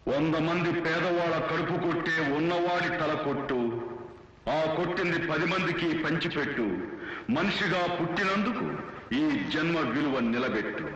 వంద మంది పేదవాళ్ళ కడుపు కొట్టే ఉన్నవాడి తల కొట్టు ఆ కొట్టింది పది మందికి పంచిపెట్టు మనిషిగా పుట్టినందుకు ఈ జన్మ విలువ నిలబెట్టు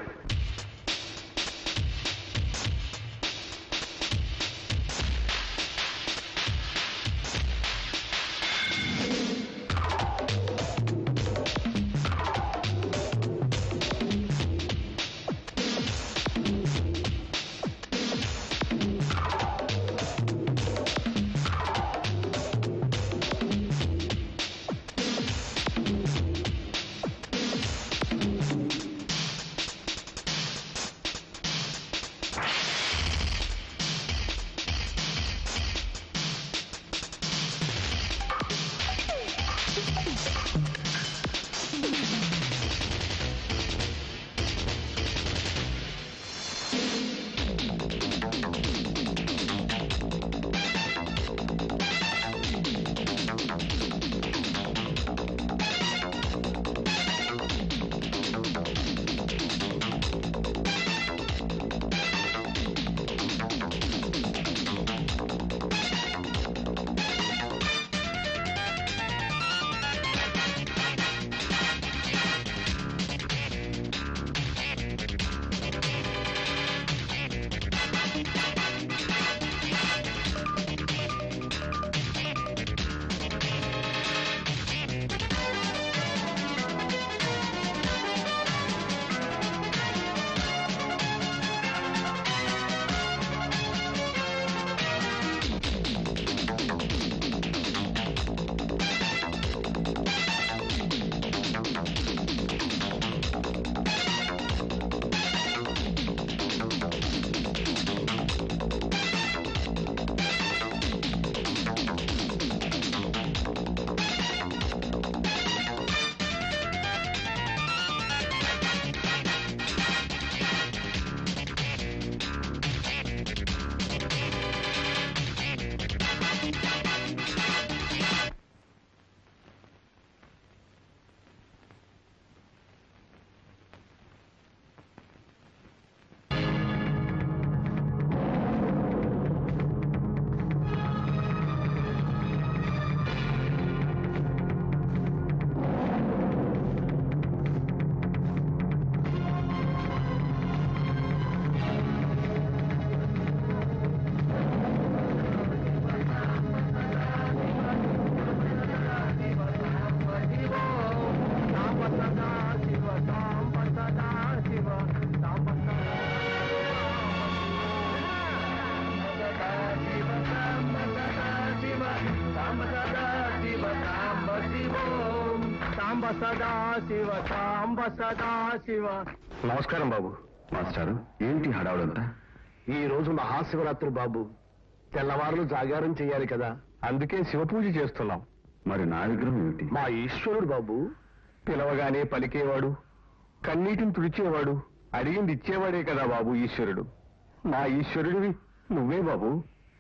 సాంబ సదా శివ సాంబ సదా శివ నమస్కారం బాబు మాస్టారు ఏంటి హడావుడంతా ఈ రోజు మహాశివరాత్రి బాబు తెల్లవారులు జాగారం చేయాలి కదా అందుకే శివ పూజ చేస్తున్నాం మరి నా విగ్రహం ఏమిటి మా ఈశ్వరుడు బాబు పిలవగానే పలికేవాడు కన్నీటిని తుడిచేవాడు అడిగింది ఇచ్చేవాడే కదా బాబు ఈశ్వరుడు మా ఈశ్వరుడివి నువ్వే బాబు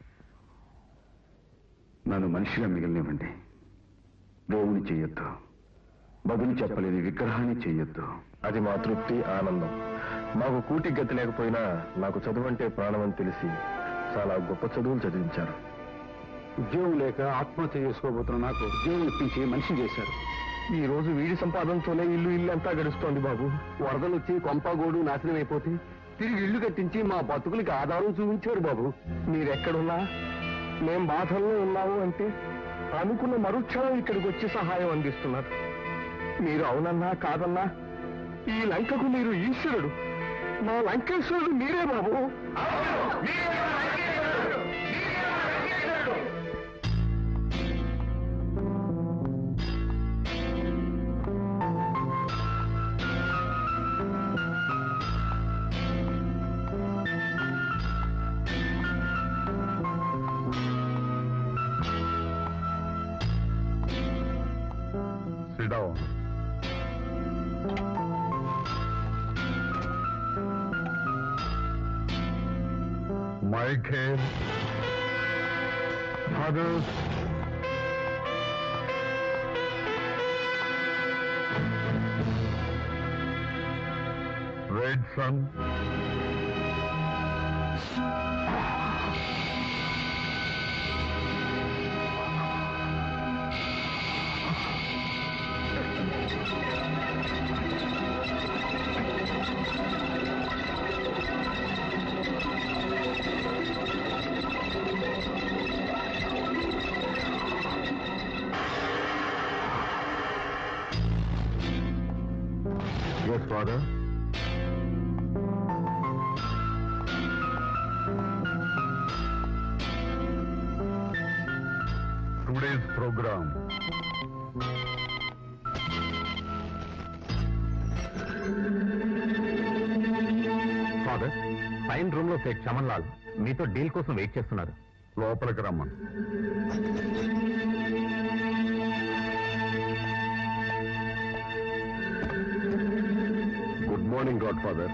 నన్ను మనిషిగా మిగిలినివ్వండి దేవుని చెయ్యొద్దు బదులు చెప్పలేని విగ్రహాన్ని చెయ్యొద్దు అది మా తృప్తి ఆనందం మాకు కూటి గతి లేకపోయినా నాకు చదువు అంటే ప్రాణం అని తెలిసి చాలా గొప్ప చదువులు చదివించారు ఉద్యోగం లేక ఆత్మహత్య చేసుకోబోతున్న నాకు ఉద్యోగం ఇప్పించి మనిషి చేశారు ఈ రోజు వీడి సంపాదనతోనే ఇల్లు ఇల్లు అంతా గడుస్తోంది బాబు వరదలు వచ్చి కొంపగోడు నాశనం అయిపోతే తిరిగి ఇల్లు కట్టించి మా బతుకులకి ఆధారం చూపించారు బాబు మీరెక్కడున్నా మేం బాధల్లో ఉన్నాము అంటే అనుకున్న మరుక్షణం ఇక్కడికి వచ్చి సహాయం అందిస్తున్నారు మీరు అవునన్నా కాదన్నా ఈ లంకకు మీరు ఈశ్వరుడు మా లంకేశ్వరుడు మీరే బాబు Sit down. Michael, others, Red Sun, father today's programme father పైన రూమ్ లో సేట్ చమన్ లాల్ మీతో డీల్ కోసం వెయిట్ చేస్తున్నారు లోపలికి రమ్మను గుడ్ మార్నింగ్ గాడ్ ఫాదర్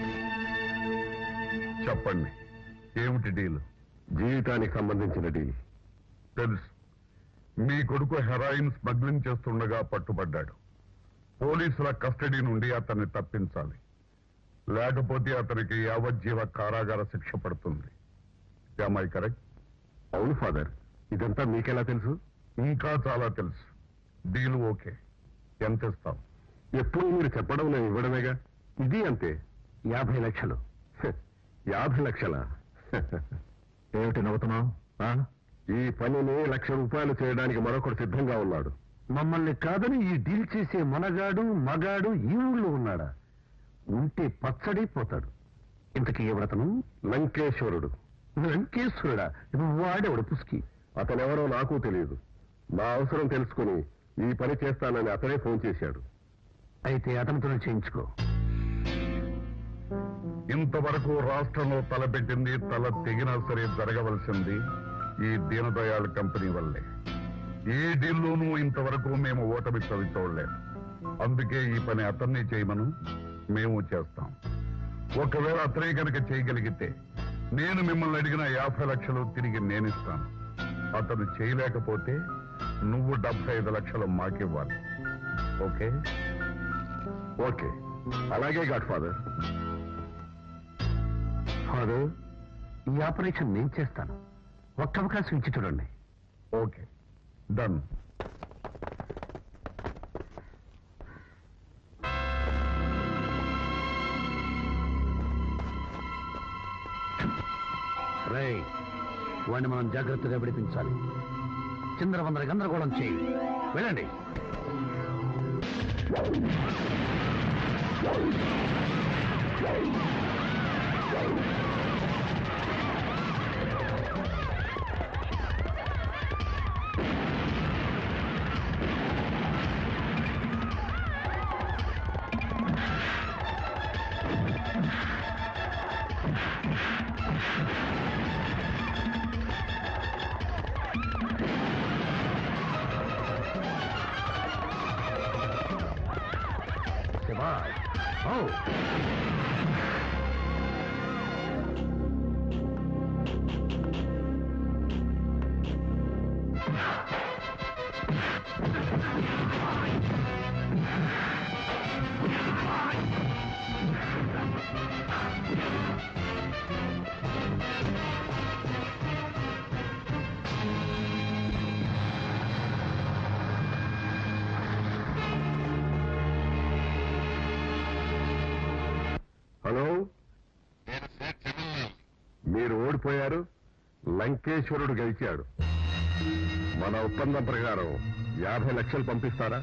చెప్పండి ఏమిటి డీల్ జీవితానికి సంబంధించిన డీల్ తెలుసు మీ కొడుకు హెరాయిన్ స్మగ్లింగ్ చేస్తుండగా పట్టుబడ్డాడు పోలీసుల కస్టడీ నుండి అతన్ని తప్పించాలి లేకపోతే అతనికి యావజ్జీవ కారాగార శిక్ష పడుతుంది ఐ కరెక్ట్ అవును ఫాదర్ ఇదంతా మీకెలా తెలుసు ఇంకా చాలా తెలుసు డీల్ ఓకే ఎంత ఇస్తాం ఎప్పుడు మీరు చెప్పడం నేను ఇవ్వడమేగా ఇది అంతే యాభై లక్షలు హ, యాభై లక్షల ఏమిటి నవ్వుతున్నావు ఈ పనిని లక్ష రూపాయలు చేయడానికి మరొకడు సిద్ధంగా ఉన్నాడు మమ్మల్ని కాదని ఈ డీల్ చేసే మనగాడు మగాడు ఈ ఊళ్ళో ఉన్నాడా ఉంటే పచ్చడి పోతాడు ఇంతకీ ఏ వ్రతను లంకేశ్వరుడు లంకేశ్వరుడా వాడేవాడు పుస్కి అతనెవరో నాకు తెలియదు నా అవసరం తెలుసుకుని ఈ పని చేస్తానని అతనే ఫోన్ చేశాడు అయితే అతనితోనే చేయించుకో ఇంతవరకు రాష్ట్రంలో తలపెట్టింది తల తెగినా సరే జరగవలసింది ఈ దీనదయాళ్ కంపెనీ వల్లే ఏ డీల్లోనూ ఇంతవరకు మేము ఓటమి చవి చూడలేదు అందుకే ఈ పని అతన్ని చేయమను మేము చేస్తాం ఒకవేళ అతనే కనుక చేయగలిగితే నేను మిమ్మల్ని అడిగిన యాభై లక్షలు తిరిగి నేనిస్తాను అతను చేయలేకపోతే నువ్వు డెబ్బై ఐదు లక్షలు మాకివ్వాలి ఓకే ఓకే అలాగే గాడ్ ఫాదర్ ఫాదర్ ఈ ఆపరేషన్ నేను చేస్తాను ఒక్క అవకాశం ఇచ్చి చూడండి ఓకే డన్ రే వాడిని మనం జాగ్రత్తగా విడిపించాలి చిందరవందర గందరగోళం చేయి వెళ్ళండి శభాష్. ఓ హలో మీరు ఓడిపోయారు లంకేశ్వరుడు గెలిచాడు మన ఒప్పందం ప్రకారం యాభై లక్షలు పంపిస్తారా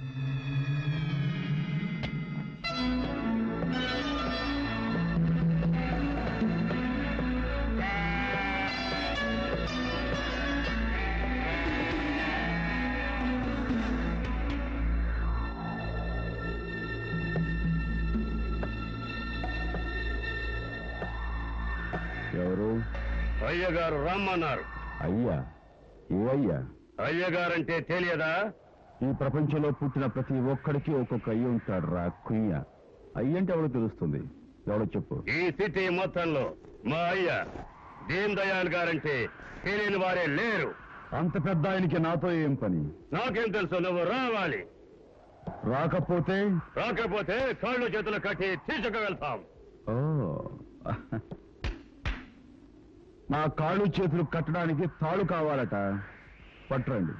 ఎవరు అయ్యగారు రమ్మన్నారు అయ్యా ఏ అయ్యా అయ్యగారంటే తెలియదా ఈ ప్రపంచంలో పుట్టిన ప్రతి ఒక్కడికి ఒక్కొక్క అయ్య ఉంటాడు రా కుయ్య అయ్యంటే ఎవడో తెలుస్తుంది ఎవడో చెప్పు ఈ సిటీ మొత్తంలో మా అయ్య దీన్ దయాళ్ గారంటే తెలియని వారే లేరు అంత పెద్ద ఆయనకి నాతో ఏం పని నాకేం తెలుసు నువ్వు రావాలి రాకపోతే రాకపోతే కాళ్ళు చేతులు కట్టి తీసుకు వెళ్తాం ఓ నా కాళ్ళు చేతులు కట్టడానికి తాళు కావాలట పట్టరండి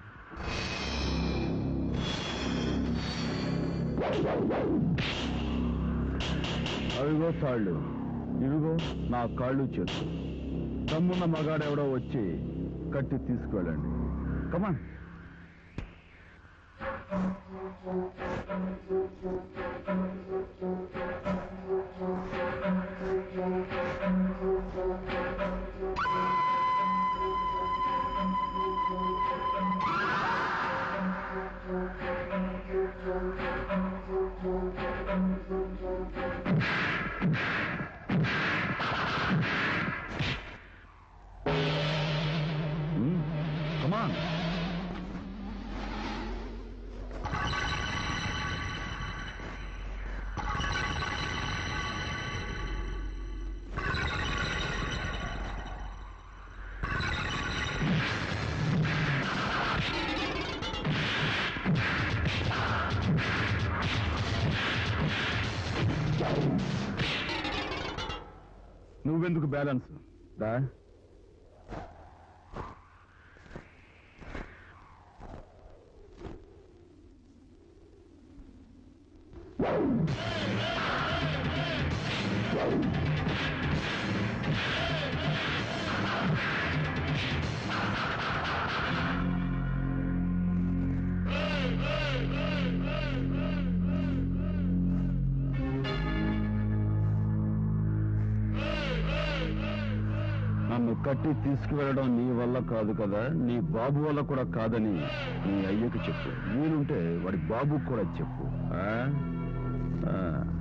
అవిగో తాళ్ళు ఇవిగో నా కాళ్ళు చేతులు తమ్మున్న మగాడెవడో వచ్చి కట్టి తీసుకువెళ్ళండి కమాన్ కమాన్ నువ్వెందుకు బ్యాలెన్స్ దా నన్ను కట్టి తీసుకువెళ్ళడం నీ వల్ల కాదు కదా నీ బాబు వల్ల కూడా కాదని నీ అయ్యకు చెప్పు వీలుంటే వాడి బాబుకు కూడా చెప్పు ఆ? ఆ.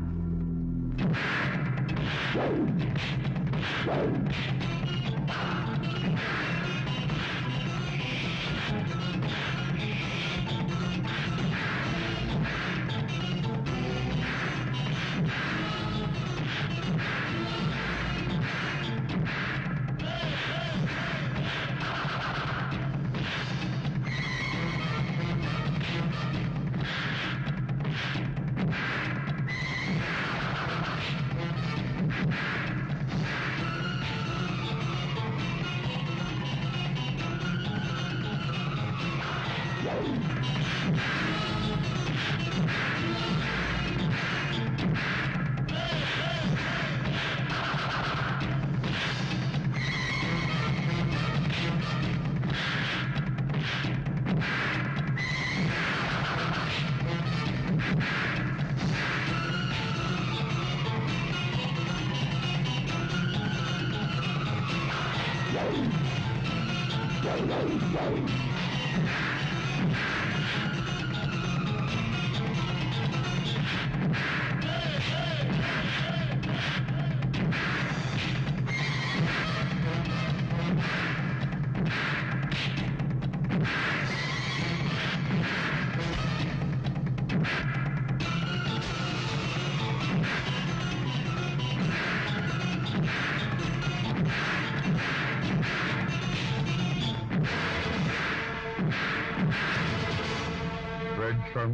రెడ్ సన్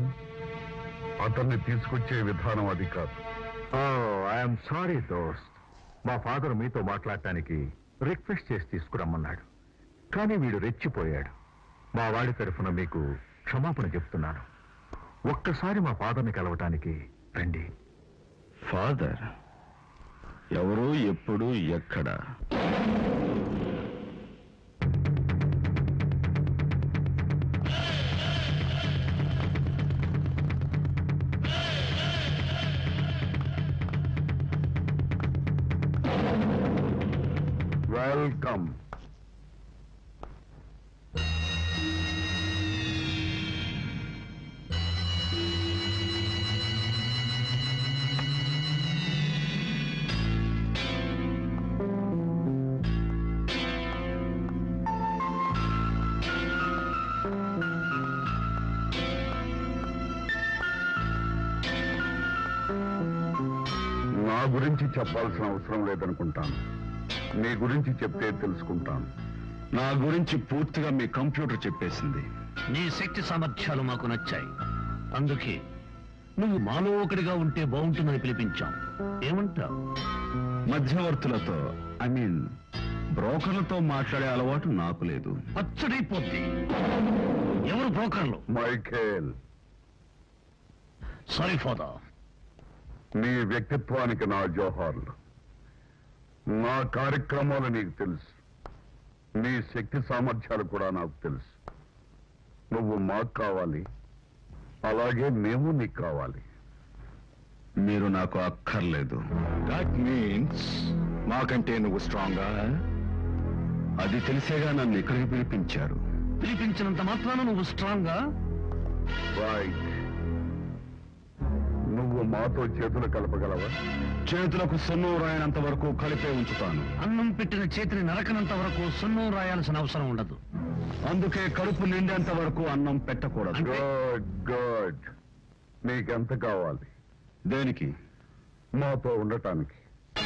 అతన్ని తీసుకొచ్చే విధానం అది కాదు ఐఎమ్ సారీ దోస్త్ మా ఫాదర్ మీతో మాట్లాడటానికి రిక్వెస్ట్ చేసి తీసుకురమ్మన్నాడు కానీ వీడు రెచ్చిపోయాడు మా వాడి తరఫున మీకు క్షమాపణ చెప్తున్నాను ఒక్కసారి మా ఫాదర్ని కలవటానికి రండి ఫాదర్ ఎవరు ఎప్పుడు ఎక్కడ వెల్కమ్ నా గురించి చెప్పాల్సిన అవసరం లేదనుకుంటాను నీ గురించి చెప్తే తెలుసుకుంటాను నా గురించి పూర్తిగా మీ కంప్యూటర్ చెప్పేసింది నీ శక్తి సామర్థ్యాలు మాకు నచ్చాయి అందుకే నువ్వు మాలో ఒకడిగా ఉంటే బాగుంటుందని పిలిపించాం ఏమంటావు మధ్యవర్తులతో ఐ మీన్ బ్రోకర్లతో మాట్లాడే అలవాటు నాకు లేదు పచ్చడైపోద్ది ఎవరు బ్రోకర్లు మైఖేల్ సారీ ఫాదర్ నీ వ్యక్తిత్వానికి నా జోహార్లు నా కార్యక్రమాలు నీకు తెలుసు నీ శక్తి సామర్థ్యాలు కూడా నాకు తెలుసు నువ్వు మాకు కావాలి అలాగే మేము నీకు కావాలి మీరు నాకు అక్కర్లేదు దట్ మీన్స్ మాకంటే నువ్వు స్ట్రాంగా అది తెలిసేగా నన్ను ఇక్కడికి పిలిపించారు పిలిపించినంత మాత్రాన నువ్వు స్ట్రాంగా రైట్ నువ్వు మాతో చేతులు కలపగలవా చేతులకు సున్నం రాయనంత వరకు కలిపే ఉంచుతాను అన్నం పెట్టిన చేతిని నరకనంత వరకు సున్నం రాయాల్సిన అవసరం ఉండదు అందుకే కడుపు నిండేంత వరకు అన్నం పెట్టకూడదు అంటే? గుడ్ గుడ్ నీకెంత కావాలి దేనికి మాతో ఉండటానికి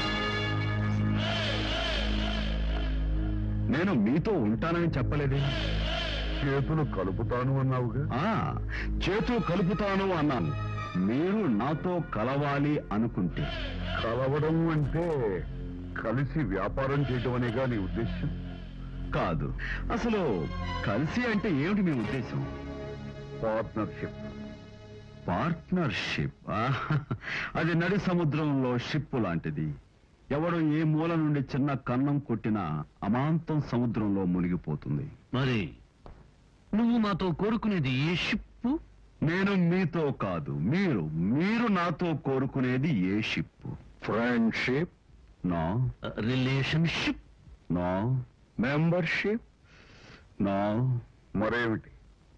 నేను మీతో ఉంటానని చెప్పలేదే చేతులు కలుపుతాను అన్నావుగా ఆ చేతులు కలుపుతాను అన్నాను మీరు నాతో కలవాలి అనుకుంటే కలవడం అంటే కలిసి వ్యాపారం చేయటం అనేగా నీ ఉద్దేశం కాదు అసలు కలిసి అంటే ఏమిటి మీ ఉద్దేశం పార్ట్నర్షిప్ పార్ట్నర్షిప్ ఆహ్, అది నడి సముద్రంలో షిప్ లాంటిది ఎవడు ఏ మూల నుండి చిన్న కన్నం కొట్టినా అమాంతం సముద్రంలో మునిగిపోతుంది మరి నువ్వు మాతో కోరుకునేది ఏ షిప్పు నేను మీతో కాదు మీరు మీరు నాతో కోరుకునేది ఏ ship friendship no relationship no membership no మరేమిటి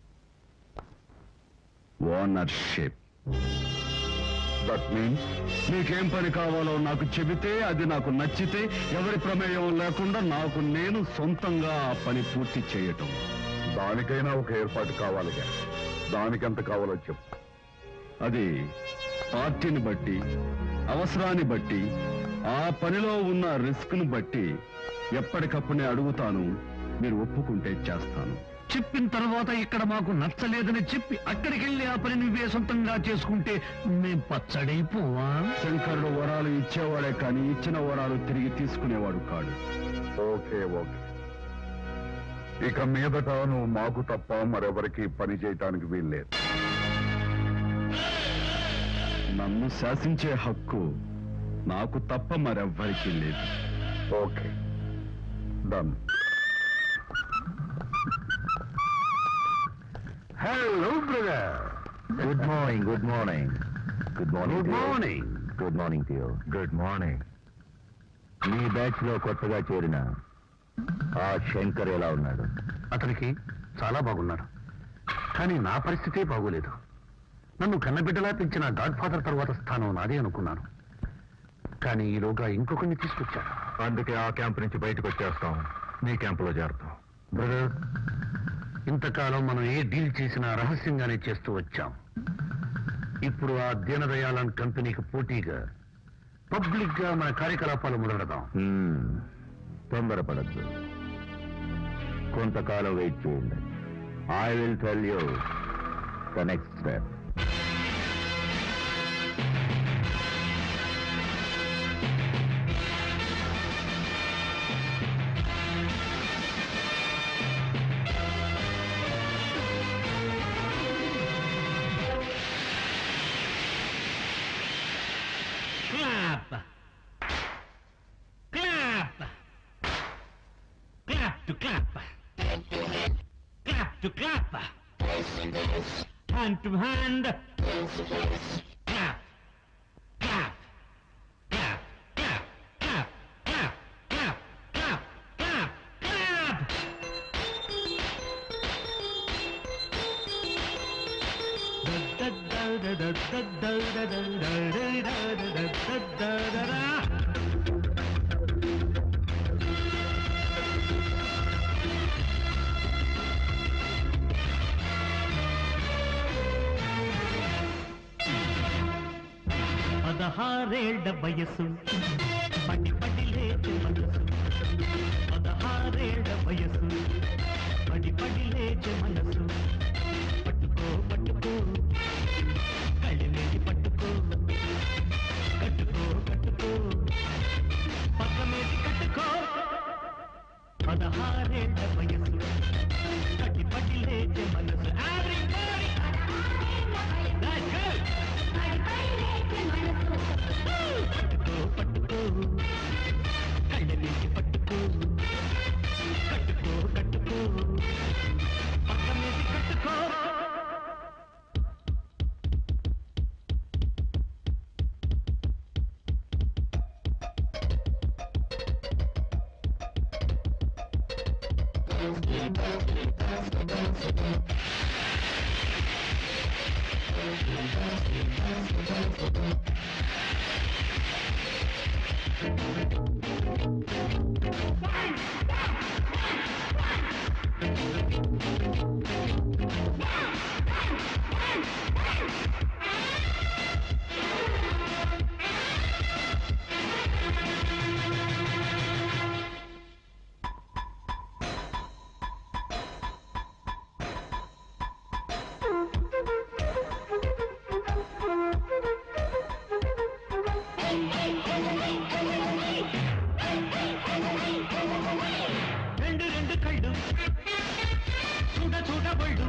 ఓనర్షిప్ దట్ మీన్స్ నీకేం పని కావాలో నాకు చెబితే అది నాకు నచ్చితే ఎవరి ప్రమేయం లేకుండా నాకు నేను సొంతంగా ఆ పని పూర్తి చేయటం దానికైనా ఒక ఏర్పాటు కావాలిగా దానికెంత కావాలో చెప్పు అది పార్టీని బట్టి అవసరాన్ని బట్టి ఆ పనిలో ఉన్న రిస్క్ను బట్టి ఎప్పటికప్పుడే అడుగుతాను మీరు ఒప్పుకుంటే చేస్తాను చెప్పిన తర్వాత ఇక్కడ మాకు నచ్చలేదని చెప్పి అక్కడికి వెళ్ళి ఆ పని నువ్వే సొంతంగా చేసుకుంటే మేం పచ్చడైపోవా శంకరుడు వరాలు ఇచ్చేవాడే కానీ ఇచ్చిన వరాలు తిరిగి తీసుకునేవాడు కాడు ఓకే ఓకే ఇక మీదట నువ్వు మాకు తప్ప మరెవరికి పని చేయటానికి వీల్లేదు నన్ను శాసించే హక్కు నాకు తప్ప మరెవ్వరికీ లేదు okay done hello brother good morning good morning good morning good morning good morning టియో గుడ్ మార్నింగ్ మీ బ్యాచ్ లో కొత్తగా చేరిన ఆ శంకర్ ఎలా ఉన్నాడు అతనికి చాలా బాగున్నాడు కానీ నా పరిస్థితే బాగోలేదు నన్ను కన్నబిడ్డలా పెంచిన గాడ్ ఫాదర్ తర్వాత స్థానం నాదే అనుకున్నాను కానీ ఈలోగా ఇంకొకరిని తీసుకొచ్చాడు అందుకే ఆ క్యాంప్ నుంచి బయటకు వచ్చేస్తాం మీ క్యాంపులో చేరుతాం బ్రదర్ ఇంతకాలం మనం ఏ డీల్ చేసినా రహస్యంగానే చేస్తూ వచ్చాం ఇప్పుడు ఆ దీనదయాళన్ కంపెనీకి పోటీగా పబ్లిక్ గా మన కార్యకలాపాలు మొదలెడదాం Hmm. తొందరపడద్దు కొంతకాలం వెయిట్ చేయండి I will tell you the next step Clap! Clap! Clap to clap! Clap to clap! Hand to hand! Clap! Clap! Clap! Clap! Clap! Clap! Clap! Clap! Clap! Clap! పదహారేళ్ల వయసు పడి పడి లేచే మనసు పదహారేళ్ల వయసు పడి పడి లేచే మనసు పట్టుకో పట్టుకో కళ్ళమేది పట్టుకో కట్టుకో కట్టుకో పక్కమేది కట్టుకో పదహారేళ్ల వయసు పడి పడి లేచే మనసు Everybody! That's good! పట్టుకో పట్టుకో రెండు రెండు కళ్ళు చూడ చూడ బళ్ళు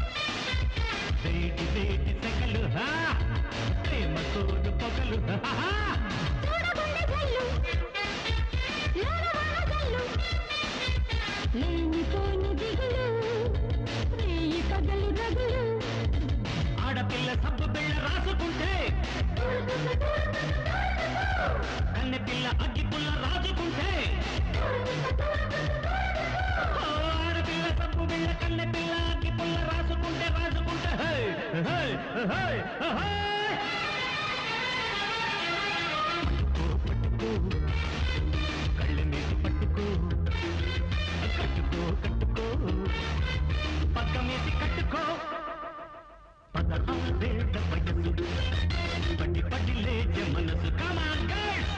వేటి వేటి సెకలు హా ప్రేమ తోడు పొగలు హా చూడగుండె జల్లు లోనవాన జల్లు లేనిపోని దిగులు రేయి పగలు రగులు ఆడపిల్ల సబ్బు బిళ్ళ రాసుకుంటే కన్నె పిల్ల అగ్గి పుల్ల రాజుకుంటే ఓ, ఆడపిల్ల సబ్బు బిళ్ళ కన్నె పిల్ల అగ్గి పుల్ల రాసుకుంటే రాజుకుంటే హే, హే, హే, హే. పట్టుకో, పట్టుకో, కళ్ళ మీద పట్టుకో కట్టుకో కట్టుకో పక్క మీద కట్టుకో పదహారేళ్ల వయసు పడి పడి లేచే మనసు కమాన్ గర్ల్స్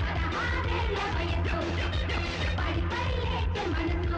పడి పడి లేచే మనసు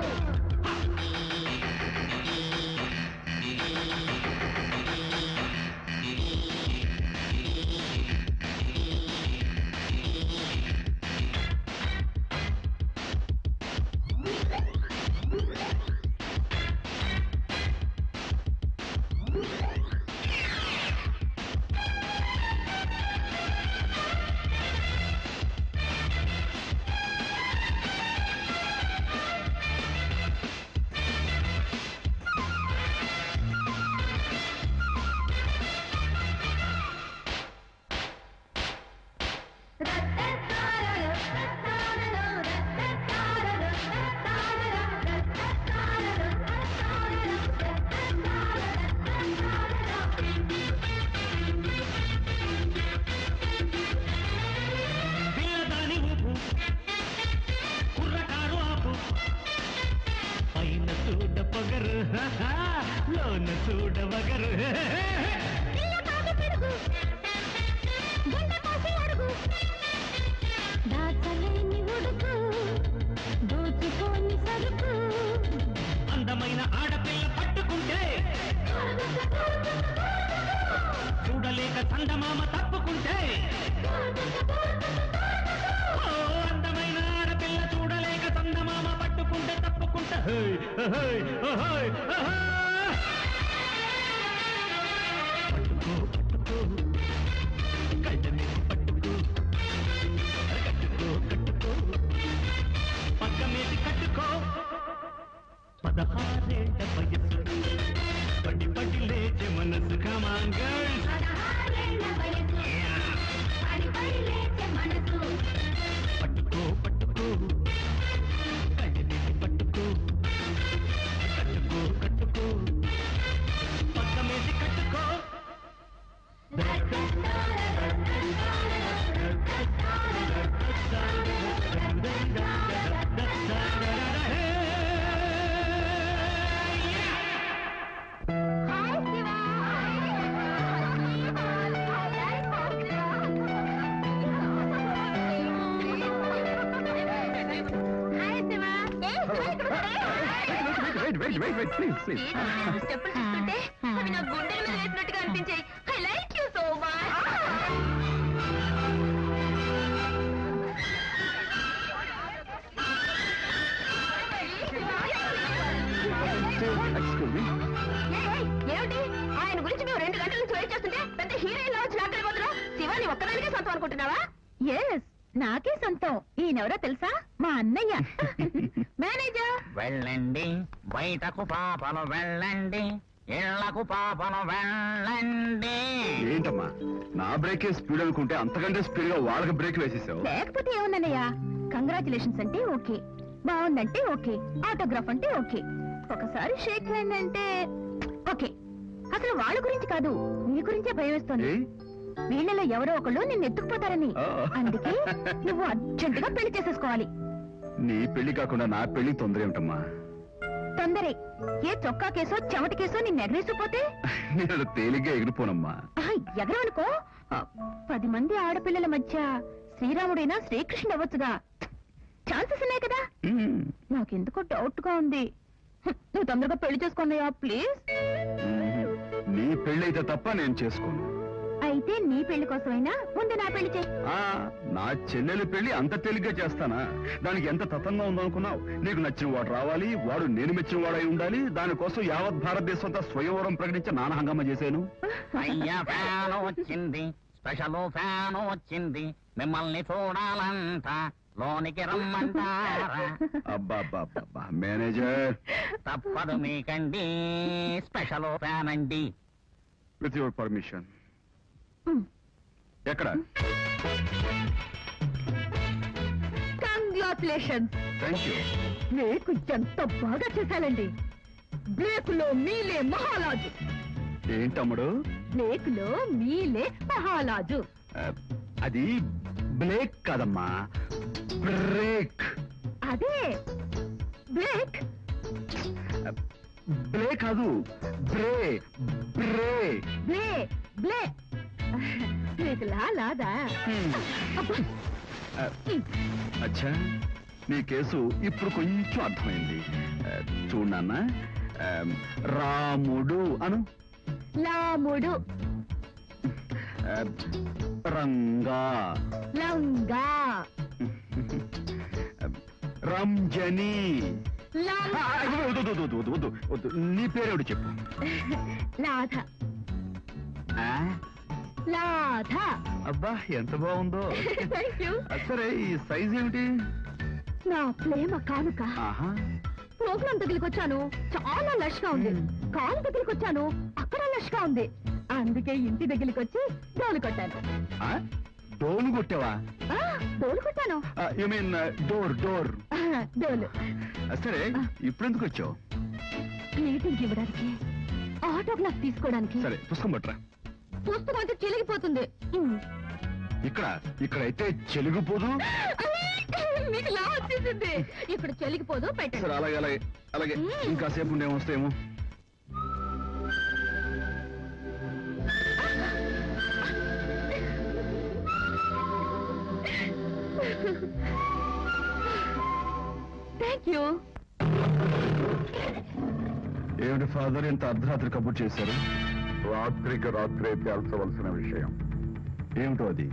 పిల్లదాని ఊపు కుర్రకారు ఆపు పైన చూడ పొగరు లోన చూడ వగరు పిల్లపాటి పెరుగు గుండె పోసి అడుగు దాచలేని ఉడుకు దోచుకోని సరుకు అందమైన ఆడపిల్ల పట్టుకుంటే చూడలేక చందమామ తప్పుకుంటే ఓ అందమైన ఆడపిల్ల చూడలేక చందమామ పట్టుకుంటే తప్పుకుంటే హే, హే, హే, హే. పట్టుకో పట్టుకో కళ్ళ మీద పట్టుకో కట్టుకో కట్టుకో పక్క మీద కట్టుకో పదహారేళ్ల వయసు పడి పడి లేచే మనసు కమాన్ గర్ల్స్ పదహారేళ్ల వయసు పడి పడి లేచే మనసు పట్టుకో పట్టుకో కళ్ళని పట్టుకో కట్టుకో కట్టుకో పక్క మీద కట్టుకో hi Shiva hi Shiva wait wait wait wait please please స్టెప్పులు చూస్తుంటే అవి నా గుండెల మీద వేసినట్టుగా అనిపించాయి I like you so excuse me ఏమిటి ఆయన గురించి మేము రెండు గంటల నుంచి వెయిట్ చేస్తుంటే పెద్ద హీరోయిన్ లో వచ్చి లాక్కడిపోతున్నావు శివాని ఒక్కదానికే సొంతం అనుకుంటున్నావా ఎస్ నాకే సొంతం ఈయనెవరో తెలుసా మా అన్నయ్య మేనేజర్ వెళ్ళండి బయటకు పాపను వెళ్ళండి ఇళ్లకు పాపను వెళ్ళండి ఏంటమ్మా నా బ్రేకే స్పీడ్ అనుకుంటే అంతకంటే స్పీడ్ గా వాళ్ళకి బ్రేక్ వేసేసావు లేకపోతే ఏముందన్నయ్య కంగ్రాచులేషన్స్ అంటే ఓకే బాగుందంటే ఓకే ఆటోగ్రాఫ్ అంటే ఓకే ఒకసారి షేక్ హ్యాండ్ అంటే ఓకే అసలు వాళ్ళ గురించి కాదు నీ గురించే భయం వేస్తుంది ఏ? వీళ్ళలో ఎవరో ఒకళ్ళు నిన్ను ఎత్తుకుపోతారని ఆ. అందుకే నువ్వు అర్జెంటుగా పెళ్లి చేసేసుకోవాలి నీ పెళ్లి కాకుండా నా పెళ్లి తొందర ఏమిటమ్మా తొందరే ఏ చొక్కా కేసో చెమట కేసో నిన్ను ఎగరేసిపోతే నేను అలా తేలిగ్గా ఎగిరిపోనమ్మా ఆహా, ఎగరవనుకో ఆ, పది మంది ఆడపిల్లల మధ్య శ్రీరాముడైనా శ్రీకృష్ణుడు అవ్వచ్చుగా ఛాన్సెస్ ఉన్నాయి కదా ఉమ్, నాకెందుకో డౌట్ గా ఉంది హ్మ్, నువ్వు తొందరగా పెళ్లి చేసుకున్నాయా ప్లీజ్ ఉమ్. నీ పెళ్లి అయితే తప్ప నేను చేసుకోను అయితే నీ పెళ్లి కోసమైనా ముందు నా పెళ్లి చేయి ఆ నా చెల్లెలి పెళ్లి అంత తేలిగ్గా చేస్తానా దానికి ఎంత తతంగా ఉందనుకున్నావు నీకు నచ్చిన వాడు రావాలి వాడు నేను మెచ్చిన వాడై ఉండాలి దానికోసం యావత్ భారతదేశం అంతా స్వయంవరం ప్రకటించి నాన్న హంగామా చేశాను అయ్యా ఫ్యాన్ వచ్చింది స్పెషల్ ఫ్యాన్ వచ్చింది మిమ్మల్ని చూడాలంట లోనికి రమ్మంటారా అబ్బా అబ్బా అబ్బా, అబ్బా మేనేజర్ తప్పదు మీకండి స్పెషల్ ఫ్యాన్ అండి విత్ యువర్ పర్మిషన్ హ్మ్. ఎక్కడ కంగ్రాచులేషన్ థ్యాంక్ యూ బ్లేక్ ఎంత బాగా చేశాలండి బ్లేక్ లో మీలే మహారాజు ఏంటమ్ముడు బ్లేక్ లో మీలే మహారాజు ఆ, అది బ్లేక్ కాదమ్మా బ్రేక్ అదే బ్లేక్ బ్లే కాదు బ్రే బ్రే బ్లే బ్లే బ్లేక్ లా లాదా అబ్బా. ఆ, అచ్చా నీ కేసు ఇప్పుడు కొంచెం అర్థమైంది ఆ, చూడు నాన్న ఆ, రాముడు అను లాముడు ఆ, రంగా లంగా రంజని లం ఆ, వద్దు, వద్దు, వద్దు, వద్దు, వద్దు, వద్దు. నీ పేరేమిటి చెప్పు లాథ ఆ? లాథ అబ్బా ఎంత బాగుందో థ్యాంక్ యూ ఆ, సరే ఈ సైజ్ ఏమిటి నా ప్రేమ కానుక ఆహా ప్రోగ్రామ్ దగ్గరికి వచ్చాను చాలా లష్ గా ఉంది కాలు దగ్గరికి వచ్చాను అక్కడ లష్ గా ఉంది అందుకే ఇంటి దగ్గరికి వచ్చి డోలు కొట్టాను ఆ? డోలు కొట్టావా ఆ, డోలు కొట్టాను యు మీన్ డోర్ డోర్ ఆ, డోలు సరే ఇప్పుడు ఎందుకు వచ్చావు మీటింగ్ ఇవ్వడానికి ఆటోగ్రాఫ్ తీసుకోవడానికి సరే పుస్తకం పట్టరా పుస్తకం అయితే చిలిగిపోతుంది ఉమ్. ఇక్కడ ఇక్కడైతే చెలుగుపోదు మీకు లా వచ్చేసింది ఇక్కడ చెలిగిపోదు సరే పెట్టండి అలాగే అలాగే అలాగే మ్మ్. ఇంకా సేపు ఉండే వస్తేమో థ్యాంక్ యూ ఏమిటి ఫాదర్ ఇంత అర్ధరాత్రి కబుర్ చేశారు రాత్రికి రాత్రే తేల్చవలసిన విషయం ఏమిటో అది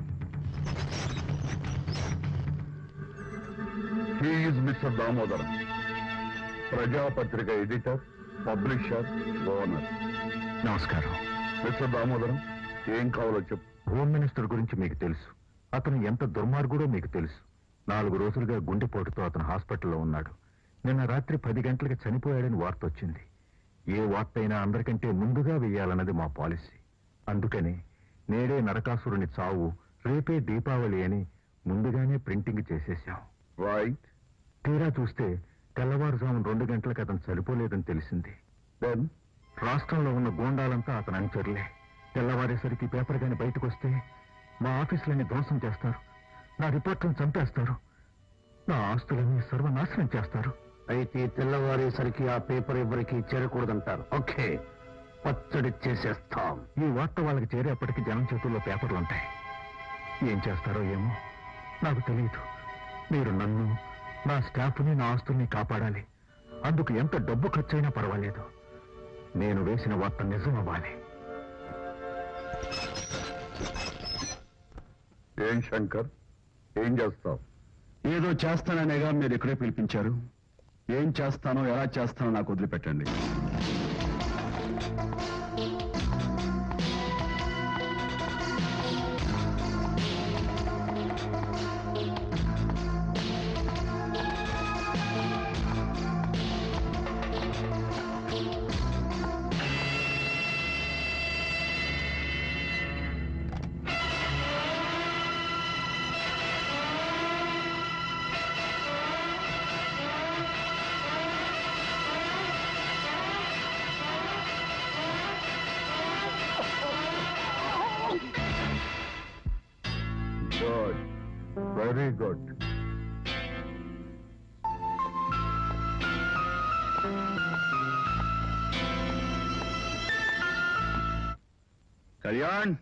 he is mister Damodaram Prajapatrika editor publisher owner నమస్కారం మిస్టర్ దామోదరం ఏం కావాలో చెప్పు హోమ్ మినిస్టర్ గురించి మీకు తెలుసు అతను ఎంత దుర్మార్గుడో మీకు తెలుసు నాలుగు రోజులుగా గుండెపోటుతో అతను హాస్పిటల్లో ఉన్నాడు నిన్న రాత్రి పది గంటలకు చనిపోయాడని వార్త వచ్చింది ఏ వార్త అయినా అందరికంటే ముందుగా వేయాలన్నది మా పాలసీ అందుకని నేడే నరకాసురుని చావు రేపే దీపావళి అని ముందుగానే ప్రింటింగ్ చేసేశాం రైట్ తీరా చూస్తే తెల్లవారుజామున రెండు గంటలకు అతను చనిపోలేదని తెలిసింది దెన్ రాష్ట్రంలో ఉన్న గూండాలంతా అతను అనుచరులే తెల్లవారేసరికి పేపర్ గాని బయటకు వస్తే మా ఆఫీసులన్నీ ధ్వంసం చేస్తారు నా రిపోర్ట్లను చంపేస్తారు నా ఆస్తులన్నీ సర్వనాశనం చేస్తారు అయితే తెల్లవారేసరికి ఆ పేపర్ ఎవరికి చేరకూడదంటారు ఓకే పచ్చడి చేసేస్తాం ఈ వార్త వాళ్ళకి చేరేపటికి జనం చేతుల్లో పేపర్లు ఉంటాయి ఏం చేస్తారో ఏమో నాకు తెలియదు మీరు నన్ను నా స్టాఫ్ని నా ఆస్తుల్ని కాపాడాలి అందుకు ఎంత డబ్బు ఖర్చైనా పర్వాలేదు నేను వేసిన వార్త నిజం అవ్వాలి ఏం శంకర్ ఏం చేస్తావు ఏదో చేస్తాననేగా మీరు ఇక్కడే పిలిపించారు ఏం చేస్తానో ఎలా చేస్తానో నాకు వదిలిపెట్టండి గుడ్ కళ్యాణ్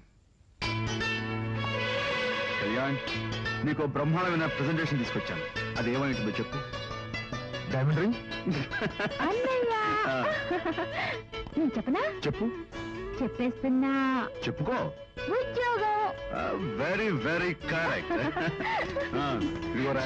కళ్యాణ్ నీకు బ్రహ్మాండమైన ప్రెజెంటేషన్ తీసుకొచ్చాను అది ఏమైంటుందో చెప్పు డైమండ్ రింగ్ అన్నయ్య ఆ. నేను చెప్పనా చెప్పు చెప్పేస్తున్నా చెప్పుకో ఉద్యోగం వెరీ వెరీ కరెక్ట్ ఇదిగోరా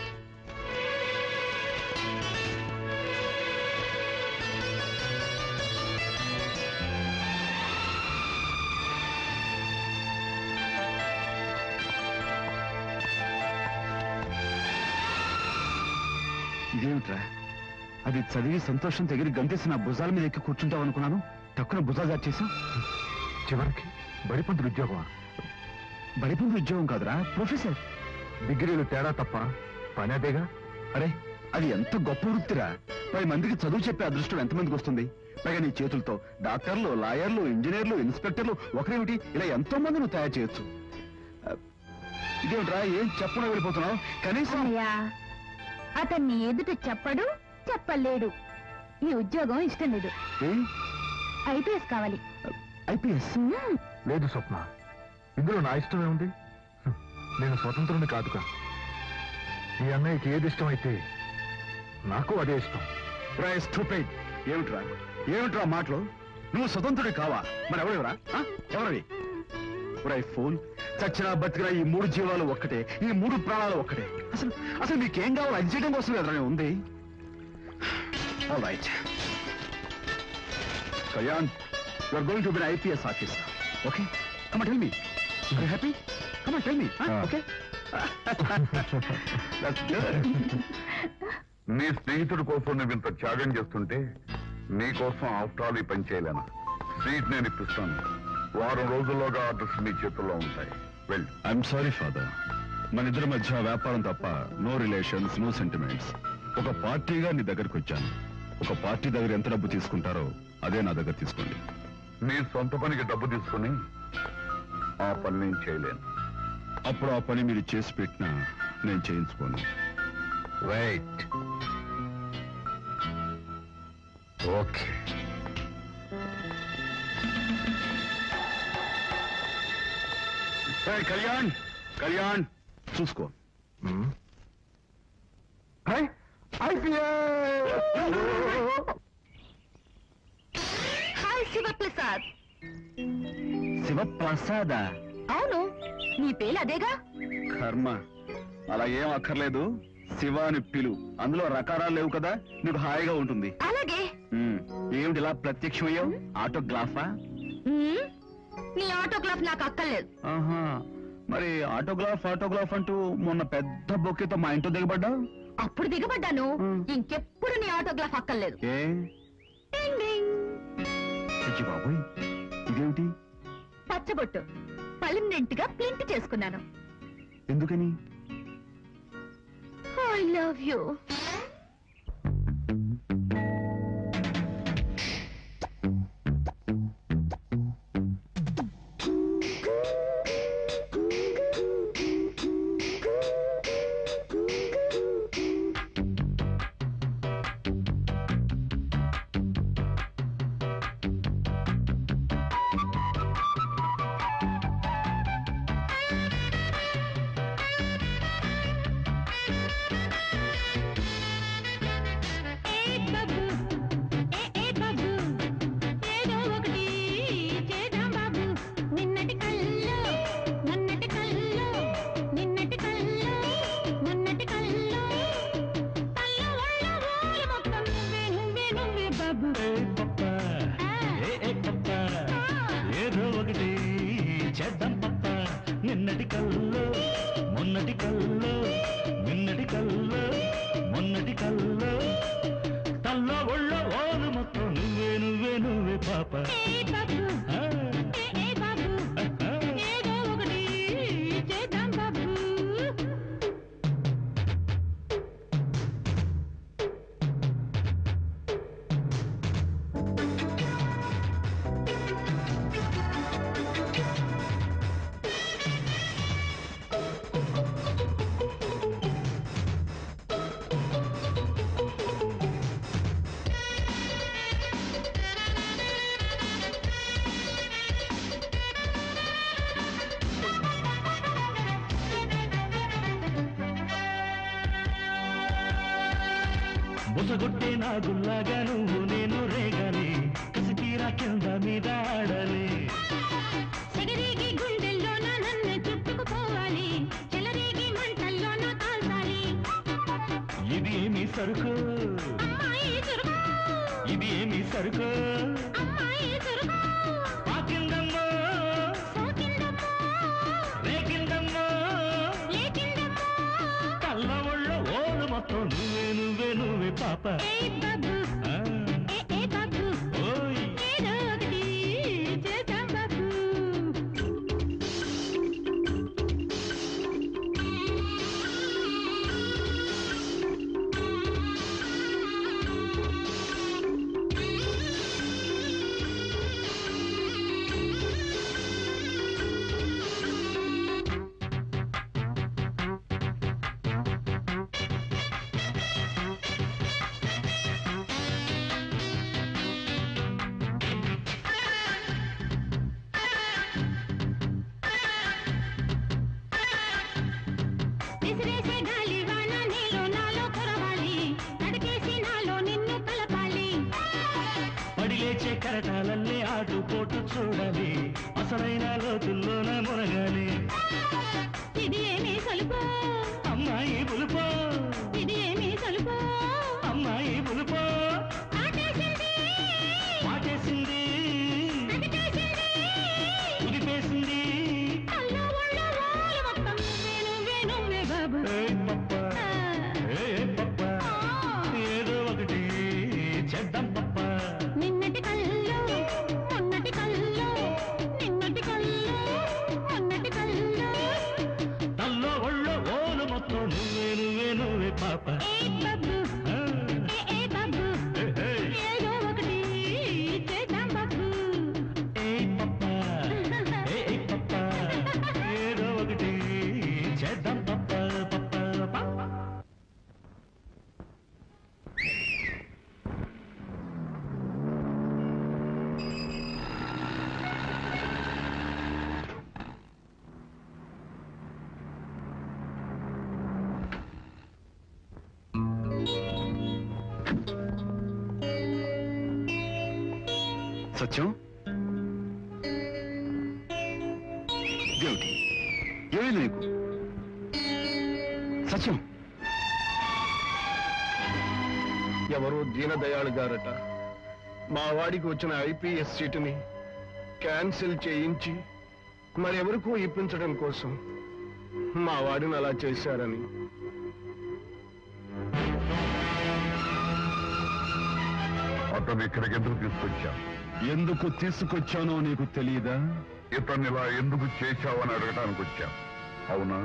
ఇదేమిట్రా అది చదివి సంతోషం తెగిరి గంతేసి నా భుజాల మీద ఎక్కి కూర్చుంటావు అనుకున్నాను తక్కువ భుజాలు దాచేసావు చివరికి బడిపంతులు ఉద్యోగమా బడిపంది ఉద్యోగం కాదురా ప్రొఫెసర్ డిగ్రీలు తేడా తప్ప పని అదేగా అరే అది ఎంత గొప్ప వృత్తిరా పది మందికి చదువు చెప్పే అదృష్టం ఎంతమందికి వస్తుంది పైగా నీ చేతులతో డాక్టర్లు లాయర్లు ఇంజనీర్లు ఇన్స్పెక్టర్లు ఒకరేమిటి ఇలా ఎంతో మంది నువ్వు తయారు చేయొచ్చు ఆ, ఇదేమిట్రా ఏం చెప్పకుండా వెళ్ళిపోతున్నావు కనీసం అయ్యా అతన్ని ఎదుట చెప్పడు చెప్పలేడు ఈ ఉద్యోగం ఇష్టం లేదు ఐపీఎస్ కావాలి ఐపీఎస్ మ్మ్. లేదు స్వప్న ఇందులో నా ఇష్టమే ఉంది హ్మ్. నేను స్వతంత్రుని కాదుగా ఈ అన్నయ్యకి ఏది ఇష్టమైతే నాకు అదే ఇష్టం స్టూపిడ్ ఏమిట్రా ఏమిట్రా మాటలు నువ్వు స్వతంత్రుడి కావా మరి ఎవరెవరా ఆ? ఎవరివి ఒరే ఫోన్ చచ్చినా బతికినా ఈ మూడు జీవాలు ఒక్కటే ఈ మూడు ప్రాణాలు ఒక్కటే అసలు అసలు మీకేం కావాలి అది చేయడం కోసం ఎదురనే ఉంది right Kalyan you are going to be IPS officer okay come tell me you happy come tell me okay that's good నీ స్నేహితుడి కోసం నువ్వు ఇంత త్యాగం చేస్తుంటే నీ కోసం ఆఫ్టర్ ఆల్ ఈ పని చేయలేనా సీట్ నేను ఇప్పిస్తాను వారం రోజుల్లోగా ఆర్డర్స్ మీ చేతుల్లో ఉంటాయి వెళ్ళు ఐఎమ్ సారీ ఫాదర్ మన ఇద్దరి మధ్య వ్యాపారం తప్ప నో రిలేషన్స్ నో సెంటిమెంట్స్ ఒక పార్టీగా నీ దగ్గరకు వచ్చాను ఒక పార్టీ దగ్గర ఎంత డబ్బు తీసుకుంటారో అదే నా దగ్గర తీసుకోండి నీ సొంత పనికి డబ్బు తీసుకుని ఆ పని నేను చేయలేను అప్పుడు ఆ పని మీరు చేసి పెట్టినా నేను చేయించుకోను రైట్ ఓకే ఏయ్, కళ్యాణ్ కళ్యాణ్ చూసుకో హ్మ్. Hi IPS hi Shivaprasad Shivaprasada అవును నీ పేరు అదేగా కర్మ అలా ఏం అక్కర్లేదు శివ అని పిలు అందులో రకారాలు లేవు కదా నీకు హాయిగా ఉంటుంది అలాగే ఉమ్, ఏమిటి ఇలా ప్రత్యక్షమయ్యావు ఆటోగ్రాఫా మ్మ్. నీ ఆటోగ్రాఫ్ నాకు అక్కర్లేదు ఆహా మరి ఆటోగ్రాఫ్ ఆటోగ్రాఫ్ అంటూ మొన్న పెద్ద బొక్కేతో మా ఇంట్లో దిగబడ్డా అప్పుడు దిగబడ్డాను మ్మ్. ఇంకెప్పుడు నీ ఆటోగ్రాఫ్ అక్కర్లేదు ఏ డింగ్ డింగ్. పిచ్చి బాబోయ్ ఇదేమిటి పచ్చబొట్టు పర్మనెంట్ గా ప్రింట్ చేసుకున్నాను ఎందుకని ఐ లవ్ యూ బుసగొట్టే నా గుల్లాగా నువ్వు నేను రేగాలి కసితీరా కింద మీద ఆడాలి సెగరేగి గుండెల్లోన నన్ను చుట్టుకుపోవాలి చెలరేగి మంటల్లోన కాల్చాలి ఇది ఏమి సరుకు అమ్మాయి చురుకు ఇది ఏమి సరుకు అమ్మాయి చురుకు పాకిందమ్మో సోకిందమ్మో రేకిందమ్మో లేకిందమ్మో కళ్ళ ఒళ్ళ ఓలు మొత్తం నువ్వే నువ్వే నువ్వే పాప ఏ బాబు ఆ, ఏ ఏ బాబు ఓయ్ ఏదో ఒకటి చేద్దాం బాబు విసిరేసే గాలి వాన నీలో నాలో కురవాలి నడికేసి నాలో నిన్ను కలపాలి పడి లేచే కరటాలన్నీ ఆటు పోటు చూడాలి అసలైన లోతుల్లోన మునగాలి ఇది ఏమీ సలుపు అమ్మాయి పులుపో ఇది ఏమీ సలుపు అమ్మాయి పులుపో ఆటేసింది వాటేసింది నడికేసింది ఉదిపేసింది కల్లో ఒళ్ళో ఓలు మొత్తం నువ్వే నువ్వే నువ్వే బాబు ఏయ్ పప్ప ఆ, ఏ పప్ప ఏదో ఒకటి చేద్దాం పప్ప నిన్నటి కల్లో మొన్నటి కల్లో నిన్నటి కల్లో మొన్నటి కల్లో తల్లో ఒళ్ళో ఓలు మొత్తం నువ్వే నువ్వే నువ్వే పాప ఏ బాబు ఆ, ఏ ఏ బాబు ఏ, ఏ, ఏదో ఒకటి చేద్దాం బాబు ఏయ్ పప్ప ఏ ఏ పప్ప ఏదో ఒకటి చేద్దాం పప్ప పప్ప పప్ప సత్యం దేవుడి ఏమైంది నీకు సత్యం ఎవరో దీనదయాళ్ గారట మా వాడికి వచ్చిన ఐపీఎస్ సీటుని క్యాన్సిల్ చేయించి మరెవరికో ఇప్పించడం కోసం మా వాడిని అలా చేశారని అతను ఇక్కడికి ఎందుకు తీసుకొచ్చాం ఎందుకు తీసుకొచ్చానో నీకు తెలియదా ఇతన్ని ఇలా ఎందుకు చేశావని అడగడానికి వచ్చాం అవునా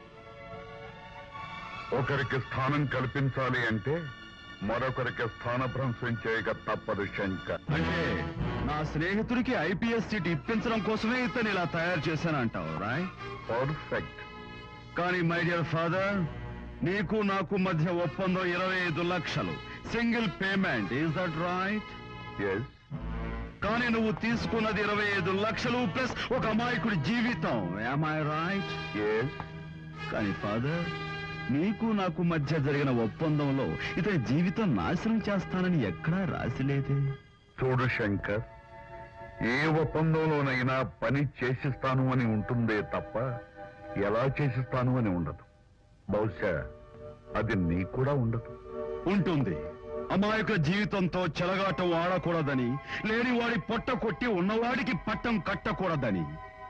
ఒకరికి స్థానం కల్పించాలి అంటే మరొకరికి స్థానభ్రంశం చేయక తప్పదు శంకర్ అంటే నా స్నేహితుడికి ఐపీఎస్ సీట్ ఇప్పించడం కోసమే ఇతను ఇలా తయారు చేశానంటావు రాయ్ పర్ఫెక్ట్ కానీ మై డియర్ ఫాదర్ నీకు నాకు మధ్య ఒప్పందం ఇరవై ఐదు లక్షలు single payment is that right yes కానీ నువ్వు తీసుకున్నది ఇరవై ఐదు లక్షలు ప్లస్ ఒక అమాయకుడి జీవితం ఐ రైట్ ఎస్ కానీ ఫాదర్ నీకు నాకు మధ్య జరిగిన ఒప్పందంలో ఇతని జీవితం నాశనం చేస్తానని ఎక్కడా రాసిలేదే చూడు శంకర్ ఏ ఒప్పందంలోనైనా పని చేసిస్తాను అని ఉంటుందే తప్ప ఎలా చేసిస్తాను అని ఉండదు బహుశా అది నీ కూడా ఉండదు ఉంటుంది అమాయకుల జీవితంతో చెలగాటం ఆడకూడదని లేనివాడి పొట్ట కొట్టి ఉన్నవాడికి పట్టం కట్టకూడదని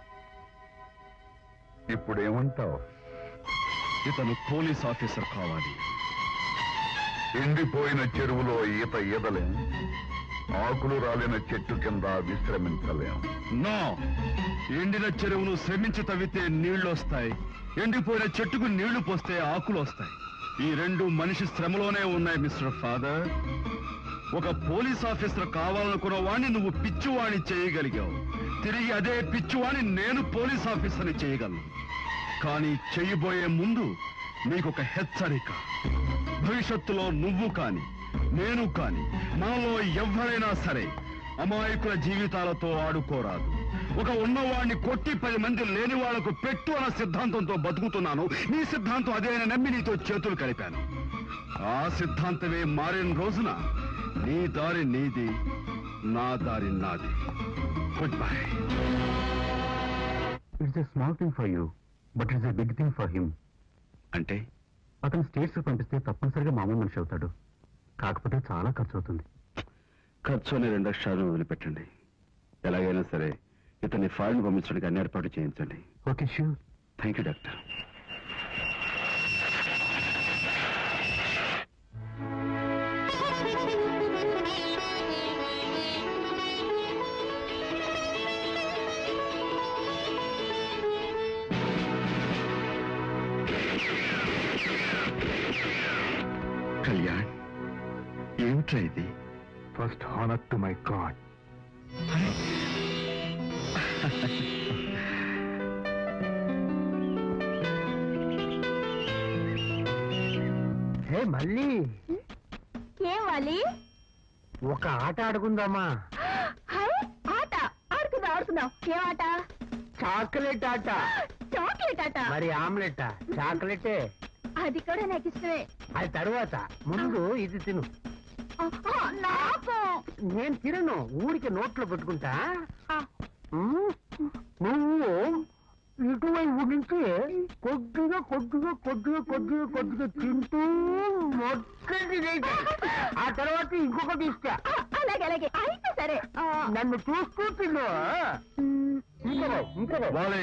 ఇప్పుడేమంటావు ఇతను పోలీస్ ఆఫీసర్ కావాలి ఎండిపోయిన చెరువులో ఈత ఈదలేం ఆకులు రాలిన చెట్టు కింద విశ్రమించలేం నో ఎండిన చెరువును శ్రమించి తవ్వితే నీళ్లు వస్తాయి ఎండిపోయిన చెట్టుకు నీళ్లు పోస్తే ఆకులు వస్తాయి ఈ రెండు మనిషి శ్రమలోనే ఉన్నాయి మిస్టర్ ఫాదర్ ఒక పోలీస్ ఆఫీసర్ కావాలనుకున్న వాణ్ణి నువ్వు పిచ్చివాణ్ణి చేయగలిగావు తిరిగి అదే పిచ్చివాణ్ణి నేను పోలీస్ ఆఫీసర్ని చేయగలను కానీ చేయబోయే ముందు నీకొక హెచ్చరిక భవిష్యత్తులో నువ్వు కాని నేను కాని మనలో ఎవరైనా సరే అమాయకుల జీవితాలతో ఆడుకోరాదు ఒక ఉన్నవాణ్ణి కొట్టి పది మంది లేని వాళ్లకు పెట్టు అన్న సిద్ధాంతంతో బతుకుతున్నాను నీ సిద్ధాంతం అదే అని నమ్మి నీతో చేతులు కలిపాను ఆ సిద్ధాంతమే మారిన రోజున నీ దారి నీది నా దారి నాది goodbye it's a small thing for you but it's a big thing for him అంటే అతను స్టేట్స్ పంపిస్తే తప్పనిసరిగా మామూలు మనిషి అవుతాడు కాకపోతే చాలా ఖర్చు అవుతుంది ఖర్చు అనే రెండు అక్షరాలను వదిలిపెట్టండి ఎలాగైనా సరే ఇతన్ని ఫారిన్ పంపించడానికి అన్ని ఏర్పాటు చేయించండి okay sure thank you doctor Kalyan ఏమిట్రా ఇది first honour to my god hey మళ్ళీ ఏం వాలి ఒక ఆట ఆడుకుందామా హై ఆట ఆడుకుందాం ఆడుకుందాం ఏం ఆట చాక్లెట్ ఆట చాక్లెట్ ఆట మరి ఆమ్లెట్ చాక్లెటే అది కూడా నాకు ఇష్టమే అది తరువాత ముందు ఇది తిను ఆహా, నాకు నేను తినను ఊరికి నోట్లో పెట్టుకుంటా ఆ, ఉమ్, నువ్వు ఇటువైపు నుంచి కొద్దిగా కొద్దిగా కొద్దిగా కొద్దిగా కొద్దిగా తింటూ మొత్తం తినేసి ఆ తర్వాత ఇంకొకటి ఇస్తా ఆ, అలాగే అలాగే అయితే సరే ఆ, నన్ను చూస్తూ తిను మ్, ఇంకో ఇంకో వాలి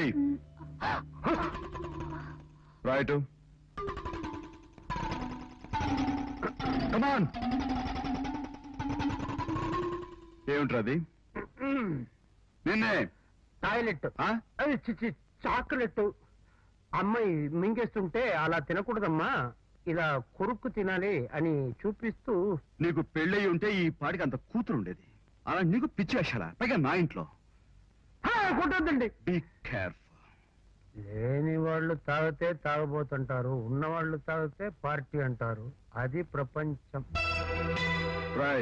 రైట్ కమాన్ ఏమిట్రా అది నిన్నే టాయిలెట్ ఆ? అది చిచ్చి చాక్లెట్ అమ్మాయి మింగేస్తుంటే అలా తినకూడదమ్మా ఇలా కొరుక్కు తినాలి అని చూపిస్తూ నీకు పెళ్ళయి ఉంటే ఈ పాటికి అంత కూతురు ఉండేది అలా నీకు పిచ్చి వేషాలా పైగా నా ఇంట్లో "హా, కొట్టొద్దండి బీ కేర్ఫుల్ లేని వాళ్ళు తాగితే తాగబోతుంటారు ఉన్నవాళ్ళు తాగితే పార్టీ అంటారు అది ప్రపంచం రై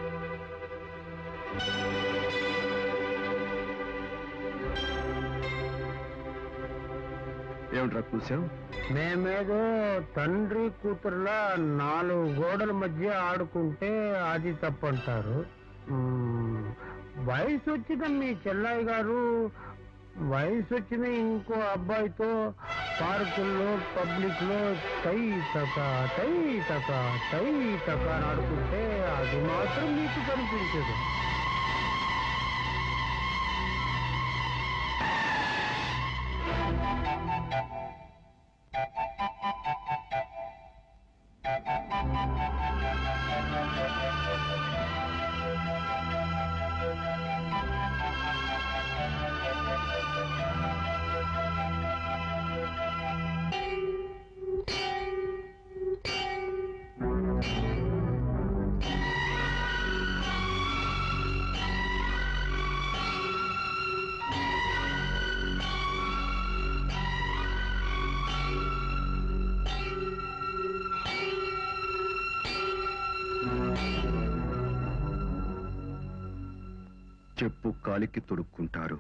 ఏమిట్రా కూసావు మేమేదో తండ్రి కూతురులా నాలుగు గోడల మధ్య ఆడుకుంటే అది తప్పంటారు మ్మ్, వయసు వచ్చిన మీ చెల్లాయి గారు వయసు వచ్చిన ఇంకో అబ్బాయితో పార్కుల్లో పబ్లిక్ లో తై తక తై తక తై తక అని ఆడుకుంటే అది మాత్రం మీకు కనిపించదు చెప్పు కాలికి తొడుక్కుంటారు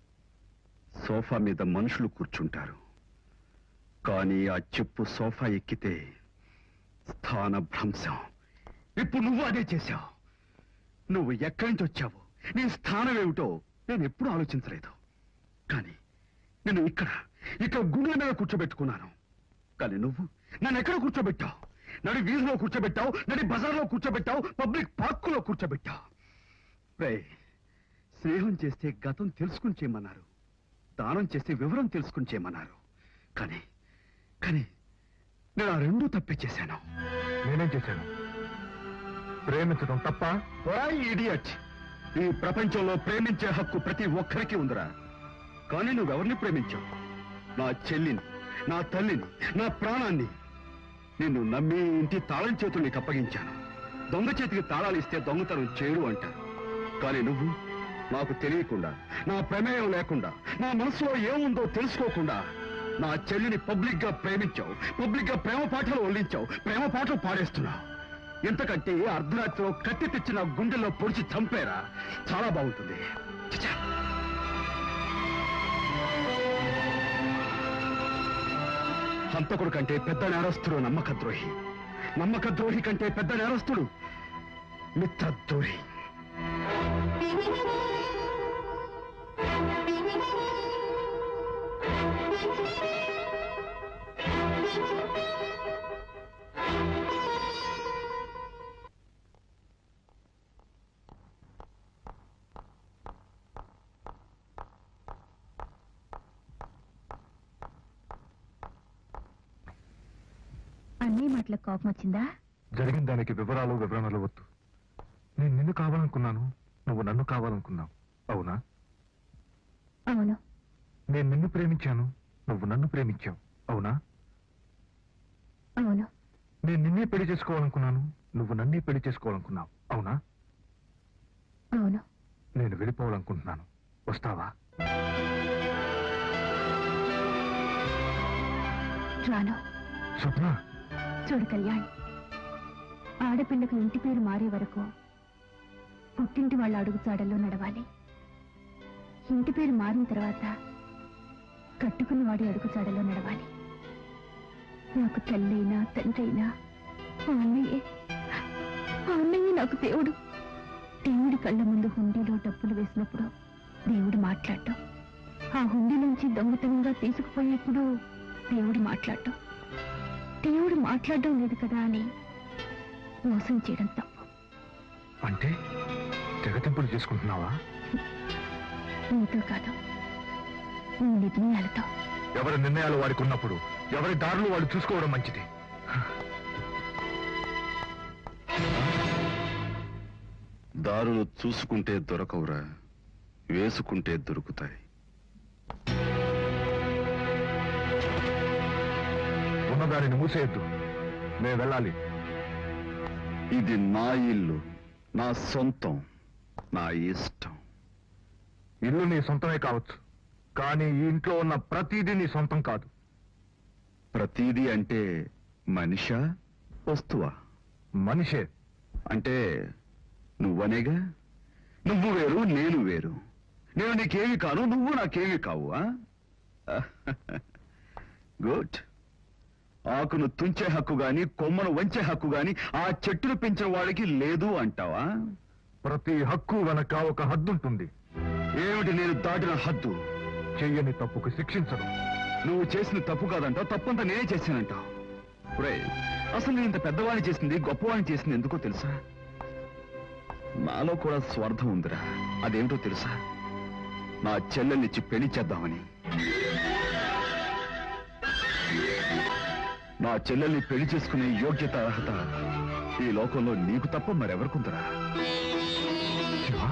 సోఫా మీద మనుషులు కూర్చుంటారు కానీ ఆ చెప్పు సోఫా ఎక్కితే స్థాన భ్రంశం ఇప్పుడు నువ్వు అదే చేశావు నువ్వు ఎక్కడి నుంచి వచ్చావు నీ స్థానం ఏమిటో నేను ఎప్పుడూ ఆలోచించలేదు కానీ నేను ఇక్కడ ఇక్కడ గుండెల మీద కూర్చోబెట్టుకున్నాను కానీ నువ్వు నన్ను ఎక్కడ కూర్చోబెట్టావు నడి వీధిలో కూర్చోబెట్టావు నడి బజార్లో కూర్చోబెట్టావు పబ్లిక్ పార్కులో కూర్చోబెట్టావు రేయ్ స్నేహం చేస్తే గతం తెలుసుకుని చేయమన్నారు దానం చేస్తే వివరం తెలుసుకుని చేయమన్నారు కానీ కానీ నేను ఆ రెండూ తప్పే చేశాను నేనేం చేశాను ప్రేమించడం తప్ప ఇడియట్ ఈ ప్రపంచంలో ప్రేమించే హక్కు ప్రతి ఒక్కరికి ఉందిరా కానీ నువ్వెవరిని ప్రేమించావు నా చెల్లిని నా తల్లిని నా ప్రాణాన్ని నిన్ను నమ్మి ఇంటి తాళం చేతులు నీకు అప్పగించాను దొంగ చేతికి తాళాలు ఇస్తే దొంగతనం చేయడు అంటారు కానీ నువ్వు నాకు తెలియకుండా నా ప్రమేయం లేకుండా నా మనసులో ఏముందో తెలుసుకోకుండా నా చెల్లిని పబ్లిక్ గా ప్రేమించావు పబ్లిక్ గా ప్రేమ పాటలు వల్లించావు ప్రేమ పాటలు పాడేస్తున్నావు ఇంతకంటే అర్ధరాత్రిలో కట్టి తెచ్చిన గుండెల్లో పొడిచి చంపేరా చాలా బాగుంటుంది చచ్చా. హంతకుడు కంటే పెద్ద నేరస్తుడు నమ్మక ద్రోహి నమ్మక ద్రోహి కంటే పెద్ద నేరస్తుడు మిత్రద్రోహి అన్నీ మాటలకు కోపం వచ్చిందా జరిగిన దానికి వివరాలు వివరణలు వద్దు నేను నిన్ను కావాలనుకున్నాను నువ్వు నన్ను కావాలనుకున్నావు అవునా అవును నేను నిన్ను ప్రేమించాను నువ్వు నన్ను ప్రేమించావు అవునా అవును నేను నిన్నే పెళ్లి చేసుకోవాలనుకున్నాను నువ్వు నన్నే పెళ్లి చేసుకోవాలనుకున్నావు అవునా అవును నేను వెళ్ళిపోవాలనుకుంటున్నాను వస్తావా రాను స్వప్న చూడు కళ్యాణ్ ఆడపిల్లకు ఇంటి పేరు మారే వరకు పుట్టింటి వాళ్ళ అడుగుజాడల్లో నడవాలి ఇంటి పేరు మారిన తర్వాత కట్టుకున్న వాడి అడుగుజాడల్లో నడవాలి నాకు తల్లైనా తండ్రైనా ఆ అన్నయ్యే ఆ అన్నయ్య నాకు దేవుడు దేవుడి కళ్ళ ముందు హుండీలో డబ్బులు వేసినప్పుడు దేవుడు మాట్లాడటం ఆ హుండీ నుంచి దొంగతనంగా తీసుకుపోయేప్పుడు దేవుడు మాట్లాడటం దేవుడు మాట్లాడడం లేదు కదా అని మోసం చేయడం తప్పు అంటే తెగతింపులు చేసుకుంటున్నావా నీతో కాదు నీ నిర్ణయాలతో ఎవరి నిర్ణయాలు వాడికి ఉన్నప్పుడు ఎవరి దారులు వాళ్ళు చూసుకోవడం మంచిది దారులు చూసుకుంటే దొరకవురా వేసుకుంటే దొరుకుతాయి ఉన్నదానిని మూసేయద్దు నేను వెళ్ళాలి ఇది నా ఇల్లు నా సొంతం నా ఇష్టం ఇల్లు నీ సొంతమే కావచ్చు కానీ ఈ ఇంట్లో ఉన్న ప్రతిదీ నీ సొంతం కాదు ప్రతీది అంటే మనిషా వస్తువా మనిషే అంటే నువ్వనేగా నువ్వు వేరు నేను వేరు నేను నీకేమి కాను నువ్వు నాకేమి కావు గుడ్ ఆకును తుంచే హక్కు గాని కొమ్మను వంచే హక్కు గాని ఆ చెట్టును పెంచిన వాడికి లేదు అంటావా ప్రతి హక్కు వెనక ఒక హద్దుంటుంది ఏమిటి నేను దాటిన హద్దు చెయ్యని తప్పుకు శిక్షించడం నువ్వు చేసిన తప్పు కాదంటావు తప్పంతా నేనే చేశానంటావు ఒరే అసలు నేను ఇంత పెద్దవాడిని చేసింది గొప్పవాడిని చేసింది ఎందుకో తెలుసా నాలో కూడా స్వార్థం ఉందిరా అదేమిటో తెలుసా నా చెల్లెల్నిచ్చి పెళ్లి చేద్దామని నా చెల్లెల్ని పెళ్లి చేసుకునే యోగ్యత అర్హత ఈ లోకంలో నీకు తప్ప మరెవరికుందరా శివా,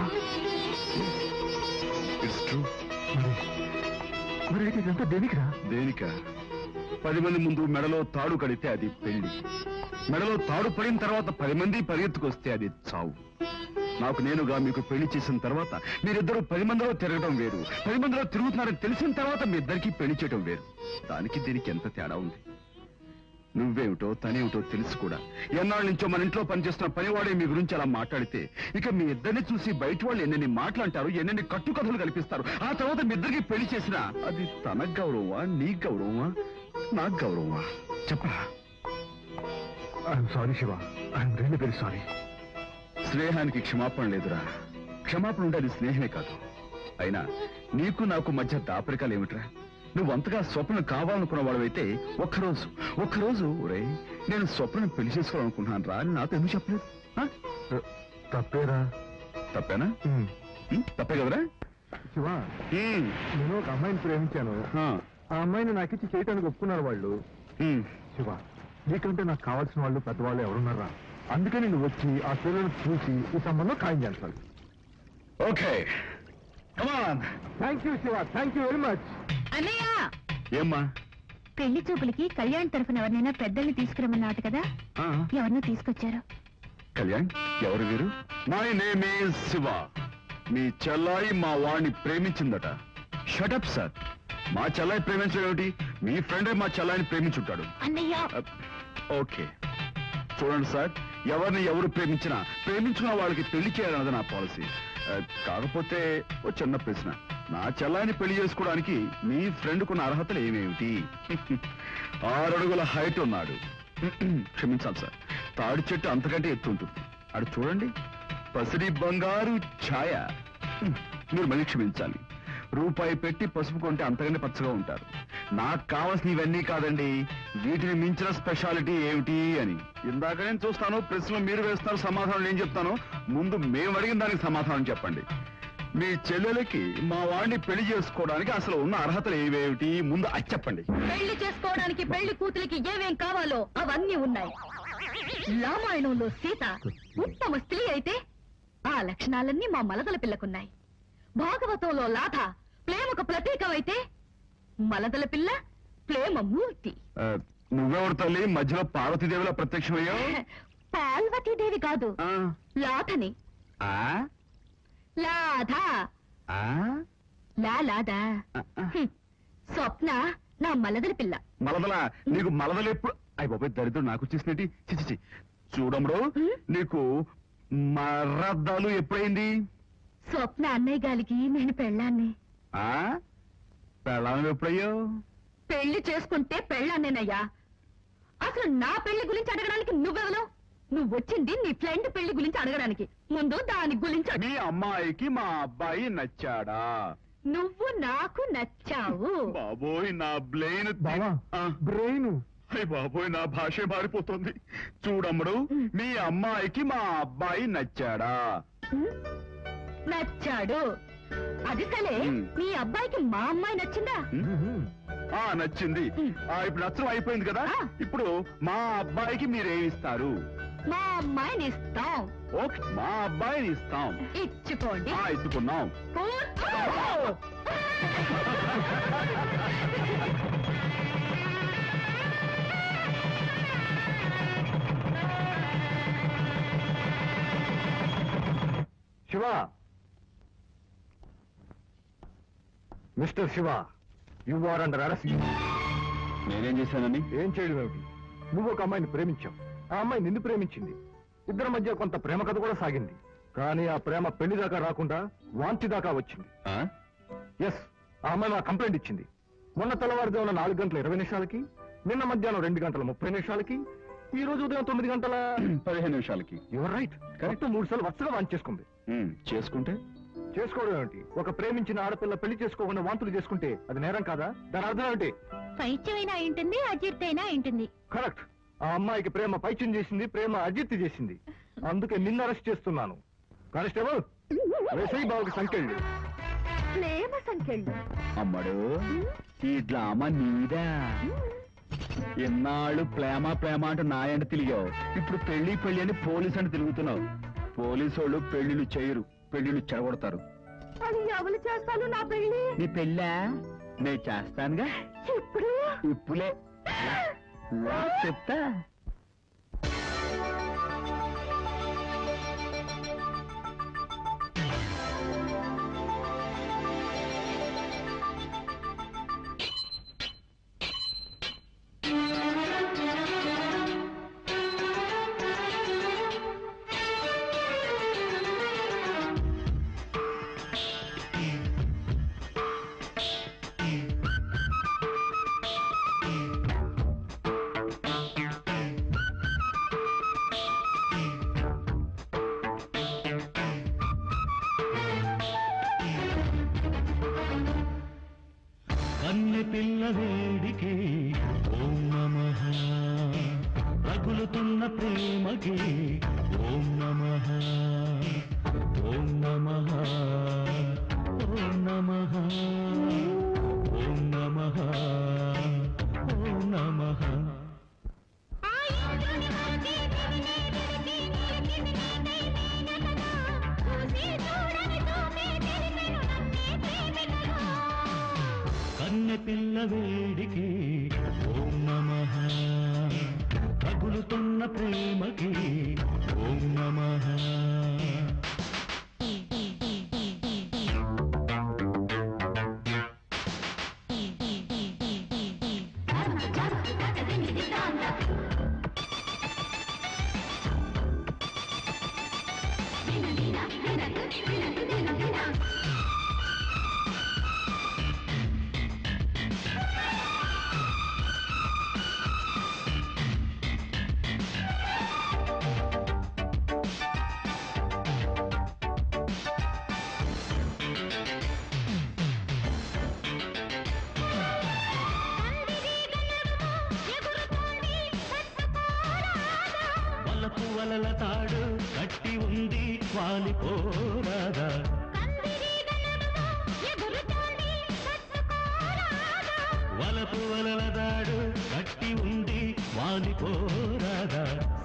ఇట్స్ ట్రూ మరి మరి అయితే ఇదంతా దేనికిరా దేనిక పది మంది ముందు మెడలో తాడు కడితే అది పెళ్లి మెడలో తాడు పడిన తర్వాత పది మంది పరిగెత్తుకొస్తే అది చావు నాకు నేనుగా మీకు పెళ్లి చేసిన తర్వాత మీరిద్దరూ పది మందిలో తిరగడం వేరు పది మందిలో తిరుగుతున్నారని తెలిసిన తర్వాత మీ ఇద్దరికి పెళ్లి చేయడం వేరు దానికి దీనికి ఎంత తేడా ఉంది నువ్వేమిటో తనేమిటో తెలుసు కూడా ఎన్నాళ్ళ నుంచో మన ఇంట్లో పనిచేస్తున్న పనివాడే మీ గురించి అలా మాట్లాడితే ఇక మీ ఇద్దరిని చూసి బయట వాళ్ళు ఎన్నెన్ని మాటలంటారు ఎన్నెన్ని కట్టుకథలు కల్పిస్తారు ఆ తర్వాత మీ ఇద్దరికి పెళ్లి చేసినా అది తన గౌరవమా నీ గౌరవమా నాకు గౌరవమా చెప్పా I'm sorry Shiva I'm really very sorry స్నేహానికి క్షమాపణ లేదురా క్షమాపణ ఉంటే అది స్నేహమే కాదు అయినా నీకు నాకు మధ్య దాపరికాలు ఏమిట్రా నువ్వు అంతగా స్వప్న కావాలనుకున్న వాడవైతే ఒక్కరోజు ఒక్కరోజు రే నేను స్వప్నం పెళ్లి చేసుకోవాలనుకుంటున్నాను రా అని నాతో ఎందుకు చెప్పలేదు ఆ? తప్పేరా తప్పేనా ఉమ్. ఉం? తప్పే కదరా శివ ఉం. నేను ఒక అమ్మాయిని ప్రేమించాను ఆ. ఆ అమ్మాయిని నాకు ఇచ్చి చేయటానికి ఒప్పుకున్నారు వాళ్ళు ఉం. శివ నీకంటే నాకు కావాల్సిన వాళ్ళు పెద్దవాళ్ళు ఎవరున్నారా అందుకే నేను వచ్చి ఆ పిల్లలను చూసి ఈ సంబంధం ఖాయం చేస్తాను okay come on thank you Shiva thank you very much అన్నయ్య ఏమ్మా పెళ్లి చూపులకి కళ్యాణ్ తరఫున ఎవరినైనా పెద్దల్ని తీసుకురమ్మన్నాట కదా ఆ. ఎవరినో తీసుకొచ్చారు కళ్యాణ్ ఎవరు వీరు మై నేమ్ ఈజ్ శివ మీ చెల్లాయి మా వాడిని ప్రేమించిందట షటప్ సార్ మా చెల్లాయి ప్రేమించడం ఏమిటి మీ ఫ్రెండే మా చెల్లాయిని ప్రేమించుంటాడు అన్నయ్య ఓకే చూడండి సార్ ఎవరిని ఎవరు ప్రేమించినా ప్రేమించుకున్న వాళ్ళకి పెళ్లి చేయాలన్నది నా పాలసీ ఆ, కాకపోతే ఓ చిన్న ప్రశ్న నా చెల్లాయిని పెళ్లి చేసుకోవడానికి మీ ఫ్రెండ్కున్న అర్హతలు ఏమేమిటి ఆరు అడుగుల హైట్ ఉన్నాడు క్షమించాలి సార్ తాడి చెట్టు అంతకంటే ఎత్తు ఉంటుంది అటు చూడండి పసిడి బంగారు ఛాయ హ్మ్, మీరు మళ్ళీ క్షమించాలి రూపాయి పెట్టి పసుపు కొంటే అంతకంటే పచ్చగా ఉంటారు నాకు కావాల్సిన ఇవన్నీ కాదండి వీటిని మించిన స్పెషాలిటీ ఏమిటి అని ఇందాక నేను చూస్తాను ప్రశ్నలు మీరు వేస్తారు సమాధానం నేను చెప్తాను ముందు మేము అడిగిన దానికి సమాధానం చెప్పండి మీ చెల్లెలకి మా వాడిని పెళ్లి చేసుకోవడానికి అసలు ఉన్న అర్హతలు ఏవేమిటి ముందు అది చెప్పండి పెళ్లి చేసుకోవడానికి పెళ్లి కూతురికి ఏమేం కావాలో అవన్నీ ఉన్నాయి రామాయణంలో సీత ఉత్తమ స్త్రీ అయితే ఆ లక్షణాలన్నీ మా మలదల పిల్లకున్నాయి భాగవతంలో లాథ ప్రేమకు ప్రతీకమైతే మలదల పిల్ల ప్రేమ మూర్తి ఆ, నువ్వెవరు తల్లి మధ్యలో పార్వతీదేవిలా ప్రత్యక్షమయ్యావు పార్వతీదేవి కాదు ఆ, లాథని ఆ, లాథ ఆ, లా లాదా ఆ, ఆ. హ్మ్. స్వప్న నా మలదల పిల్ల మలదల నీకు మలదలు ఎప్పుడు అయ్యి బాబాయ్ దరిద్రుడు నాకు వచ్చేసినట్టు చిచి చూడమ్ముడు హ్మ్? నీకు మరద్దాలు ఎప్పుడైంది స్వప్న అన్నయ్య గాలికి నేను పెళ్ళాన్ని ఆ పెళ్ళాం ఎప్పుడయ్యావు పెళ్లి చేసుకుంటే పెళ్ళాన్నేనయ్యా అసలు నా పెళ్లి గురించి అడగడానికి నువ్వెవరు నువ్వు వచ్చింది నీ ఫ్రెండ్ పెళ్లి గురించి అడగడానికి ముందు దాని గురించి అడుగు. మీ అమ్మాయికి మా అబ్బాయి నచ్చాడా నువ్వు నాకు నచ్చావు బాబోయ్ నా బ్లెయిన్ బ్రెయిన్ అయ్య బాబోయ్ నా భాష మారిపోతుంది చూడమ్ముడు మీ అమ్మాయికి మా అబ్బాయి నచ్చాడా ఉం? నచ్చాడు అది సరే ఉం. మీ అబ్బాయికి మా అమ్మాయి నచ్చిందా ఆ నచ్చింది ఆ ఇప్పుడు నచ్చడం అయిపోయింది కదా ఆ. ఇప్పుడు మా అబ్బాయికి మీరేమిస్తారు మా అమ్మాయిని ఇస్తాం ఓకే మా అబ్బాయిని ఇస్తాం ఇచ్చుకోండి ఆ ఎత్తుకున్నాం కూర్చో. Shiva mister Shiva you are under arrest నేనేం చేశానని ఏం చేయడం ఏమిటి నువ్వు ఒక అమ్మాయిని ప్రేమించావు ఆ అమ్మాయి నిన్ను ప్రేమించింది ఇద్దరి మధ్య కొంత ప్రేమ కథ కూడా సాగింది కానీ ఆ ప్రేమ పెళ్లి దాకా రాకుండా వాంతి దాకా వచ్చింది ఆ? ఎస్ ఆ అమ్మాయి నా కంప్లైంట్ ఇచ్చింది మొన్న తెల్లవారుజామున నాలుగు గంటల ఇరవై నిమిషాలకి నిన్న మధ్యాహ్నం రెండు గంటల ముప్పై నిమిషాలకి ఈ రోజు ఉదయం తొమ్మిది గంటల పదిహేను నిమిషాలకి యువర్ రైట్ కరెక్ట్ మూడు సార్లు వరుసగా వాంతి చేసుకుంది ఉమ్, చేసుకుంటే చేసుకోవడం ఏమిటి ఒక ప్రేమించిన ఆడపిల్ల పెళ్లి చేసుకోకుండా వాంతులు చేసుకుంటే అది నేరం కాదా దాని అర్థం ఏమిటి పైత్యమైనా ఉంటుంది అజీర్తైనా ఉంటుంది కరెక్ట్ ఆ అమ్మాయికి ప్రేమ పైచ్యం చేసింది ప్రేమ అజిత్ చేసింది అందుకే నిన్ను అరెస్ట్ చేస్తున్నాను కానిస్టేబుల్ వేసై బాబుకి సంఖ్యలు ప్రేమ సంఖ్యలు అమ్మడు ఈ డ్రామా నీదా ఎన్నాళ్ళు ప్రేమ ప్రేమ అంటూ నాయంట తిరిగావు ఇప్పుడు పెళ్లి పెళ్లి అని పోలీస్ అంటే తిరుగుతున్నావు పోలీసు వాళ్ళు పెళ్లిళ్ళు చేయరు పెళ్లిళ్ళు చెడగొడతారు అది ఎవరు చేస్తాను నా పెళ్లి నీ పెళ్ళా నేను చేస్తానుగా ఇప్పుడు ఇప్పుడే లా చెప్తా కన్నె పిల్ల వేడికి ఓం నమః రగులుతున్న ప్రేమకి ఓం నమః ఓం నమః ఓం నమః ఓం నమః ఓం నమః కన్నె పిల్ల వేడికి ఓం నమః రగులుతున్న ప్రేమకి ఓం నమః వలపు వలల తాడు కట్టి ఉంది వాలిపోరాదా వలపు వలల తాడు కట్టి ఉంది వాలిపోరాదా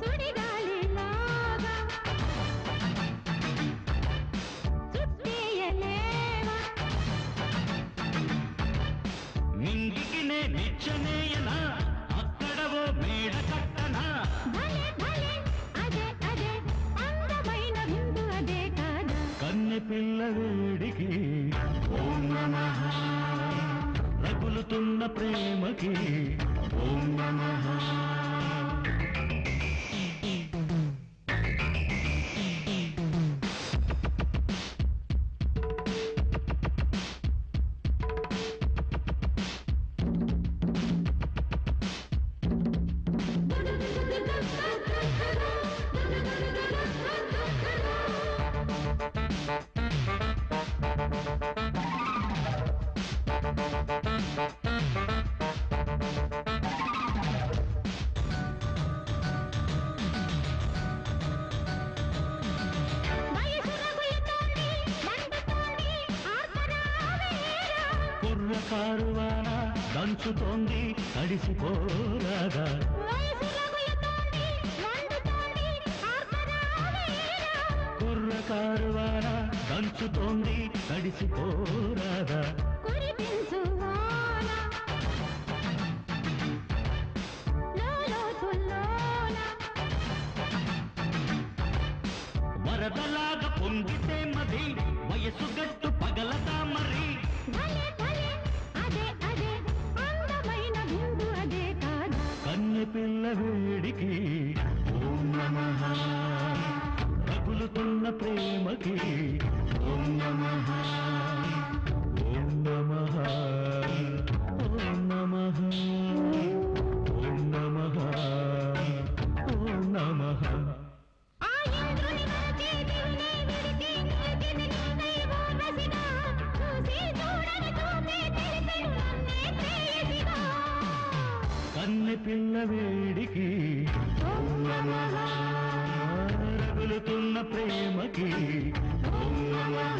నింగికి నే నిచ్చనేయనా అక్కడ ఓ మేడ కట్టనా కన్నె పిల్ల వేడికి ఓం నమః రగులుతున్న ప్రేమకి ఓం నమః కుర్ర కారువాన దంచుతోంది తడిసిపోరాదా కుర్ర కారువాన దంచుతోంది తడిసిపోరాదా వరదలాగా పొంగితే మది వయసు గట్టు పగలదా మరి కన్నె పిల్ల వేడికి ఓం నమః రగులుతున్న ప్రేమకి ఓం నమః ఓం నమః ఓం నమః ఓం నమః ఓం నమః కన్నె పిల్ల వేడికి ఓం నమః రగులుతున్న ప్రేమకి ఓం నమః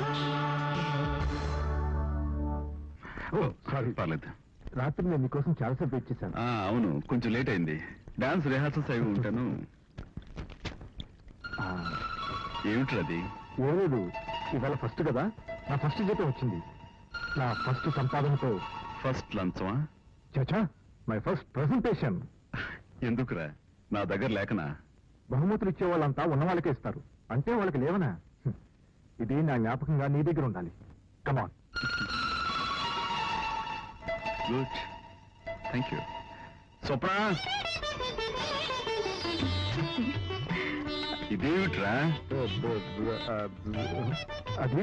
ఓ సారీ పర్లేదు రాత్రి నేను మీకోసం చాలాసేపు వెయిట్ చేశాను ఆ, అవును కొంచెం లేట్ అయింది డాన్స్ రిహార్సల్స్ అయి ఉంటాను ఏమిటి అది ఏం లేదు ఇవాళ ఫస్ట్ కదా నా ఫస్ట్ జీతం వచ్చింది నా ఫస్ట్ సంపాదనతో ఫస్ట్ లంచమా చచా మై ఫస్ట్ ప్రెజెంటేషన్ ఎందుకురా నా దగ్గర లేకనా బహుమతులు ఇచ్చే వాళ్ళంతా ఉన్న వాళ్ళకే ఇస్తారు అంటే వాళ్ళకి లేవనా హ్మ్. ఇది నా జ్ఞాపకంగా నీ దగ్గర ఉండాలి come on good thank you Swapna ఇదేమిట్రా అది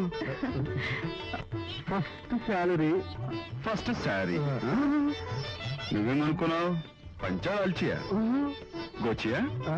ఫస్ట్ శాలరీ ఫస్ట్ శారీ నువ్వేమనుకున్నావు పంచా అల్చియా గోచియా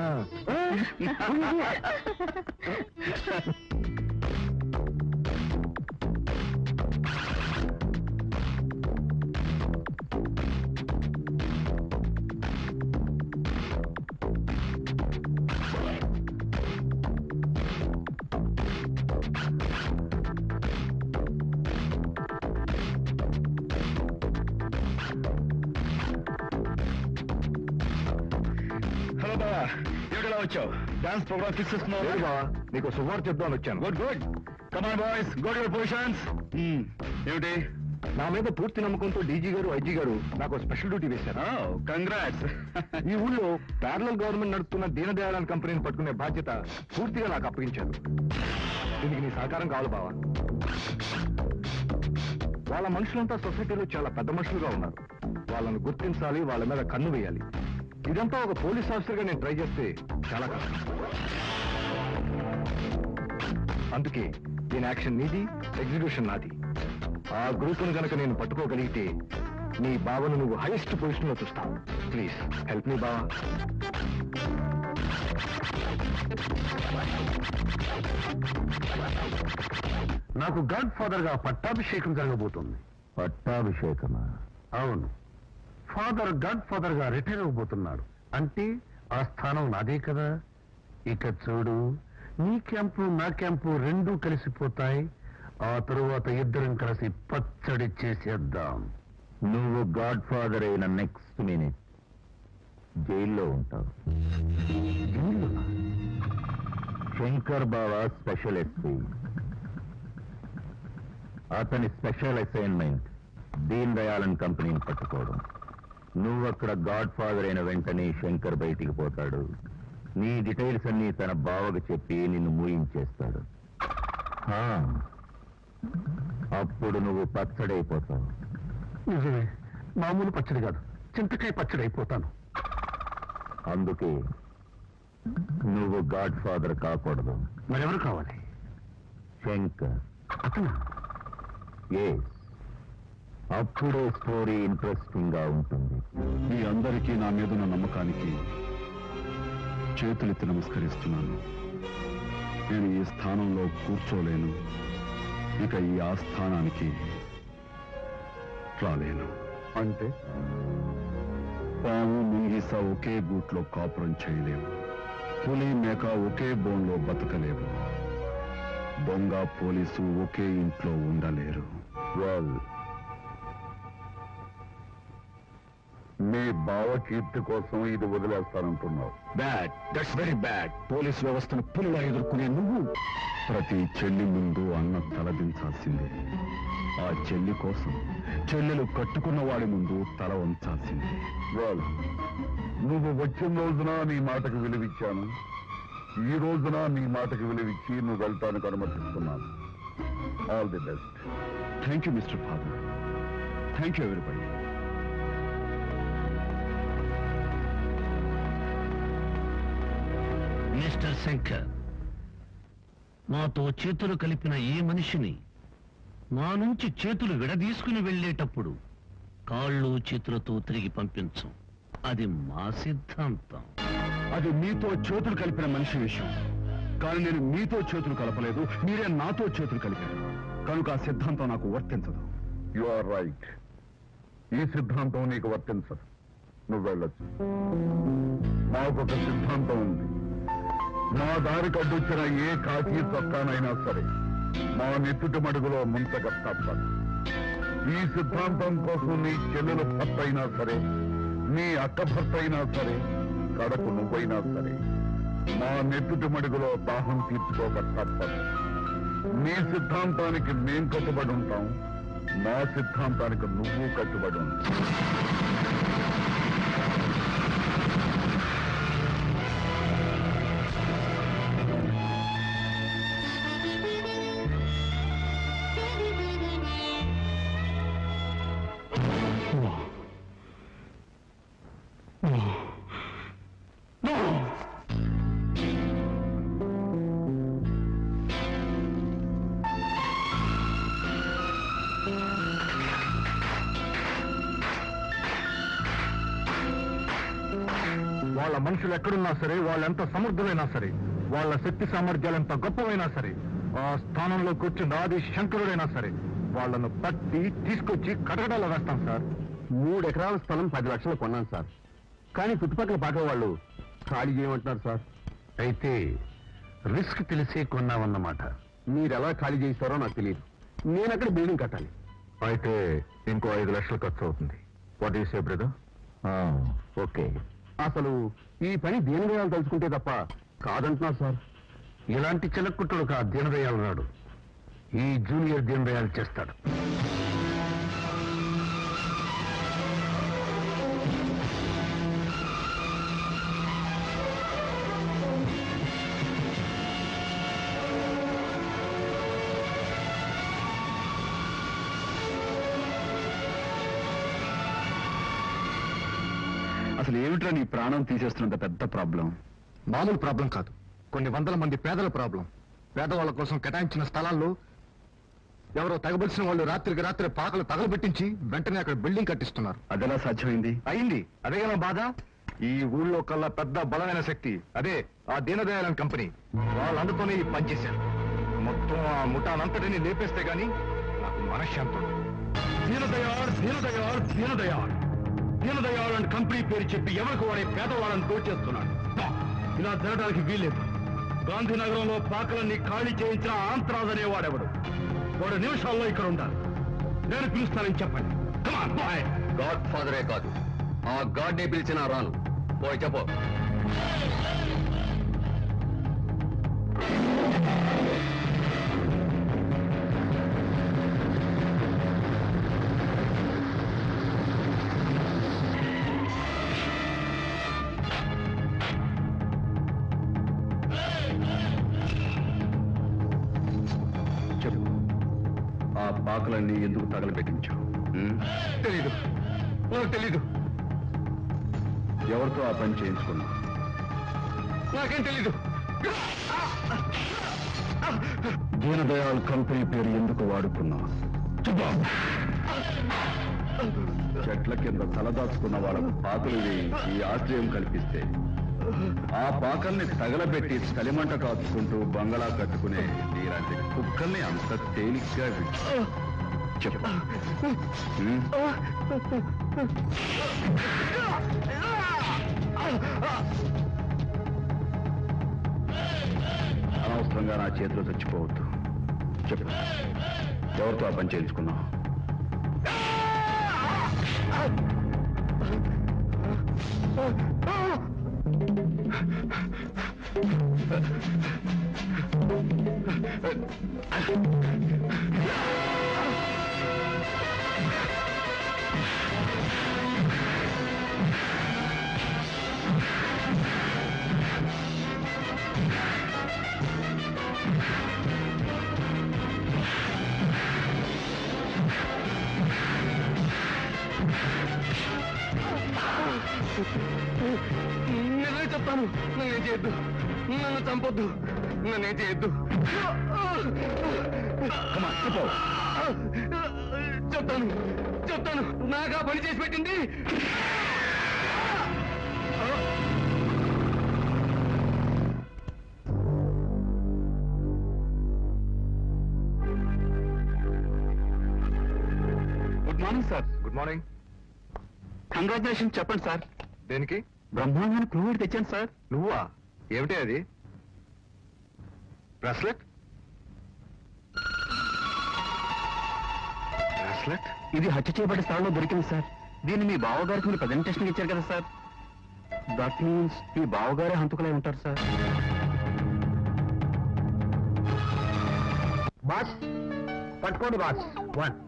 హలో బావా ఏమిటలా వచ్చావు డాన్స్ ప్రోగ్రామ్ ఫిక్స్ చేస్తున్నావు బావా నీకు శుభవార్త చెప్దామని వచ్చాను good good come on boys guard your positions ఏమిటి నా మీద పూర్తి నమ్మకంతో డీజీ గారు ఐజీ గారు నాకు స్పెషల్ డ్యూటీ వేశారు కంగ్రాట్స్ ఈ ఊళ్ళో ప్యారలల్ గవర్నమెంట్ నడుపుతున్న దీనదయాళన్ కంపెనీని పట్టుకునే బాధ్యత పూర్తిగా నాకు అప్పగించారు దీనికి నీ సహకారం కావాలి బావా వాళ్ళ మనుషులంతా సొసైటీలో చాలా పెద్ద మనుషులుగా ఉన్నారు వాళ్ళని గుర్తించాలి వాళ్ళ మీద కన్ను వేయాలి ఇదంతా ఒక పోలీస్ ఆఫీసర్గా నేను ట్రై చేస్తే చాలా కష్టం అందుకే దీని యాక్షన్ నీది ఎగ్జిక్యూషన్ నాది ఆ గ్రూపును గనక నేను పట్టుకోగలిగితే నీ బావను నువ్వు హైయెస్ట్ పొజిషన్ లో చూస్తావు ప్లీజ్ హెల్ప్ మీ బావా నాకు గాడ్ ఫాదర్ గా పట్టాభిషేకం జరగబోతుంది పట్టాభిషేకమా అవును ఫాదర్ గాడ్ ఫాదర్ గా రిటైర్ అవబోతున్నాడు అంటే ఆ స్థానం నాదే కదా ఇక చూడు నీ క్యాంపు నా క్యాంపు రెండూ కలిసిపోతాయి ఆ తరువాత ఇద్దరం కలిసి పచ్చడి చేసేద్దాం నువ్వు గాడ్ ఫాదర్ అయిన నెక్స్ట్ మినిట్ జైల్లో ఉంటావు జైల్లోనా? శంకర్ బాబా స్పెషల్ ఎస్పీ అతని స్పెషల్ అసైన్మెంట్ దీన్ దయాళన్ కంపెనీని పట్టుకోవడం నువ్వు అక్కడ గాడ్ ఫాదర్ అయిన వెంటనే శంకర్ బయటికి పోతాడు నీ డీటెయిల్స్ అన్ని తన బావకు చెప్పి నిన్ను మూయించేస్తాడు ఆ, అప్పుడు నువ్వు పచ్చడైపోతావు నిజమే మామూలు పచ్చడి కాదు చింతకాయ పచ్చడి అయిపోతాను అందుకే నువ్వు గాడ్ ఫాదర్ కాకూడదు మరెవరు కావాలి శంకర్ అతను ఎస్ అప్పుడే స్టోరీ ఇంట్రెస్టింగ్ గా ఉంటుంది మీ అందరికీ నా మీదున్న నమ్మకానికి చేతులెత్తి నమస్కరిస్తున్నాను నేను ఈ స్థానంలో కూర్చోలేను ఇక ఈ ఆస్థానానికి రాలేను అంటే పాము ముంగిస ఒకే గూట్లో కాపురం చేయలేవు పులి మేక ఒకే బోన్లో బతకలేవు దొంగ పోలీసు ఒకే ఇంట్లో ఉండలేరు వెల్ మీ బావ కీర్తి కోసం ఇది వదిలేస్తానంటున్నావు bad that's very bad police వ్యవస్థను పులిలా ఎదుర్కొనే నువ్వు ప్రతి చెల్లి ముందు అన్న తలదించాల్సిందే ఆ చెల్లి కోసం చెల్లెలు కట్టుకున్న వాడి ముందు తల వంచాల్సిందే వెల్ నువ్వు వచ్చిన రోజున నీ మాటకు విలువిచ్చాను ఈ రోజున నీ మాటకు విలువిచ్చి నువ్వు వెళ్తానికి అనుమతిస్తున్నాను all the best thank you mister father thank you ఎవరిబడి మిస్టర్ శంకర్ మాతో చేతులు కలిపిన ఈ మనిషిని మా నుంచి చేతులు విడదీసుకుని వెళ్ళేటప్పుడు కాళ్ళు చేతులతో తిరిగి పంపించం అది మా సిద్ధాంతం అది మీతో చేతులు కలిపిన మనిషి విషయం కానీ నేను మీతో చేతులు కలపలేదు మీరే నాతో చేతులు కలిపారు కనుక ఆ సిద్ధాంతం నాకు వర్తించదు యు ఆర్ రైట్ ఈ సిద్ధాంతం నీకు వర్తించదు నువ్వు వెళ్ళొచ్చు మాకొక సిద్ధాంతం ఉంది మా దారి కడ్డొచ్చిన ఏ కాకి చొక్కానైనా సరే మా నెత్తుటి మడుగులో ముంచక తప్పదు ఈ సిద్ధాంతం కోసం నీ చెల్లెల భర్త అయినా సరే నీ అక్క భర్త అయినా సరే కడకు నువ్వైనా సరే మా నెత్తుటి మడుగులో దాహం తీర్చుకోక తప్పదు నీ సిద్ధాంతానికి మేం కట్టుబడి ఉంటాం మా సిద్ధాంతానికి నువ్వు కట్టుబడి ఉంటావు వాళ్ళ మనుషులు ఎక్కడున్నా సరే వాళ్ళెంత సమర్థులైనా సరే వాళ్ళ శక్తి సామర్థ్యాలు ఎంత గొప్పవైనా సరే ఆ స్థానంలో కూర్చున్న ఆది శంకరుడైనా సరే వాళ్ళను పట్టి తీసుకొచ్చి కటకటాలో వేస్తాం సార్ మూడు ఎకరాల స్థలం పది లక్షలు కొన్నాను సార్ కానీ చుట్టుపక్కల పాక వాళ్ళు ఖాళీ చేయమంటున్నారు సార్ అయితే రిస్క్ తెలిసే కొన్నావన్నమాట మీరు ఎలా ఖాళీ చేస్తారో నాకు తెలియదు నేను అక్కడ బిల్డింగ్ కట్టాలి అయితే ఇంకో ఐదు లక్షలు ఖర్చు అవుతుంది what is a brother okay అసలు ఈ పని దేని వేయాలి తలుచుకుంటే తప్ప కాదంటున్నారు సార్ ఇలాంటి చిలక్కుట్టుడు ఆ దీనదయాలు రాడు ఈ జూనియర్ దీనదయాలు చేస్తాడు అసలు ఏమిట్రా నీ ప్రాణం తీసేస్తున్నంత పెద్ద ప్రాబ్లం మామూలు ప్రాబ్లం కాదు కొన్ని వందల మంది పేదల ప్రాబ్లం పేదవాళ్ళ కోసం కేటాయించిన స్థలాల్లో ఎవరో తగబలిసిన వాళ్ళు రాత్రికి రాత్రి పాకలు తగలబెట్టించి వెంటనే అక్కడ బిల్డింగ్ కట్టిస్తున్నారు అదెలా సాధ్యమైంది అయింది అదే కదా బాధ ఈ ఊళ్ళో కల్లా పెద్ద బలమైన శక్తి అదే ఆ దీనదయాళన్ కంపెనీ వాళ్ళందరితోనే ఈ పనిచేశారు మొత్తం ఆ ముఠానంతటిని లేపేస్తే గాని నాకు మనశ్శాంతం ఉండదు. దీనదయాళ్ దీనదయాళ్ దీనదయాళ్ దీనదయాళ్ అండ్ కంపెనీ పేరు చెప్పి ఎవరికి వాడే పేదవాళ్ళని దోచేస్తున్నాడు ఇలా జరగడానికి వీల్లేదు గాంధీనగరంలో పాకలన్నీ ఖాళీ చేయించిన ఆంధ్రాజ్ అనేవాడెవడు వాడు నిమిషాల్లో ఇక్కడ ఉండాలి నేను పిలుస్తానని చెప్పండి గాడ్ ఫాదరే కాదు ఆ గాడ్ నే పిలిచిన రాను పోయి చెప్పు చెప్పు ఆ పాకలన్నీ ఎందుకు తగలబెట్టించావు తెలీదు నాకు తెలీదు ఎవరితో ఆ పని చేయించుకున్నా నాకేం తెలీదు దీనదయాళ్ కంపెనీ పేరు ఎందుకు వాడుకున్నా చెట్ల కింద తలదాచుకున్న వాళ్ళకు పాకలు వేయించి ఆశ్రయం కల్పిస్తే ఆ పాకల్ని తగలబెట్టి చలిమంట కాచుకుంటూ బంగళా కట్టుకునే నీలాంటి కుక్కల్ని అంత తేలిగ్గా విడిచి చెప్పు హ్మ్? అనవసరంగా నా చేతిలో చచ్చిపోవద్దు చెప్పు ఎవరితో ఆ పని చేయించుకున్నావు నేనే చెప్తాను నన్నేం చేయొద్దు నన్ను చంపొద్దు నన్నేం చేయొద్దు చెప్తాను చెప్తాను నాకు ఆ పని చేసి పెట్టింది good morning sir good morning congratulation చెప్పండి సార్ దేనికి బ్రహ్మాండాన్ని క్లూడ్ తెచ్చాను సార్ నువ్వా ఏమిటి అది బ్రాస్లెట్ బ్రాస్లెట్ ఇది హత్య చేయబడే స్థలంలో దొరికింది సార్ దీన్ని మీ బావగారికి మీరు ప్రజెంటేషన్ ఇచ్చారు కదా సార్ దట్ మీన్స్ మీ బావగారే హంతకులై ఉంటారు సార్ బాస్ పట్టుకోండి బాస్ వన్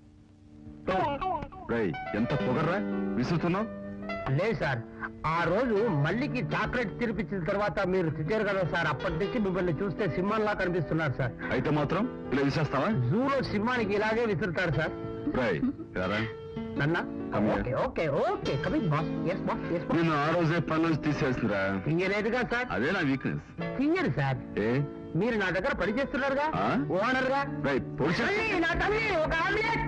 రై ఎంత పొగర్రా విసురుతున్నావు లేదు సార్ ఆ రోజు మల్లికి చాక్లెట్ తినిపించిన తర్వాత మీరు తిట్టారు కదా సార్ అప్పటి నుంచి మిమ్మల్ని చూస్తే సింహంలా కనిపిస్తున్నారు సార్ అయితే మాత్రం ఇలా విసేస్తావా జూలో సింహానికి ఇలాగే విసురుతారు సార్ రై రారా నన్న Come here. Okay okay okay coming boss yes boss yes boss నేను ఆ రోజే పని నుంచి తీసేస్తుందిరా తీయలేదుగా సార్ అదే నా వీక్నెస్ తీయరు సార్ ఏ మీరు నా దగ్గర పని చేస్తున్నారుగా ఆ? ఓనర్ గా రై పొడిచి తల్లి, నా తల్లి ఒక ఆమ్లెట్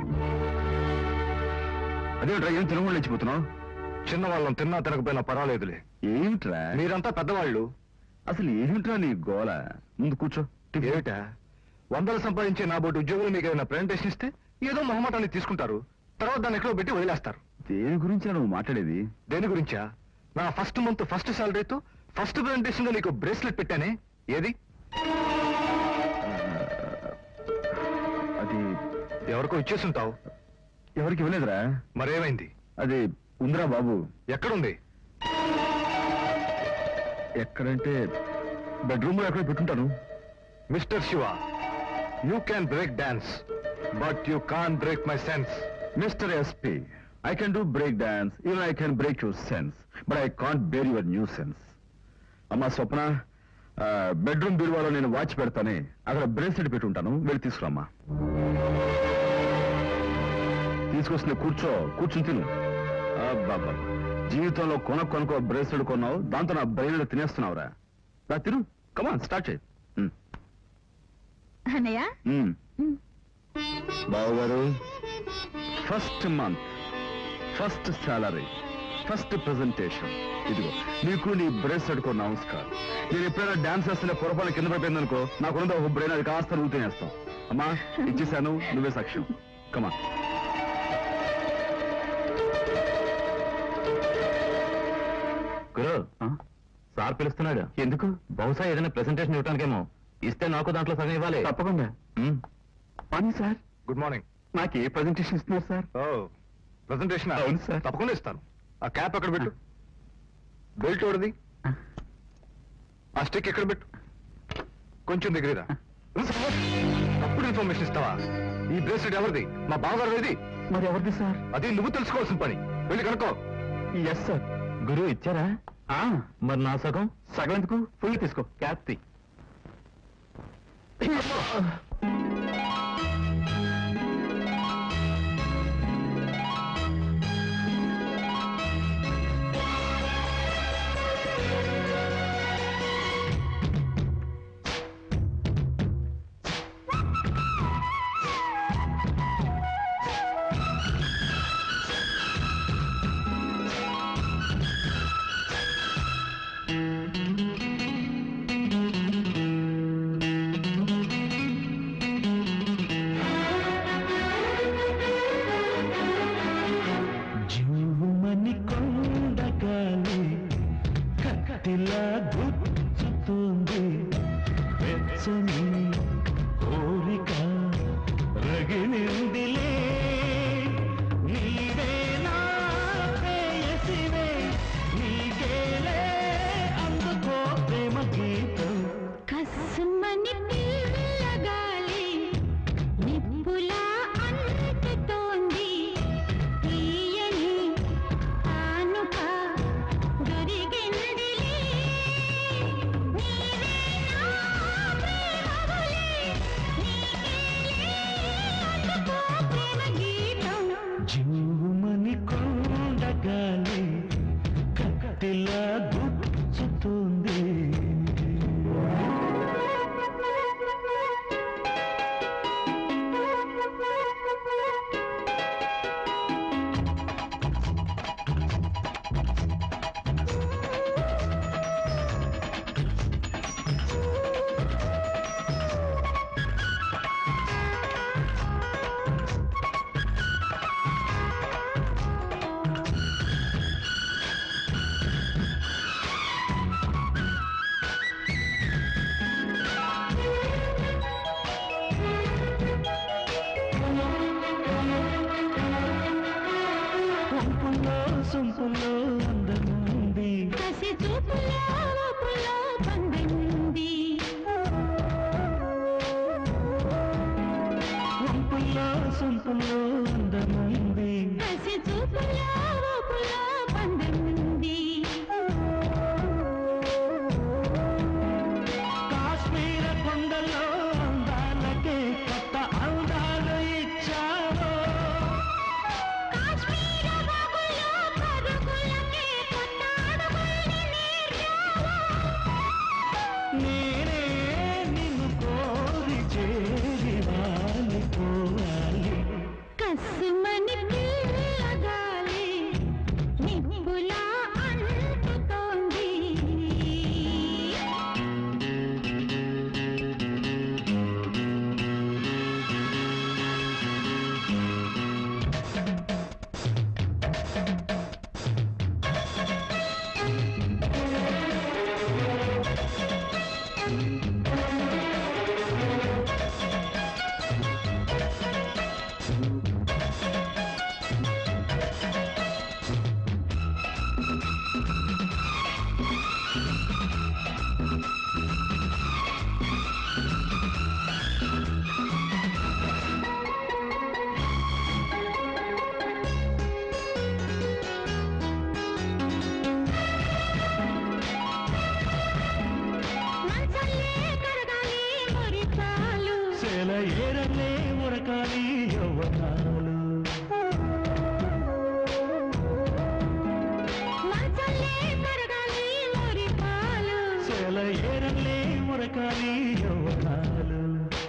అదేంట్రా ఏం తినకుండా లేచిపోతున్నావు చిన్నవాళ్ళం తిన్నా తినకపోయినా పర్వాలేదులే ఏమిట్రా మీరంతా పెద్దవాళ్ళు అసలు ఏమిట్రా నీ గోల ముందు కూర్చో ఏమిటా వందలు సంపాదించే నా బోటి ఉద్యోగులు మీకు ఏదైనా ప్రెజెంటేషన్ ఇస్తే ఏదో మొహమాటాన్ని తీసుకుంటారు తర్వాత దాన్ని ఎక్కడో పెట్టి వదిలేస్తారు దేని గురించి నువ్వు మాట్లాడేది దేని గురించా నా ఫస్ట్ మంత్ ఫస్ట్ సాలరీతో ఫస్ట్ ప్రెజెంటేషన్ లో నీకు బ్రేస్లెట్ పెట్టానే ఏది అది ఎవరికో ఇచ్చేసుంటావు ఎవరికి ఇవ్వలేదురా మరేమైంది అది ఉందిరా బాబు ఎక్కడుంది ఎక్కడంటే బెడ్రూమ్ లో ఎక్కడ పెట్టుంటాను mister Shiva you can break dance but you can't break my sense mister SP I can do break dance even I can break your sense but I can't bear your new sense అమ్మా Swapna bedroom బీరువాలో నేను watch పెడతానే అక్కడ bracelet పెట్టి ఉంటాను వెళ్ళి తీసుకురామ్మా తీసుకొస్తుంది కూర్చో కూర్చుని తిను అబ్బబ్బబ్బ. జీవితంలో కొన కొనుకో బ్రేస్లెట్ కొన్నావు దాంతో నా బ్రెయిన్ తినేస్తున్నావురా రా తిను కమాన్ స్టార్ట్ చేయి ఉమ్, అన్నయ్య ఉమ్. ఉమ్. బాబు గారు first month first salary first presentation ఇదిగో నీకు నీ బ్రేస్లెట్ కో నమస్కారం నేను ఎప్పుడైనా డాన్స్ చేస్తున్న పొరపాటు కింద పడిపోయింది అనుకో నాకున్నది ఒక బ్రెయిన్ అది కాస్త నువ్వు తినేస్తాం అమ్మా ఇచ్చేసాను నువ్వే సాక్ష్యం కమా గురు సార్ పిలుస్తున్నాడు ఎందుకు బహుశా ఏదైనా ప్రెసెంటేషన్ ఇవ్వడానికేమో ఇస్తే నాకు దాంట్లో సగం ఇవ్వాలి తప్పకుండా మార్నింగ్ సార్ గుడ్ మార్నింగ్ నాకు ఏ ప్రజెంటేషన్ ఇస్తున్నారు సార్ ఓ ప్రెసెంటేషన్ అవును, సార్. తప్పకుండా ఇస్తాను ఆ క్యాప్ అక్కడ పెట్టు బెల్ట్ ఓడిది ఆ స్టిక్ ఎక్కడ పెట్టు కొంచెం దగ్గరదా తప్పుడు ఇన్ఫర్మేషన్ ఇస్తావా ఈ బ్రేస్లెట్ ఎవరిది మా బావగారు ఇది మరి ఎవరిది సార్ అది నువ్వు తెలుసుకోవాల్సిన పని వెళ్ళి కనుక్కో ఎస్ సార్ గురువు ఇచ్చారా మరి నా సగం సగం ఎందుకు ఫుల్ తీసుకో క్యాప్ తీ జీవమని కొండగాలి కత్తిలా గుచ్చుతుంది వెచ్చని కోరిక రగిలిందిలే నీవే నా ప్రేయసివే నీకేలే అందుకో ప్రేమ గీతం కస్సుమని పిల్లగాలి నిప్పులా అంటుతోంది తీయని కానుక దొరికిందిలే నీవే నా ప్రేమవలే నీకేలే అందుకో ప్రేమ గీతం జీవమని కొండగాలి కత్తిలా గుచ్చుతుంది పంపులో సొంపులో అందముంది కసి చూపులో ఊపులో పండింది పంపులో సొంపులో అందముంది కసి చూపులో ఊపులో పండింది కాశ్మీర కొండలో అందాలకే కొత్త అందాలు ఇచ్చావో కాశ్మీర బాబులో పరుగులకే కొత్త అడుగుల్ని నేర్చావో నేనే నిన్ను కోరి చేరి వాలిపోవాలి కస్సుమని పిల్లగాలి నిప్పులా అంటుతోంది మంచల్లే కరగాలి మురిపాలు సేల ఏరలే ఉరకాలి యవ్వనాలు మంచల్లే కరగాలి మురిపాలు సేల ఏరలే ఉరకాలి యవ్వనాలు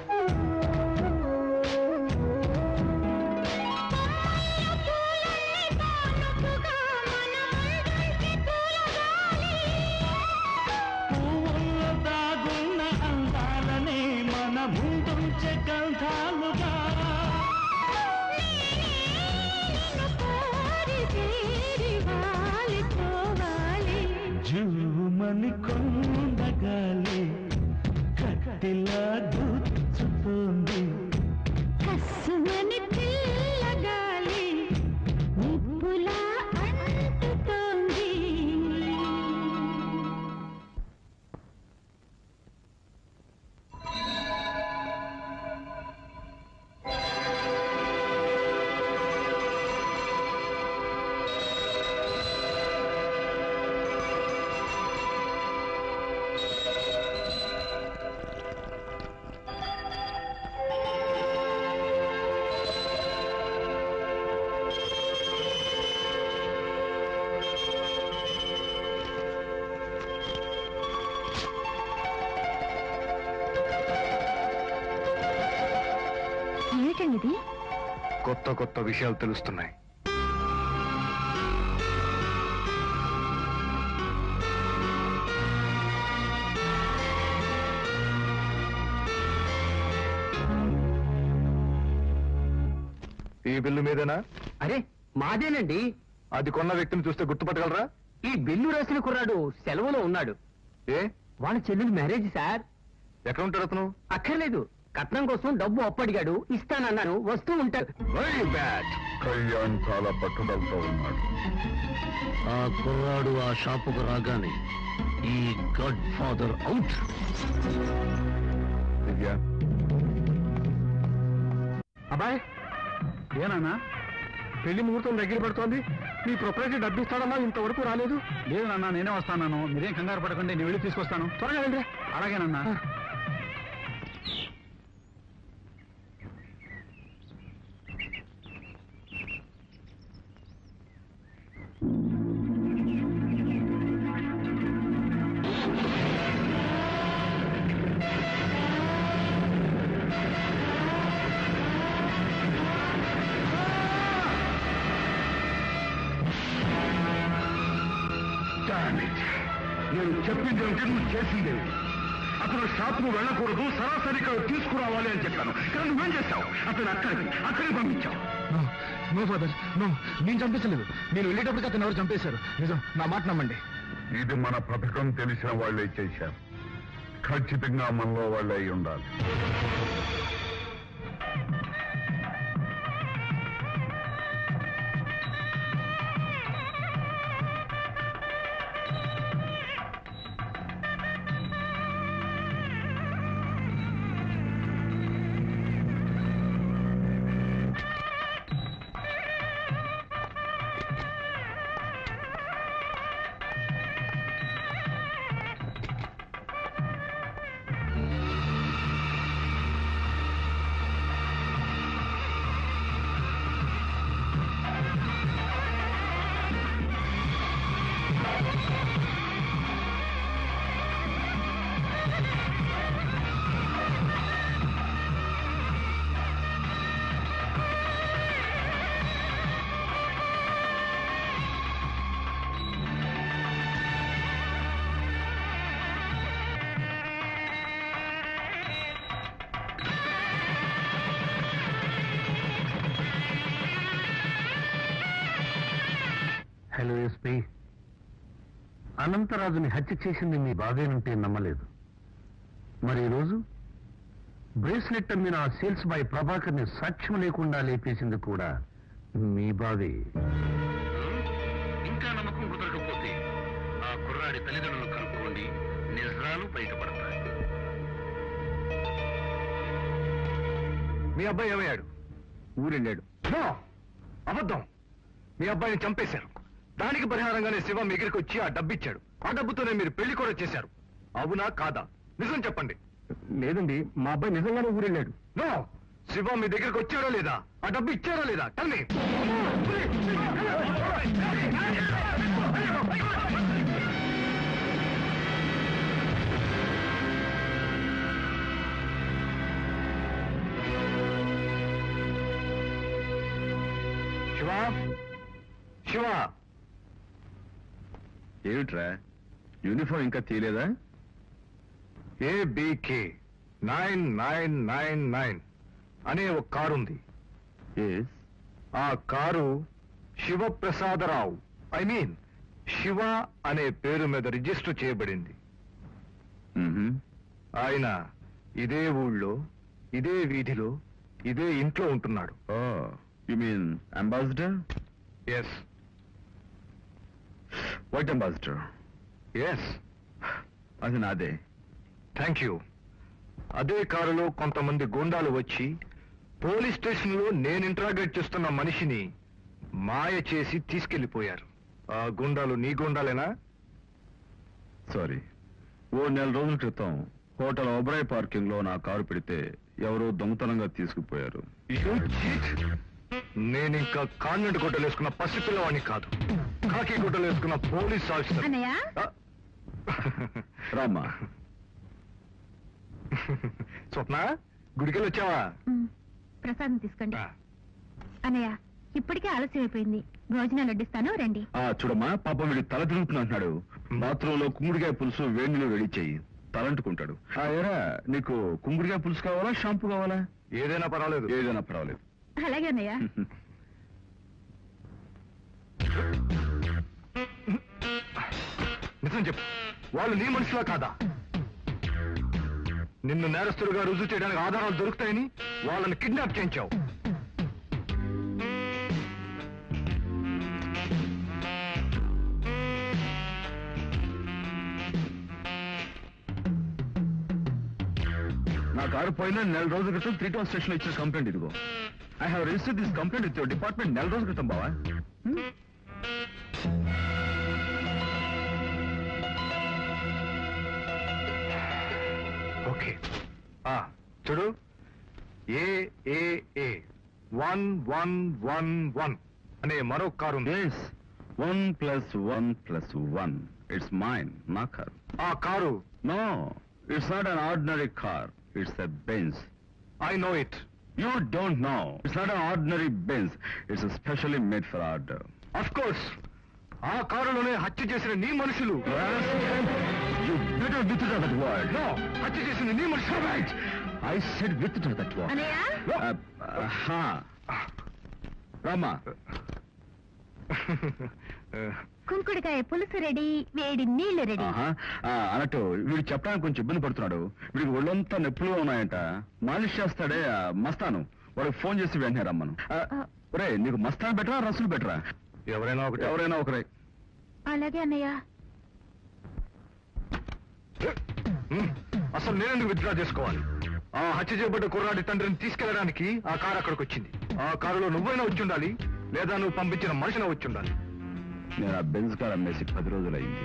పూలన్నీ తానుపుగా మన ముందుంచి తూలగాలి పువ్వుల్లో దాగున్న అందాలనే మన ముందుంచే గంధాలుగా నిన్ను కోరి చేరి వాలిపోవాలి జూమ కమ్మని కొండగాలి కట్టెలా గుచ్చుతోంది కస్సుమని పిల్లగాలి నిప్పులా అంటుతోంది ఏమిటండి ఇది కొత్త కొత్త విషయాలు తెలుస్తున్నాయి ఈ బిల్లు మీదేనా అరే మాదేనండి అది కొన్న వ్యక్తిని చూస్తే గుర్తుపట్టగలరా ఈ బిల్లు రాసిన కుర్రాడు సెలవులో ఉన్నాడు ఏ వాళ్ళ చెల్లెలు మ్యారేజ్ సార్ ఎక్కడ ఉంటాడు అతను అక్కర్లేదు కట్నం కోసం డబ్బు అప్పడిగాడు ఇస్తానన్నాను వస్తూ ఉంటాడు వెరీ బ్యాడ్ కళ్యాణ్ చాలా పట్టుదలతో ఉన్నాడు ఆ కుర్రాడు ఆ షాపుకు రాగానే ఈ గాడ్ ఫాదర్ అవుట్ దివ్య అబ్బాయ్ ఏనానా పెళ్లి ముహూర్తం దగ్గర పడుతోంది మీ ప్రొపరేటరీ డబ్బు ఇస్తాడన్నా ఇంతవరకు రాలేదు లేదు నాన్న నేనే వస్తాను మీరేం కంగారు పడకండి నేను వెళ్ళి తీసుకొస్తాను త్వరగా వెళ్ళి అలాగేనన్నా నేను చెప్పింది ఏమిటి నువ్వు చేసింది అతను షాపుకు వెళ్ళకూడదు సరాసరిగా తీసుకురావాలి అని చెప్పాను కానీ నువ్వేం చేస్తావు అతను అక్కడికి అక్కడికి పంపించావు నో ఫాదర్ నో నేను చంపించలేదు నేను వెళ్ళేటప్పటికి అతను ఎవరు చంపేశారు నిజం నా మాట నమ్మండి ఇది మన పథకం తెలిసిన వాళ్ళే చేశారు ఖచ్చితంగా మనలో వాళ్ళే అయి ఉండాలి హలో ఎస్పీ అనంతరాజుని హత్య చేసింది మీ బావేనంటే నమ్మలేదు మరి ఈరోజు బ్రేస్లెట్ అమ్మిన ఆ సేల్స్ బాయ్ ప్రభాకర్ని సాక్ష్యం లేకుండా లేపేసింది కూడా మీ బావే ఇంకా నమ్మకం కుదరకపోతే ఆ కుర్రాడి తల్లిదండ్రులు కనుక్కోండి నిజాలు బయటపడతాయి మీ అబ్బాయి ఏమయ్యాడు ఊరెళ్ళాడు నో! అబద్ధం మీ అబ్బాయిని చంపేశారు దానికి పరిహారంగానే శివ మీ దగ్గరికి వచ్చి ఆ డబ్బు ఇచ్చాడు ఆ డబ్బుతోనే మీరు పెళ్లి కూడా చేశారు అవునా కాదా నిజం చెప్పండి లేదండి మా అబ్బాయి నిజంగానే ఊరెళ్ళాడు నో శివ మీ దగ్గరికి వచ్చాడో లేదా ఆ డబ్బు ఇచ్చాడో లేదా తల్లి శివ శివ ఏమిట్రా యూనిఫామ్ ఇంకా తీయలేదా A B K nine nine nine nine అనే ఒక కారు ఉంది ఆ car Shiva Prasada Rao I mean Shiva అనే పేరు మీద రిజిస్టర్ చేయబడింది ఆయన ఇదే ఊళ్ళో ఇదే వీధిలో ఇదే ఇంట్లో ఉంటున్నాడు you mean Ambassador yes white Ambassador yes అది నాదే థ్యాంక్ యూ అదే కారులో కొంతమంది గూండాలు వచ్చి పోలీస్ స్టేషన్లో నేను ఇంట్రాగేట్ చేస్తున్న మనిషిని మాయ చేసి తీసుకెళ్లిపోయారు ఆ గుండాలు నీ గుండాలేనా సారీ ఓ నెల రోజుల క్రితం హోటల్ ఒబ్రాయ్ పార్కింగ్ లో నా కారు పెడితే ఎవరో దొంగతనంగా తీసుకుపోయారు You cheat! నేను ఇంకా కాన్వెంట్ గుడ్డలు వేసుకున్న పసిపిల్లవాడిని కాదు కాకి గుడ్డలు వేసుకున్న పోలీస్ ఆఫీసర్ అన్నయ్య ఆ, రామ్మా స్వప్న గుడికెళ్ళి వచ్చావా ఉమ్, ప్రసాదం తీసుకోండి ఆ, అన్నయ్య ఇప్పటికే ఆలస్యం అయిపోయింది భోజనాలు వడ్డిస్తాను రండి ఆ చూడమ్మా పాపం వీడి తల తిరుగుతున్నట్టున్నాడు బాత్రూమ్ లో కుమ్ముడికాయ పులుసు వేడిలో వేడి చెయ్యి తలంటుకుంటాడు ఆ ఏరా నీకు కుమ్ముడికాయ పులుసు కావాలా షాంపూ కావాలా ఏదైనా పర్వాలేదు ఏదైనా పర్వాలేదు అలాగే అన్నయ్య నిజం చెప్పు వాళ్ళు నీ మనుషులా కాదా నిన్ను నేరస్తులుగా రుజువు చేయడానికి ఆధారాలు దొరుకుతాయని వాళ్ళని కిడ్నాప్ చేయించావు నా కారు పోయిన నెల రోజుల క్రితం త్రీ టౌన్ స్టేషన్ లో ఇచ్చిన కంప్లైంట్ ఇదిగో I have register this complaint with your department నెల రోజుల క్రితం బావా ఓకే ఆ చూడు A A A one one one one అనే మరో కారు ఉంది yes one plus one plus one it's mine నా కారు ఆ car no it's not an ordinary car it's a Benz I know it you don't know it's not an ordinary Benz it's specially made for order of course ఆ కారులోనే హత్య చేసిన నీ మనుషులు You better withdraw that word. No, హత్య చేసిన నీ మనుషులు right I said withdraw that word. అన్నయ్య Uh, uh, ha. Rama, కుంకుడికాయ పులుసు రెడీ వేడి నీళ్లు రెడీ ఆహా. ఆ, అన్నట్టు వీడు చెప్పడానికి కొంచెం ఇబ్బంది పడుతున్నాడు వీడికి ఒళ్ళంతా నొప్పులుగా ఉన్నాయంట మాలిష్ చేస్తాడే ఆ మస్తాను వాడికి ఫోన్ చేసి వెంటనే రమ్మను ఆ, ఒరే నీకు మస్తాన్ బెటరా రసులు బెటరా ఎవరైనా ఒకటి ఎవరైనా ఒకరే అలాగే అన్నయ్య హ్మ్. అసలు నేనెందుకు విత్డ్రా చేసుకోవాలి ఆ హత్య చేయబడ్డ కుర్రాడి తండ్రిని తీసుకెళ్ళడానికి ఆ కారు అక్కడికి వచ్చింది ఆ కారులో నువ్వైనా వచ్చి ఉండాలి లేదా నువ్వు పంపించిన మనిషిన వచ్చి ఉండాలి నేను ఆ బెంజ్ కార్ అమ్మేసి పది రోజులైంది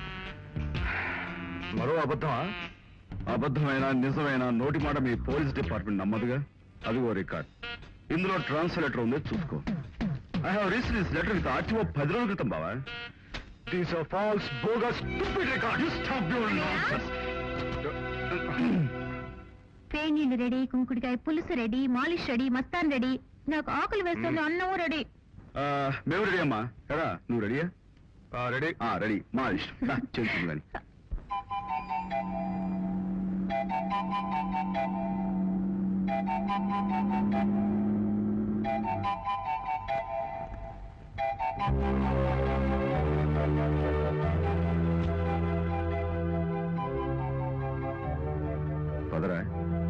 మరో అబద్ధమా అబద్ధమైన నిజమైన నోటి మాట మీ పోలీస్ డిపార్ట్మెంట్ నమ్మదుగా అదిగో రికార్డ్ ఇందులో ట్రాన్స్ఫర్ లెటర్ ఉంది చూసుకో I have received this letter with RTO పది రోజుల క్రితం బావా these are false bogus stupid record you stop your nonsense వేడి నీళ్లు రెడీ కుంకుడికాయ పులుసు రెడీ మాలిష్ రెడీ మస్తాన్ రెడీ నాకు ఆకులు వేస్తుంది అన్నం రెడీ ఆ, మేము రెడీ అమ్మా ఎరా నువ్వు రెడీయా రెడీ ఆ, రెడీ మా ఇష్టం దా, చేస్తుంది కానీ పదరా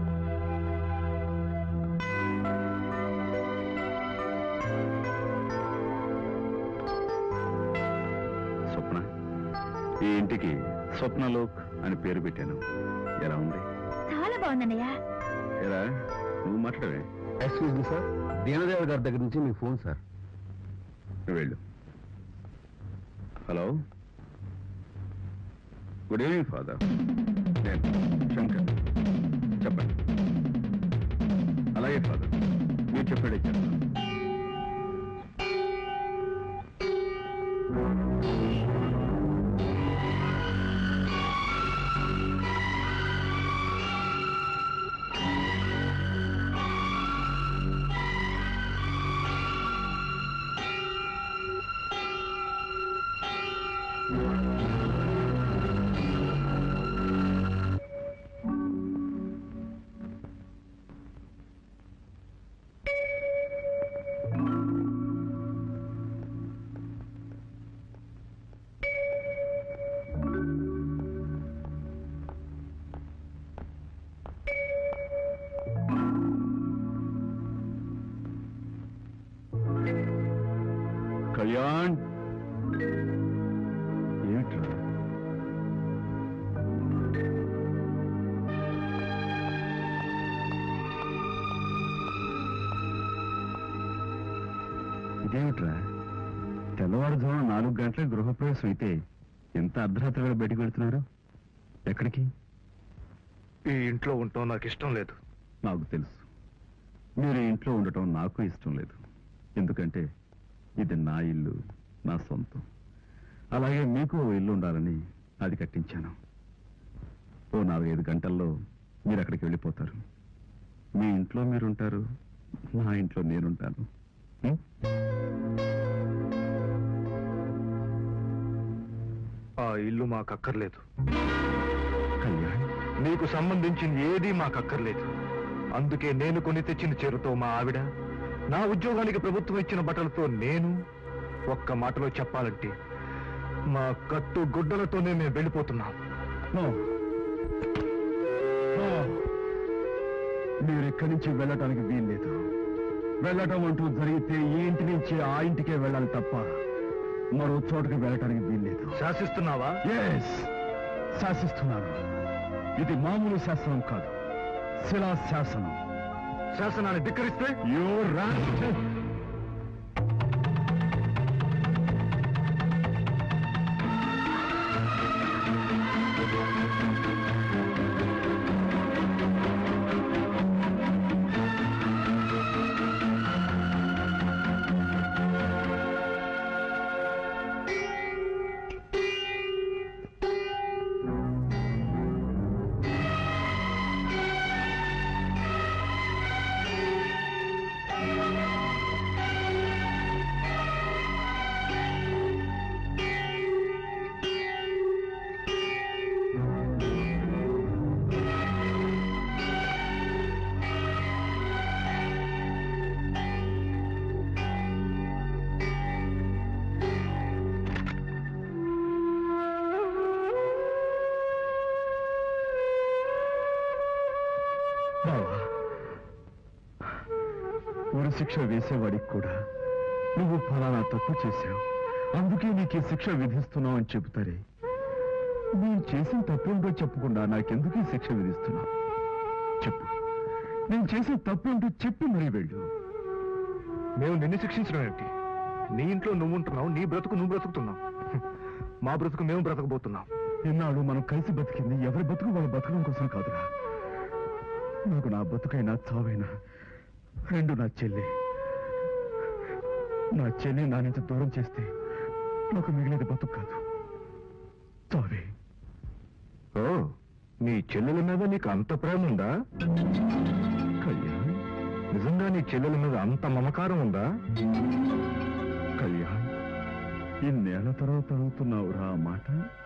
స్వప్న ఈ ఇంటికి స్వప్నలోక్ అని పేరు పెట్టాను ఎలా ఉంది చాలా బాగుందన్నయ్య ఎలా నువ్వు మాట్లాడవే ఎక్స్క్యూజ్ మీ సార్ దీనదేవ గారి దగ్గర నుంచి మీ ఫోన్ సార్ నువ్వు వెళ్ళు హలో గుడ్ ఈవినింగ్ ఫాదర్ నేను శంకర్ చెప్పండి అలాగే ఫాదర్ మీరు చెప్పాడే చెప్తాను ఇదేమిట్రా తెల్లవారుజామున నాలుగు గంటల గృహప్రవేశం అయితే ఎంత అర్ధరాత్రి వేళ బయటికి వెళ్తున్నారు ఎక్కడికి ఈ ఇంట్లో ఉండటం నాకు ఇష్టం లేదు నాకు తెలుసు మీరు ఇంట్లో ఉండటం నాకు ఇష్టం లేదు ఎందుకంటే ఇది నా ఇల్లు నా సొంతం అలాగే మీకు ఓ ఇల్లు ఉండాలని అది కట్టించాను ఓ నాలుగైదు గంటల్లో మీరు అక్కడికి వెళ్ళిపోతారు మీ ఇంట్లో మీరుంటారు నా ఇంట్లో నేనుంటాను ఉం? ఆ ఇల్లు మాకు అక్కర్లేదు కళ్యాణ్ నీకు సంబంధించింది ఏదీ మాకు అక్కర్లేదు అందుకే నేను కొని తెచ్చిన చీరతో మా ఆవిడ నా ఉద్యోగానికి ప్రభుత్వం ఇచ్చిన బట్టలతో నేను ఒక్క మాటలో చెప్పాలంటే మా కట్టు గుడ్డలతోనే మేము వెళ్ళిపోతున్నాం నో. నో. మీరు ఇక్కడి నుంచి వెళ్ళటానికి వీల్లేదు వెళ్ళటం అంటూ జరిగితే ఈ ఇంటి నుంచి ఆ ఇంటికే వెళ్ళాలి తప్ప మరో చోటుకి వెళ్ళటానికి వీల్లేదు శాసిస్తున్నావా ఎస్ శాసిస్తున్నాను ఇది మామూలు శాసనం కాదు శిలా శాసనం శాసనాన్ని ధిక్కరిస్తే యూ రాష్ట్ర బావా ఉరి శిక్ష వేసేవాడికి కూడా నువ్వు ఫలానా తప్పు చేశావు అందుకే నీకు ఈ శిక్ష విధిస్తున్నావు అని చెబుతారే నేను చేసిన తప్పేంటో చెప్పకుండా నాకెందుకు ఈ శిక్ష విధిస్తున్నావు చెప్పు నేను చేసిన తప్పేంటో చెప్పి మరీ వెళ్ళు మేము నిన్ను శిక్షించడం ఏమిటి నీ ఇంట్లో నువ్వు ఉంటున్నావు నీ బ్రతుకు నువ్వు బ్రతుకుతున్నావు హ్మ్. మా బ్రతుకు మేము బ్రతకబోతున్నాం ఇన్నాళ్ళు మనం కలిసి బతికింది ఎవరి బతుకు వాళ్ళ బతకడం కోసం కాదురా నాకు నా బతుకైనా చావైనా రెండు నా చెల్లి నా చెల్లి నా నుంచి దూరం చేస్తే నాకు మిగిలేది బతుకు కాదు చావే ఓ నీ చెల్లెల మీద నీకు అంత ప్రేమ ఉందా కళ్యాణ్ నిజంగా నీ చెల్లెల మీద అంత మమకారం ఉందా కళ్యాణ్ ఇన్నేళ్ల తర్వాత అడుగుతున్నావురా ఆ మాట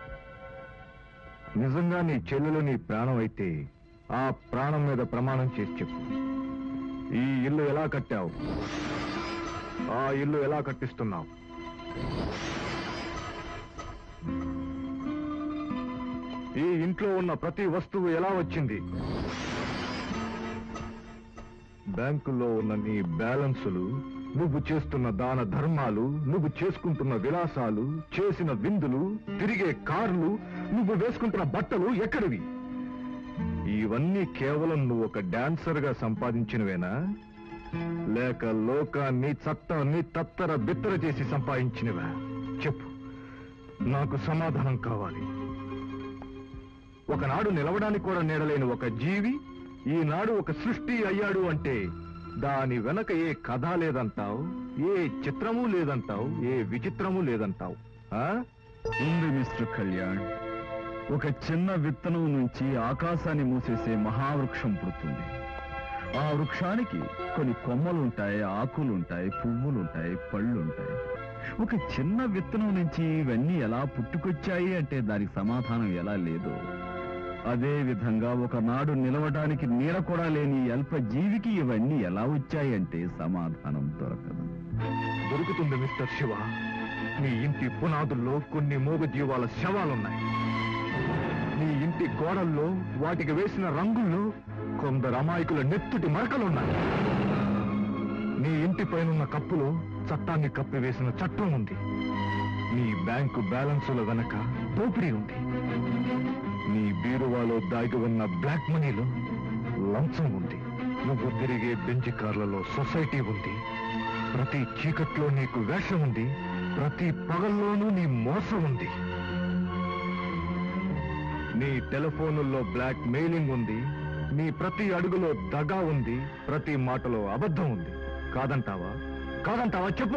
నిజంగా నీ చెల్లెలు నీ ప్రాణం అయితే ఆ ప్రాణం మీద ప్రమాణం చేసి చెప్పు ఈ ఇల్లు ఎలా కట్టావు ఆ ఇల్లు ఎలా కట్టిస్తున్నావు ఈ ఇంట్లో ఉన్న ప్రతి వస్తువు ఎలా వచ్చింది బ్యాంకులో ఉన్న నీ బ్యాలెన్సులు నువ్వు చేస్తున్న దాన ధర్మాలు నువ్వు చేసుకుంటున్న విలాసాలు చేసిన విందులు తిరిగే కార్లు నువ్వు వేసుకుంటున్న బట్టలు ఎక్కడివి ఇవన్నీ కేవలం నువ్వు ఒక డాన్సర్ గా సంపాదించినవేనా లేక లోకాన్ని చట్టాన్ని తత్తర బిత్తర చేసి సంపాదించినవా చెప్పు నాకు సమాధానం కావాలి ఒకనాడు నిలవడానికి కూడా నీడలేని ఒక జీవి ఈనాడు ఒక సృష్టి అయ్యాడు అంటే దాని వెనక ఏ కథ లేదంటావు ఏ చిత్రము లేదంటావు ఏ విచిత్రము లేదంటావు ఆ ఉంది మిస్టర్ కళ్యాణ్ ఒక చిన్న విత్తనం నుంచి ఆకాశాన్ని మూసేసే మహావృక్షం పుడుతుంది ఆ వృక్షానికి కొన్ని కొమ్మలుంటాయి ఆకులుంటాయి పువ్వులుంటాయి పళ్ళుంటాయి ఒక చిన్న విత్తనం నుంచి ఇవన్నీ ఎలా పుట్టుకొచ్చాయి అంటే దానికి సమాధానం ఎలా లేదు అదే విధంగా ఒకనాడు నిలవడానికి నీడ కూడా లేని ఈ అల్ప జీవికి ఇవన్నీ ఎలా వచ్చాయి అంటే సమాధానం దొరకదు దొరుకుతుంది మిస్టర్ శివ నీ ఇంటి పునాదుల్లో కొన్ని మూగజీవాల శవాలున్నాయి నీ ఇంటి గోడల్లో వాటికి వేసిన రంగుల్లో కొందరు అమాయకుల నెత్తుటి మరకలున్నాయి నీ ఇంటి పైనున్న కప్పులో చట్టాన్ని కప్పివేసిన చట్టం ఉంది నీ బ్యాంకు బ్యాలెన్సుల వెనక దోపిడీ ఉంది నీ బీరువాలో దాగి ఉన్న బ్లాక్ మనీలో లంచం ఉంది నువ్వు తిరిగే బెంచ్ కార్లలో సొసైటీ ఉంది ప్రతి చీకట్లో నీకు వేషం ఉంది ప్రతి పగల్లోనూ నీ మోసం ఉంది నీ టెలిఫోనుల్లో బ్లాక్ మెయిలింగ్ ఉంది నీ ప్రతి అడుగులో దగా ఉంది ప్రతి మాటలో అబద్ధం ఉంది కాదంటావా కాదంటావా చెప్పు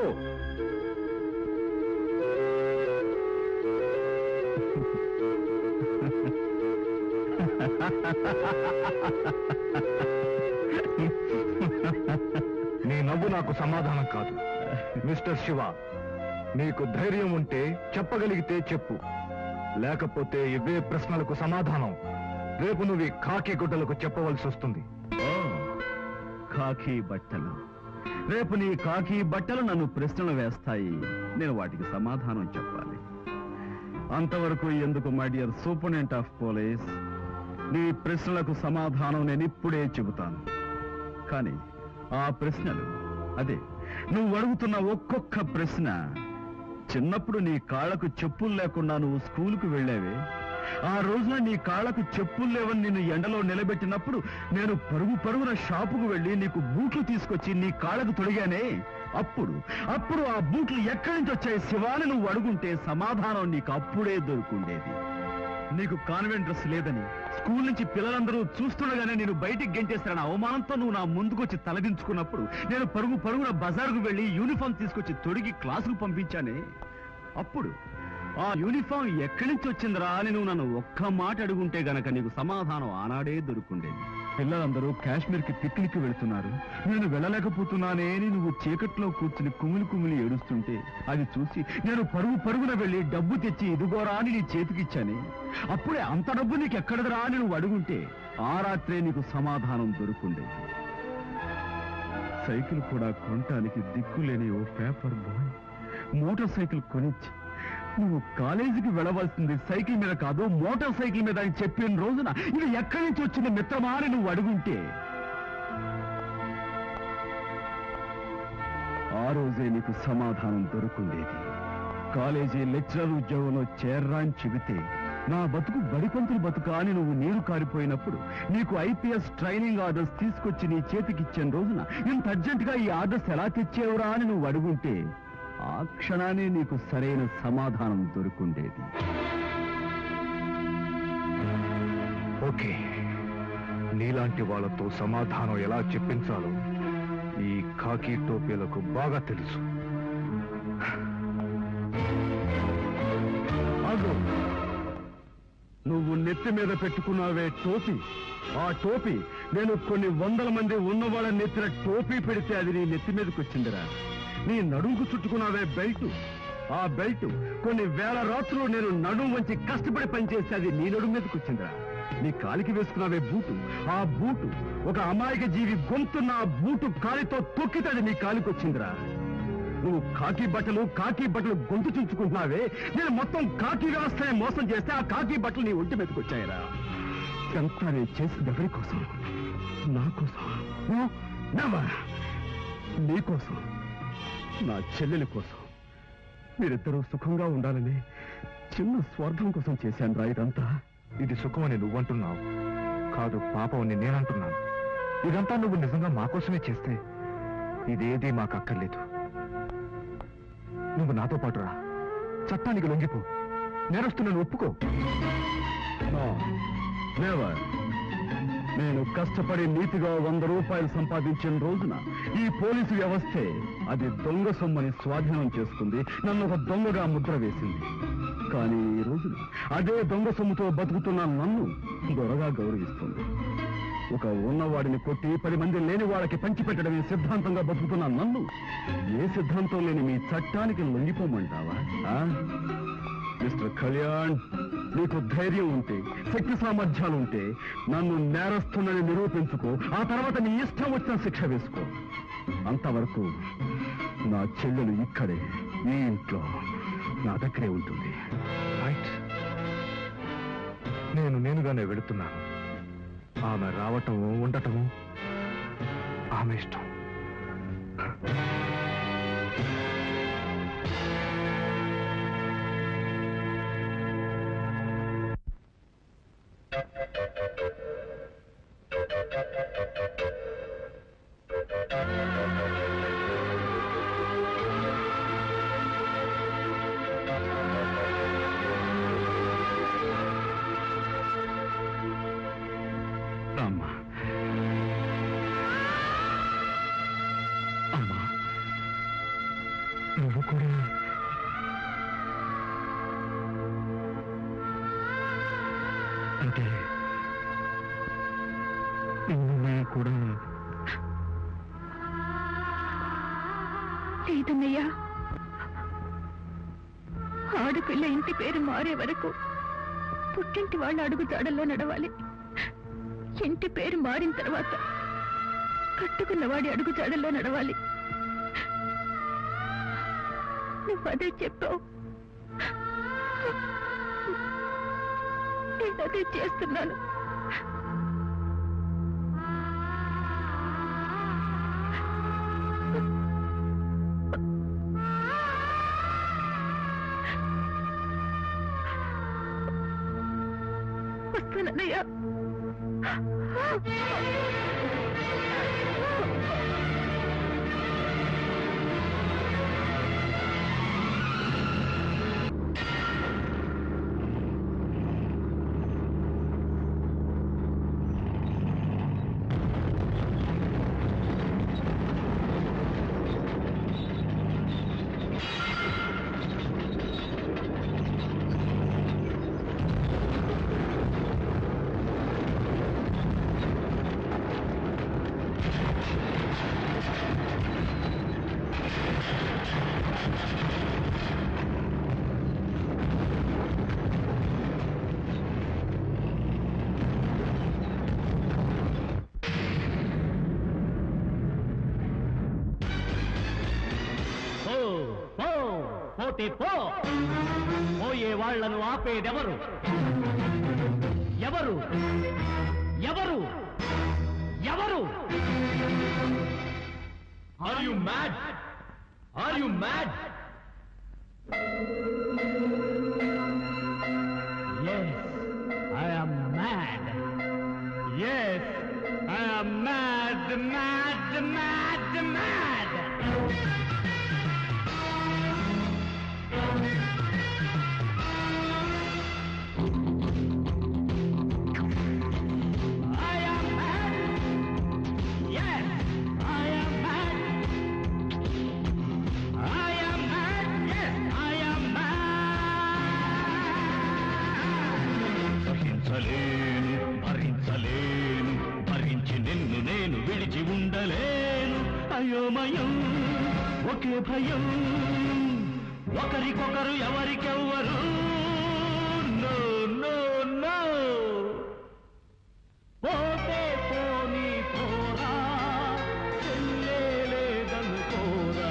నీ నవ్వు నాకు సమాధానం కాదు మిస్టర్ శివ నీకు ధైర్యం ఉంటే చెప్పగలిగితే చెప్పు లేకపోతే ఇవే ప్రశ్నలకు సమాధానం రేపు నువ్వు ఈ కాకి గుడ్డలకు చెప్పవలసి వస్తుంది ఓ, కాకి బట్టలు రేపు నీ కాకి బట్టలు నన్ను ప్రశ్నలు వేస్తాయి నేను వాటికి సమాధానం చెప్పాలి అంతవరకు ఎందుకు my dear superintendent of police నీ ప్రశ్నలకు సమాధానం నేను ఇప్పుడే చెబుతాను కానీ ఆ ప్రశ్నలు అదే నువ్వు అడుగుతున్న ఒక్కొక్క ప్రశ్న చిన్నప్పుడు నీ కాళ్ళకు చెప్పులు లేకుండా నువ్వు స్కూలుకు వెళ్ళావే ఆ రోజున నీ కాళ్ళకు చెప్పులు లేవని నిన్ను ఎండలో నిలబెట్టినప్పుడు నేను పరుగు పరుగున షాపుకు వెళ్ళి నీకు బూట్లు తీసుకొచ్చి నీ కాళ్ళకు తొడిగానే అప్పుడు అప్పుడు ఆ బూట్లు ఎక్కడి నుంచి వచ్చాయి శివాని నువ్వు అడుగుంటే సమాధానం నీకు అప్పుడే దొరుకుండేది నీకు కాన్వెంట్ డ్రెస్ లేదని స్కూల్ నుంచి పిల్లలందరూ చూస్తుండగానే నేను బయటికి గెంటేస్తానని అవమానంతో నువ్వు నా ముందుకొచ్చి తలదించుకున్నప్పుడు నేను పరుగు పరుగున బజారుకు వెళ్ళి యూనిఫామ్ తీసుకొచ్చి తొడిగి క్లాసుకు పంపించానే అప్పుడు ఆ యూనిఫామ్ ఎక్కడి నుంచి వచ్చిందిరా అని నువ్వు నన్ను ఒక్క మాట అడుగుంటే గనక నీకు సమాధానం ఆనాడే దొరుకుండేది పిల్లలందరూ కాశ్మీర్కి పిక్నిక్ వెళ్తున్నారు నేను వెళ్ళలేకపోతున్నానే అని నువ్వు చీకట్లో కూర్చుని కుమిలి కుమిలి ఏడుస్తుంటే అది చూసి నేను పరుగు పరుగున వెళ్ళి డబ్బు తెచ్చి ఇదిగోరా అని నీ చేతికిచ్చానే అప్పుడే అంత డబ్బు నీకు ఎక్కడదరా అని నువ్వు అడుగుంటే ఆ రాత్రే నీకు సమాధానం దొరుకుండేది సైకిల్ కూడా కొనటానికి దిక్కులేని ఓ పేపర్ బాయ్ మోటార్ సైకిల్ కొనిచ్చి నువ్వు కాలేజీకి వెళ్ళవలసింది సైకిల్ మీద కాదు మోటార్ సైకిల్ మీద అని చెప్పిన రోజున ఇది ఎక్కడి నుంచి వచ్చింది మిత్రమా అని నువ్వు అడుగుంటే ఆ రోజే నీకు సమాధానం దొరుకుండేది కాలేజీ లెక్చరర్ ఉద్యోగంలో చేర్రా అని చెబితే నా బతుకు బడిపంతులు బతుక అని నువ్వు నీరు కారిపోయినప్పుడు నీకు ఐపీఎస్ ట్రైనింగ్ ఆర్డర్స్ తీసుకొచ్చి నీ చేతికిచ్చిన రోజున ఇంత అర్జెంటుగా ఈ ఆర్డర్స్ ఎలా తెచ్చేవురా అని నువ్వు అడుగుంటే ఆ క్షణానే నీకు సరైన సమాధానం దొరుకుండేది ఓకే నీలాంటి వాళ్ళతో సమాధానం ఎలా చెప్పించాలో ఈ కాకి టోపీలకు బాగా తెలుసు ఆగు నువ్వు నెత్తి మీద పెట్టుకున్నావే టోపీ ఆ టోపీ నేను కొన్ని వందల మంది ఉన్నవాళ్ళ నెత్తిన టోపీ పెడితే అది నీ నెత్తి మీదకి వచ్చిందిరా నీ నడుముకు చుట్టుకున్నావే బెల్ట్ ఆ బెల్ట్ కొన్ని వేల రాత్రులు నేను నడుము వంచి కష్టపడి పనిచేస్తే అది నీ నడుము మీదకి వచ్చిందిరా నీ కాలికి వేసుకున్నావే బూటు ఆ బూటు ఒక అమాయక జీవి గొంతున్న ఆ బూటు కాలితో తొక్కితే అది నీ కాలికి వచ్చిందిరా నువ్వు కాకి బట్టలు కాకి బట్టలు గొంతు చుంచుకుంటున్నావే నేను మొత్తం కాకి వ్యవస్థని మోసం చేస్తే ఆ కాకి బట్టలు నీ ఒంటి మీదకి వచ్చాయరా ఎంత నేను చేసింది ఎవరి కోసం నా కోసం No, never. నీ కోసం నా చెల్లెలి కోసం మీరిద్దరూ సుఖంగా ఉండాలని చిన్న స్వార్థం కోసం చేశాను రా ఇదంతా ఇది సుఖమని నువ్వంటున్నావు కాదు పాపం అని నేనంటున్నాను ఇదంతా నువ్వు నిజంగా మా కోసమే చేస్తే ఇదేది మాకు అక్కర్లేదు నువ్వు నాతో పాటు రా చట్టానికి లొంగిపో నేరస్తున్నాను ఒప్పుకో నెవర్ నేను కష్టపడి నీతిగా వంద రూపాయలు సంపాదించిన రోజున ఈ పోలీసు వ్యవస్థే అది దొంగ సొమ్మని స్వాధీనం చేసుకుంది నన్ను ఒక దొంగగా ముద్ర వేసింది కానీ ఈ రోజున అదే దొంగ సొమ్ముతో బతుకుతున్న నన్ను దొరగా గౌరవిస్తుంది ఒక ఉన్నవాడిని కొట్టి పది మంది లేని వాళ్ళకి పంచిపెట్టడమే సిద్ధాంతంగా బతుకుతున్న నన్ను ఏ సిద్ధాంతం లేని మీ చట్టానికి లొంగిపోమంటావా ఆ? మిస్టర్ కళ్యాణ్ నీకు ధైర్యం ఉంటే శక్తి సామర్థ్యాలు ఉంటే నన్ను నేరస్తున్నని నిరూపించుకో ఆ తర్వాత నీ ఇష్టం వచ్చిన శిక్ష వేసుకో అంతవరకు నా చెల్లెలు ఇక్కడే ఈ ఇంట్లో నా దగ్గరే ఉంటుంది రైట్ నేను నేనుగానే వెళుతున్నాను ఆమె రావటము ఉండటము ఆమె ఇష్టం అమ్మా అమ్మా నువ్వు కూడా అంటే నువ్వు కూడా లేదన్నయ్యా ఆడపిల్ల ఇంటి పేరు మారే వరకు పుట్టింటి వాళ్ళ అడుగు జాడల్లో నడవాలి ఇంటి పేరు మారిన తర్వాత కట్టుకున్న వాడి అడుగు జాడల్లో నడవాలి నువ్వు అదే చెప్పావు నేను అదే చేస్తున్నాను వస్తానన్నయ్యా పో పో పోతే పో పోయే వాళ్లను ఆపేదెవరు ఎవరు ఎవరు ఎవరు are you mad are you mad yes I am mad yes I am mad mad mad mad I am mad. Yes, I am mad. I am mad. Yes, I am mad. సహించలేను భరించలేను భరించి నిన్ను నేను విడిచి ఉండలేను అయోమయం ఒకే భయం ఒకరికొకరు ఎవరికెవ్వరు నో నో నో పోతే పోని పోరా చెల్లే లేదనుకోరా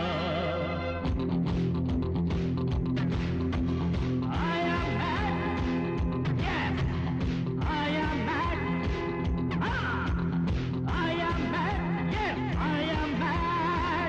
I am mad. Yes, I am mad. Ah, I am mad. Yes, I am mad.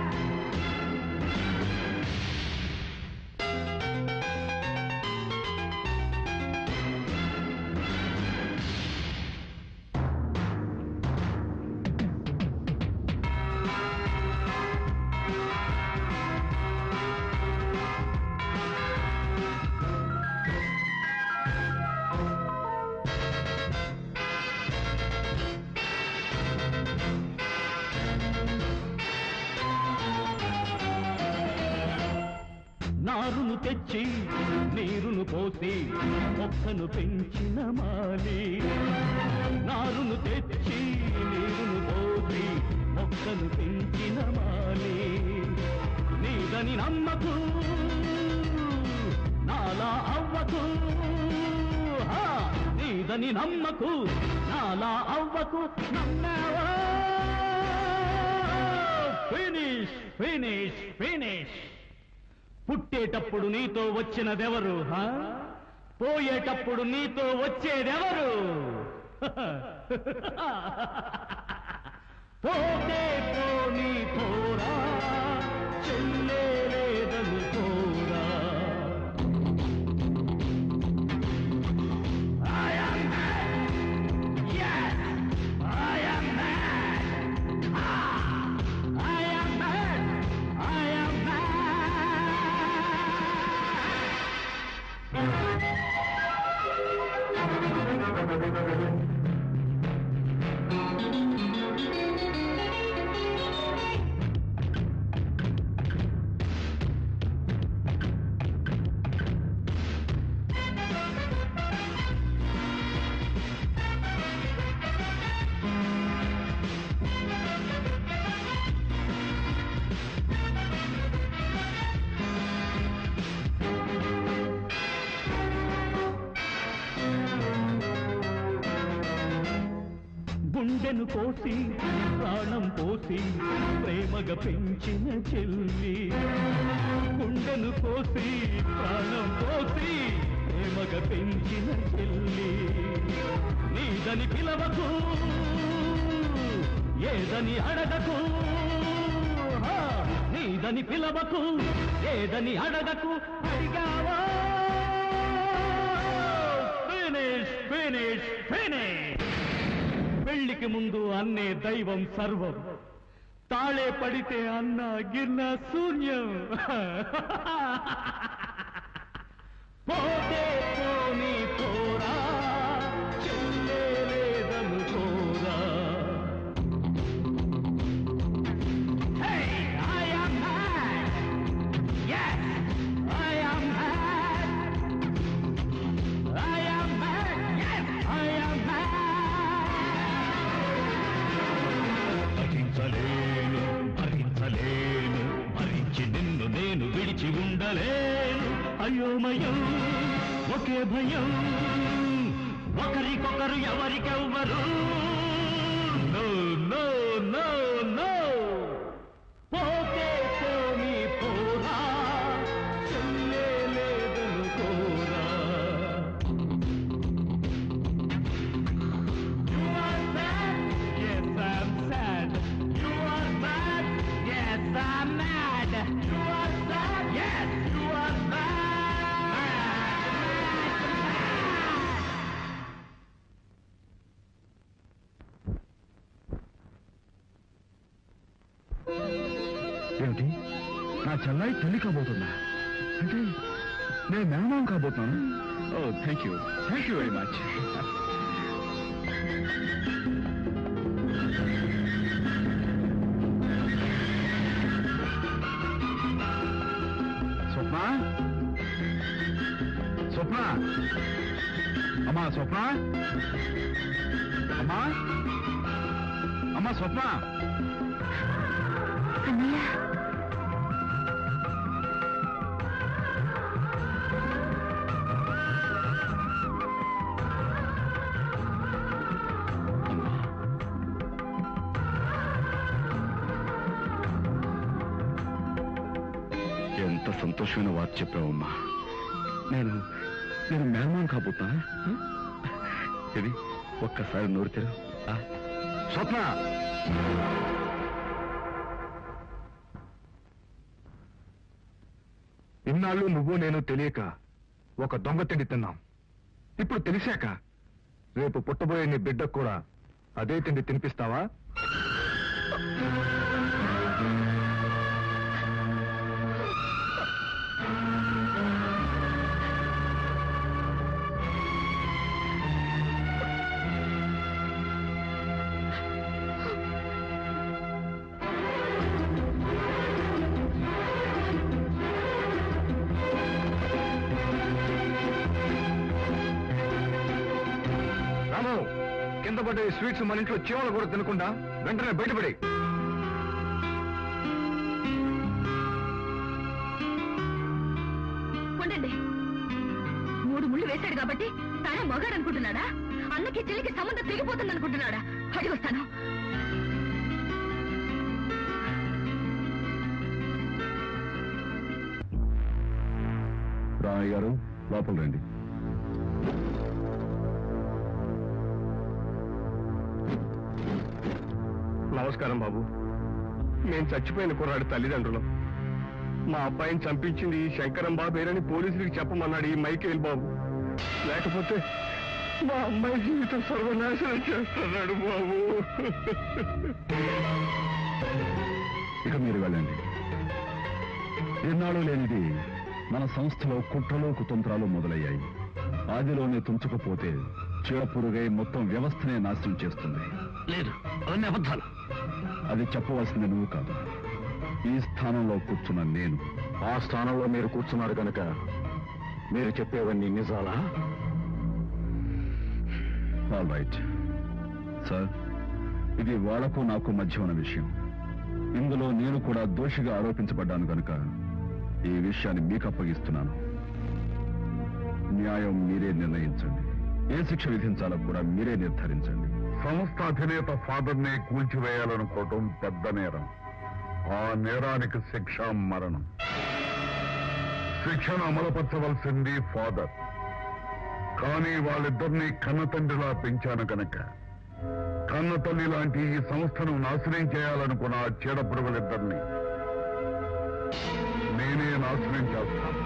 నారును తెచ్చి నీరును పోసి మొక్కను పెంచిన మాలి నారును తెచ్చి నీరును పోసి మొక్కను పెంచిన మాలి నీదని నమ్మకు నాలా అవ్వకు హా, నీదని నమ్మకు నాలా అవ్వకు నమ్మావా ఫినిష్ ఫినిష్ ఫినిష్ పుట్టేటప్పుడు నీతో వచ్చినదెవరు హా? పోయేటప్పుడు నీతో వచ్చేదెవరు పోతే పోనీ పోరా చెల్లే లేదని పోరా I am mad. Yes, I am mad. Ah, I am mad. I am mad. గుండెను కోసి ప్రాణం పోసి ప్రేమగా పెంచిన చెల్లి గుండెను కోసి ప్రాణం పోసి ప్రేమగా పెంచిన చెల్లి నీదని పిలవకు ఏదని అడగకు హా! నీదని పిలవకు ఏదని అడగకు అడిగావా ఫినిష్ ఫినిష్ ఫినిష్ పెళ్లికి ముందు అన్నే దైవం సర్వం తాళే పడితే అన్న గిన్న శూన్యం పోతే పోని పోరా చెల్లే లేదను పోరా Hey, I am mad. Yes, I am mad. I am mad. Yes, I am mad. భరించలేను భరించలేను భరించి నిన్ను నేను విడిచి ఉండలేను అయోమయం ఒకే భయం ఒకరికొకరు ఎవరికెవ్వరు నో నో నో నో పోతే పోని పోరా చెల్లే లేదను కోరా You are sad? Yes, I'm sad. You are mad? Yes, I'm mad. You are sad? Yes, you are mad. ఏమిటి నా చెల్లాయి తల్లి కాబోతున్నా అంటే నేను మేనమాం కాబోతున్నాను oh thank you thank you very much Swapna Swapna అమ్మా స్వప్న అమ్మా అమ్మా స్వప్న అన్నయ్య ఎంత సంతోషమైన వార్త చెప్పావమ్మా నేను నేను మేనమాన్ కాబోతున్నా ఇది ఒక్కసారి నోరు తెరు ఆ? స్వప్న ఇన్నాళ్ళు నువ్వు నేను తెలియక ఒక దొంగ తిండి తిన్నాం ఇప్పుడు తెలిసాక రేపు పుట్టబోయే నీ బిడ్డకు కూడా అదే తిండి తినిపిస్తావా రాము కింద పడ్డ ఈ స్వీట్స్ మన ఇంట్లో చీమలు కూడా తినకుండా వెంటనే బయటపడి ఉండండి మూడు ముళ్ళు వేశాడు కాబట్టి తానే మగాడు అనుకుంటున్నాడా అన్నకి చెల్లికి సంబంధం తెగిపోతుంది అనుకుంటున్నాడా అడిగి వస్తాను రామయ్య గారు లోపల రండి నమస్కారం బాబు నేను చచ్చిపోయిన కుర్రాడి తల్లిదండ్రులు మా అబ్బాయిని చంపించింది ఈ శంకరం బాబేనని పోలీసులకు చెప్పమన్నాడు ఈ మైకేల్ బాబు లేకపోతే మా అమ్మాయి జీవితం సర్వనాశనం చేస్తున్నాడు బాబు ఇక మీరు వెళ్ళండి ఎన్నాళ్ళు లేనిది మన సంస్థలో కుట్రలు కుతంత్రాలు మొదలయ్యాయి ఆదిలోనే తుంచకపోతే చీడపురుగై మొత్తం వ్యవస్థనే నాశనం చేస్తుంది లేదు అవన్నీ అబద్ధాలు అది చెప్పవలసింది నువ్వు కాదు ఈ స్థానంలో కూర్చున్న నేను ఆ స్థానంలో మీరు కూర్చున్నారు కనుక మీరు చెప్పేవన్నీ నిజాలా ఆల్ రైట్ సార్ ఇది వాళ్లకు నాకు మధ్య ఉన్న విషయం ఇందులో నేను కూడా దోషిగా ఆరోపించబడ్డాను కనుక ఈ విషయాన్ని మీకు అప్పగిస్తున్నాను న్యాయం మీరే నిర్ణయించండి ఏ శిక్ష విధించాలో కూడా మీరే నిర్ధారించండి సంస్థ అధినేత ఫాదర్నే కూల్చివేయాలనుకోవటం పెద్ద నేరం ఆ నేరానికి శిక్ష మరణం శిక్షను అమలుపరచవలసింది ఫాదర్ కానీ వాళ్ళిద్దరినీ కన్న తండ్రిలా పెంచాను కనుక కన్న తల్లి లాంటి ఈ సంస్థను నాశనం చేయాలనుకున్న ఆ చీడ పురుగులిద్దరినీ నేనే నాశనం చేస్తాను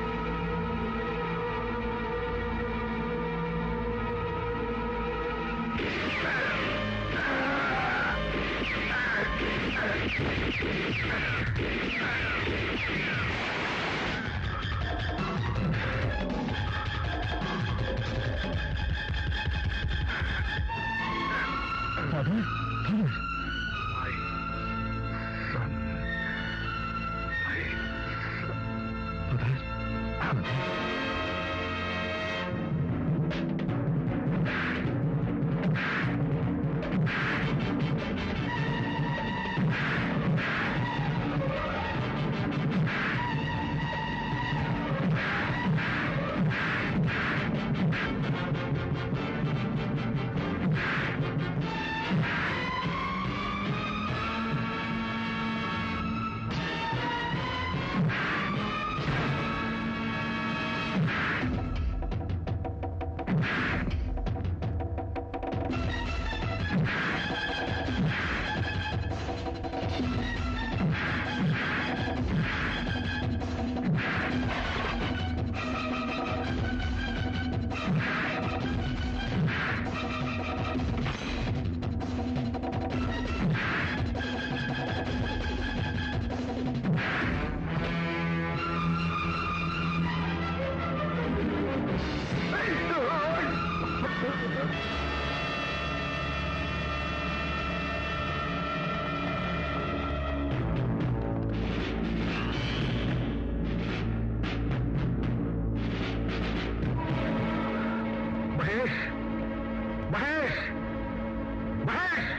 మహేష్ మహేష్ మహేష్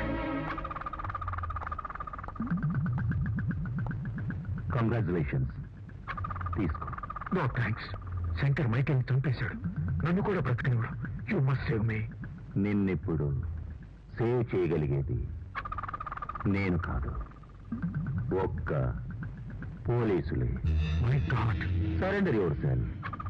కంగ్రాచులేషన్స్ తీసుకో నో థ్యాంక్స్ శంకర్ మైకేల్ చంపేశాడు నన్ను కూడా బ్రతకనివ్వడు యు మస్ట్ సేవ్ మీ నిన్నిప్పుడు సేవ్ చేయగలిగేది నేను కాదు ఒక్క పోలీసులే my god surrender yourself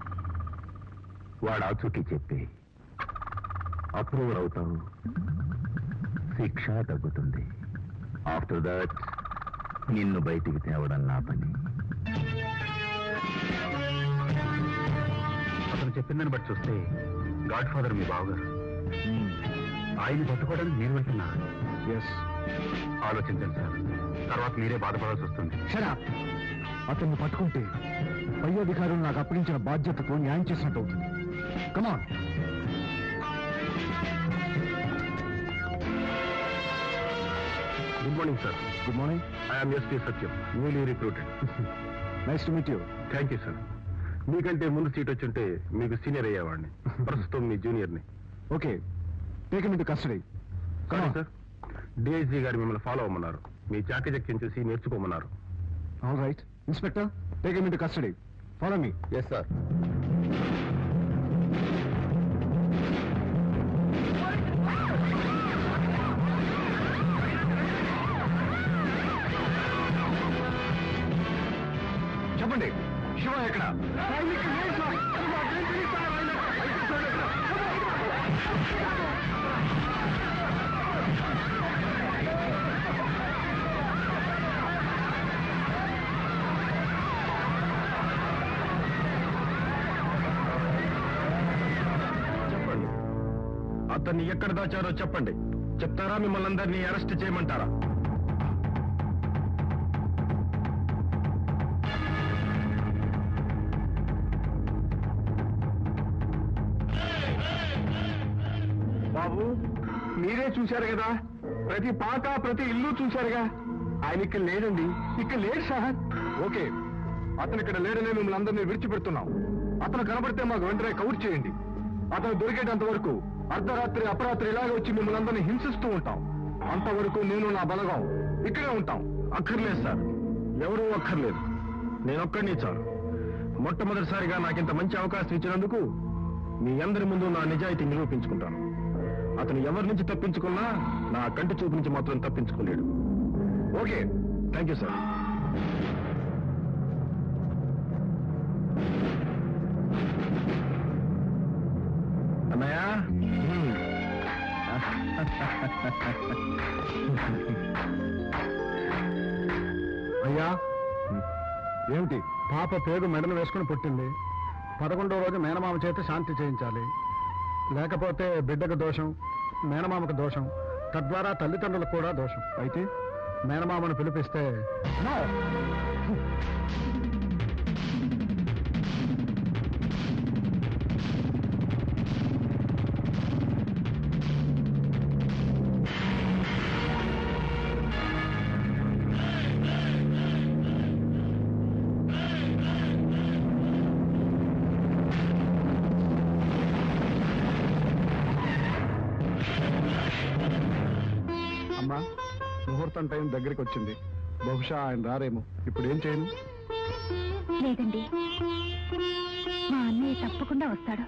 వాడు ఆచూకీ చెప్పి అప్రూవల్ అవుతావు శిక్ష తగ్గుతుంది ఆఫ్టర్ దట్ నిన్ను బయటికి తేవడం నా పని అతను చెప్పిందని బట్టి చూస్తే గాడ్ ఫాదర్ మీ బావగారు ఆయన పట్టుకోవడానికి నేను వెళ్తున్నా ఎస్ ఆలోచించండి సార్ తర్వాత మీరే బాధపడాల్సి వస్తుంది షరా అతన్ని పట్టుకుంటే పై అధికారులు నాకు అప్పగించిన బాధ్యతకు న్యాయం చేసినట్టు అవుతుంది come on good morning sir good morning I'm SP Satyam newly recruited nice to meet you thank you sir మీకంటే ముందు సీట్ వచ్చుంటే మీకు సీనియర్ అయ్యేవాడిని ప్రస్తుతం మీ జూనియర్ని ఓకే టేక్ ఇన్ కస్టడీ కానీ సార్ డిఐజీ గారు మిమ్మల్ని ఫాలో అవ్వమన్నారు మీ చాకచక్యం చూసి నేర్చుకోమన్నారు all right inspector take in custody follow me yes sir చెప్పండి శివ ఎక్కడ చెప్పండి అతన్ని ఎక్కడ దాచారో చెప్పండి చెప్తారా మిమ్మల్ని అందరినీ అరెస్ట్ చేయమంటారా బాబు మీరే చూశారు కదా ప్రతి పాక ప్రతి ఇల్లు చూశారుగా ఆయన ఇక్కడ లేడండి ఇక్కడ లేడు సార్ ఓకే అతను ఇక్కడ లేడని మిమ్మల్ని అందరినీ విడిచిపెడుతున్నాం అతను కనబడితే మాకు వెంటనే కౌర్ చేయండి అతను దొరికేటంత వరకు అర్ధరాత్రి అపరాత్రి ఇలాగే వచ్చి మిమ్మల్ని అందరినీ హింసిస్తూ ఉంటాం అంతవరకు నేను నా బలగం ఇక్కడే ఉంటాం అక్కర్లేదు సార్ ఎవరూ అక్కర్లేదు నేనొక్కడిని చాలు మొట్టమొదటిసారిగా నాకింత మంచి అవకాశం ఇచ్చినందుకు మీ అందరి ముందు నా నిజాయితీ నిరూపించుకుంటాను అతను ఎవరి నుంచి తప్పించుకున్నా నా కంటి చూపు నుంచి మాత్రం తప్పించుకోలేడు ఓకే థ్యాంక్ యూ సార్ అన్నయ్య హ్మ్. అయ్యా ఏమిటి పాప పేరు మెడలు వేసుకుని పుట్టింది పదకొండవ రోజు మేనమామ చేత శాంతి చేయించాలి లేకపోతే బిడ్డకు దోషం మేనమామకు దోషం తద్వారా తల్లిదండ్రులకు కూడా దోషం అయితే మేనమామను పిలిపిస్తే "నో." అమ్మా ముహూర్తం టైం దగ్గరికి వచ్చింది బహుశా ఆయన రారేమో ఇప్పుడు ఏం చేయను లేదండి మా అన్నయ్య తప్పకుండా వస్తాడు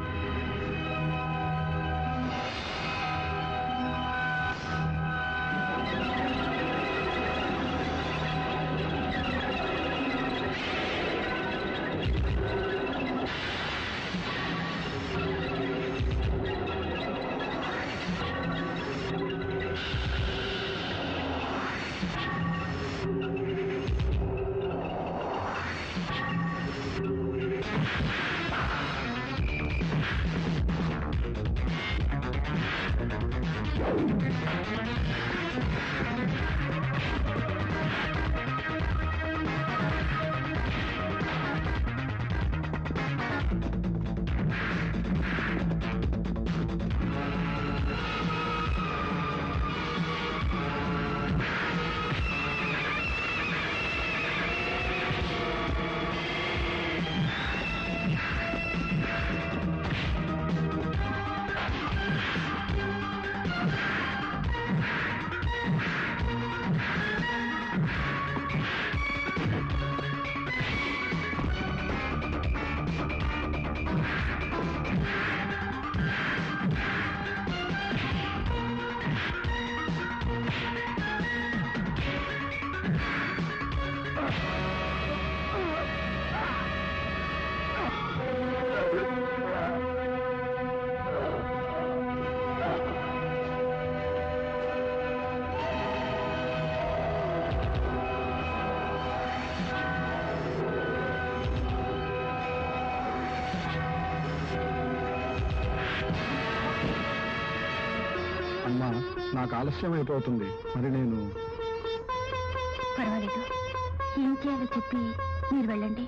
అమ్మా నాకు ఆలస్యం అయిపోతుంది మరి నేను పర్వాలేదు ఏం చేయాలో చెప్పి మీరు వెళ్ళండి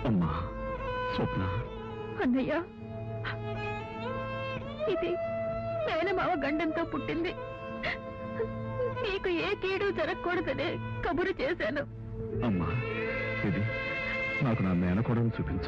అమ్మా స్వప్న అన్నయ్య ఇది మేనమావ గండంతో పుట్టింది నీకు ఏ కీడు జరగకూడదనే కబురు చేశాను అమ్మా ఇది నాకు నా మేనకోడను చూపించు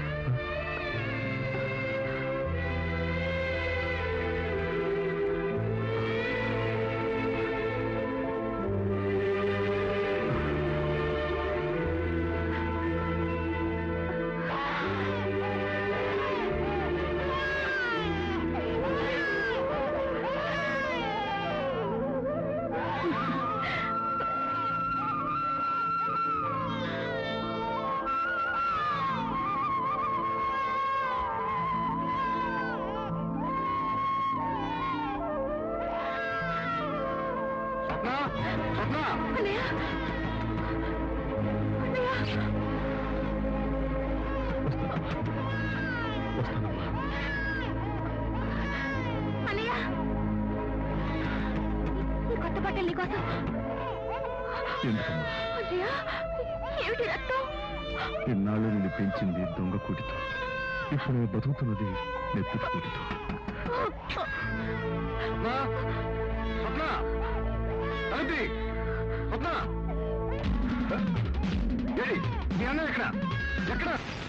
స్వప్న స్వప్న అన్నయ్య అన్నయ్య అన్నయ్య ఈ కొత్త బట్టలు నీకోసం ఎందుకమ్మా అన్నయ్య ఏమిటి రక్తం ఇన్నాళ్ళు నేను పెంచింది దొంగ కూటితో ఇప్పుడు నేను బతుకుతున్నది నెత్తుటి కూటితో స్వప్న స్వప్న తలుపి స్వప్న ఏడి మీ అన్న ఎక్కడ ఎక్కడ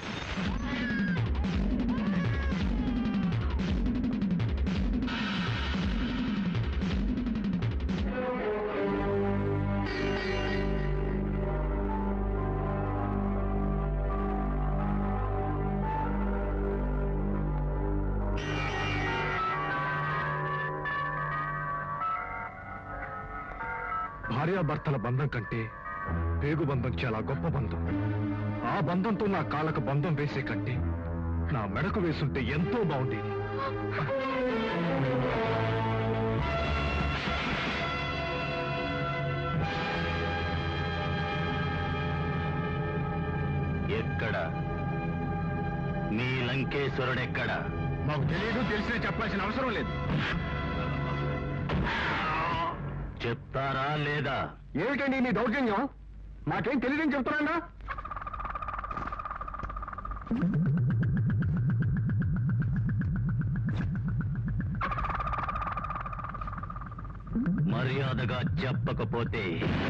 భార్యాభర్తల బంధం కంటే పేగు బంధం చాలా గొప్ప బంధం ఆ బంధంతో నా కాళ్ళకు బంధం వేసే కంటే నా మెడకు వేసుంటే ఎంతో బాగుండేది ఎక్కడ నీ లంకేశ్వరుడెక్కడ మాకు తెలియదు తెలిసినా చెప్పాల్సిన అవసరం లేదు చెప్తారా లేదా ఏమిటండి నీ దౌర్జన్యం నాకేం తెలియదని చెప్తున్నానా మర్యాదగా చెప్పకపోతే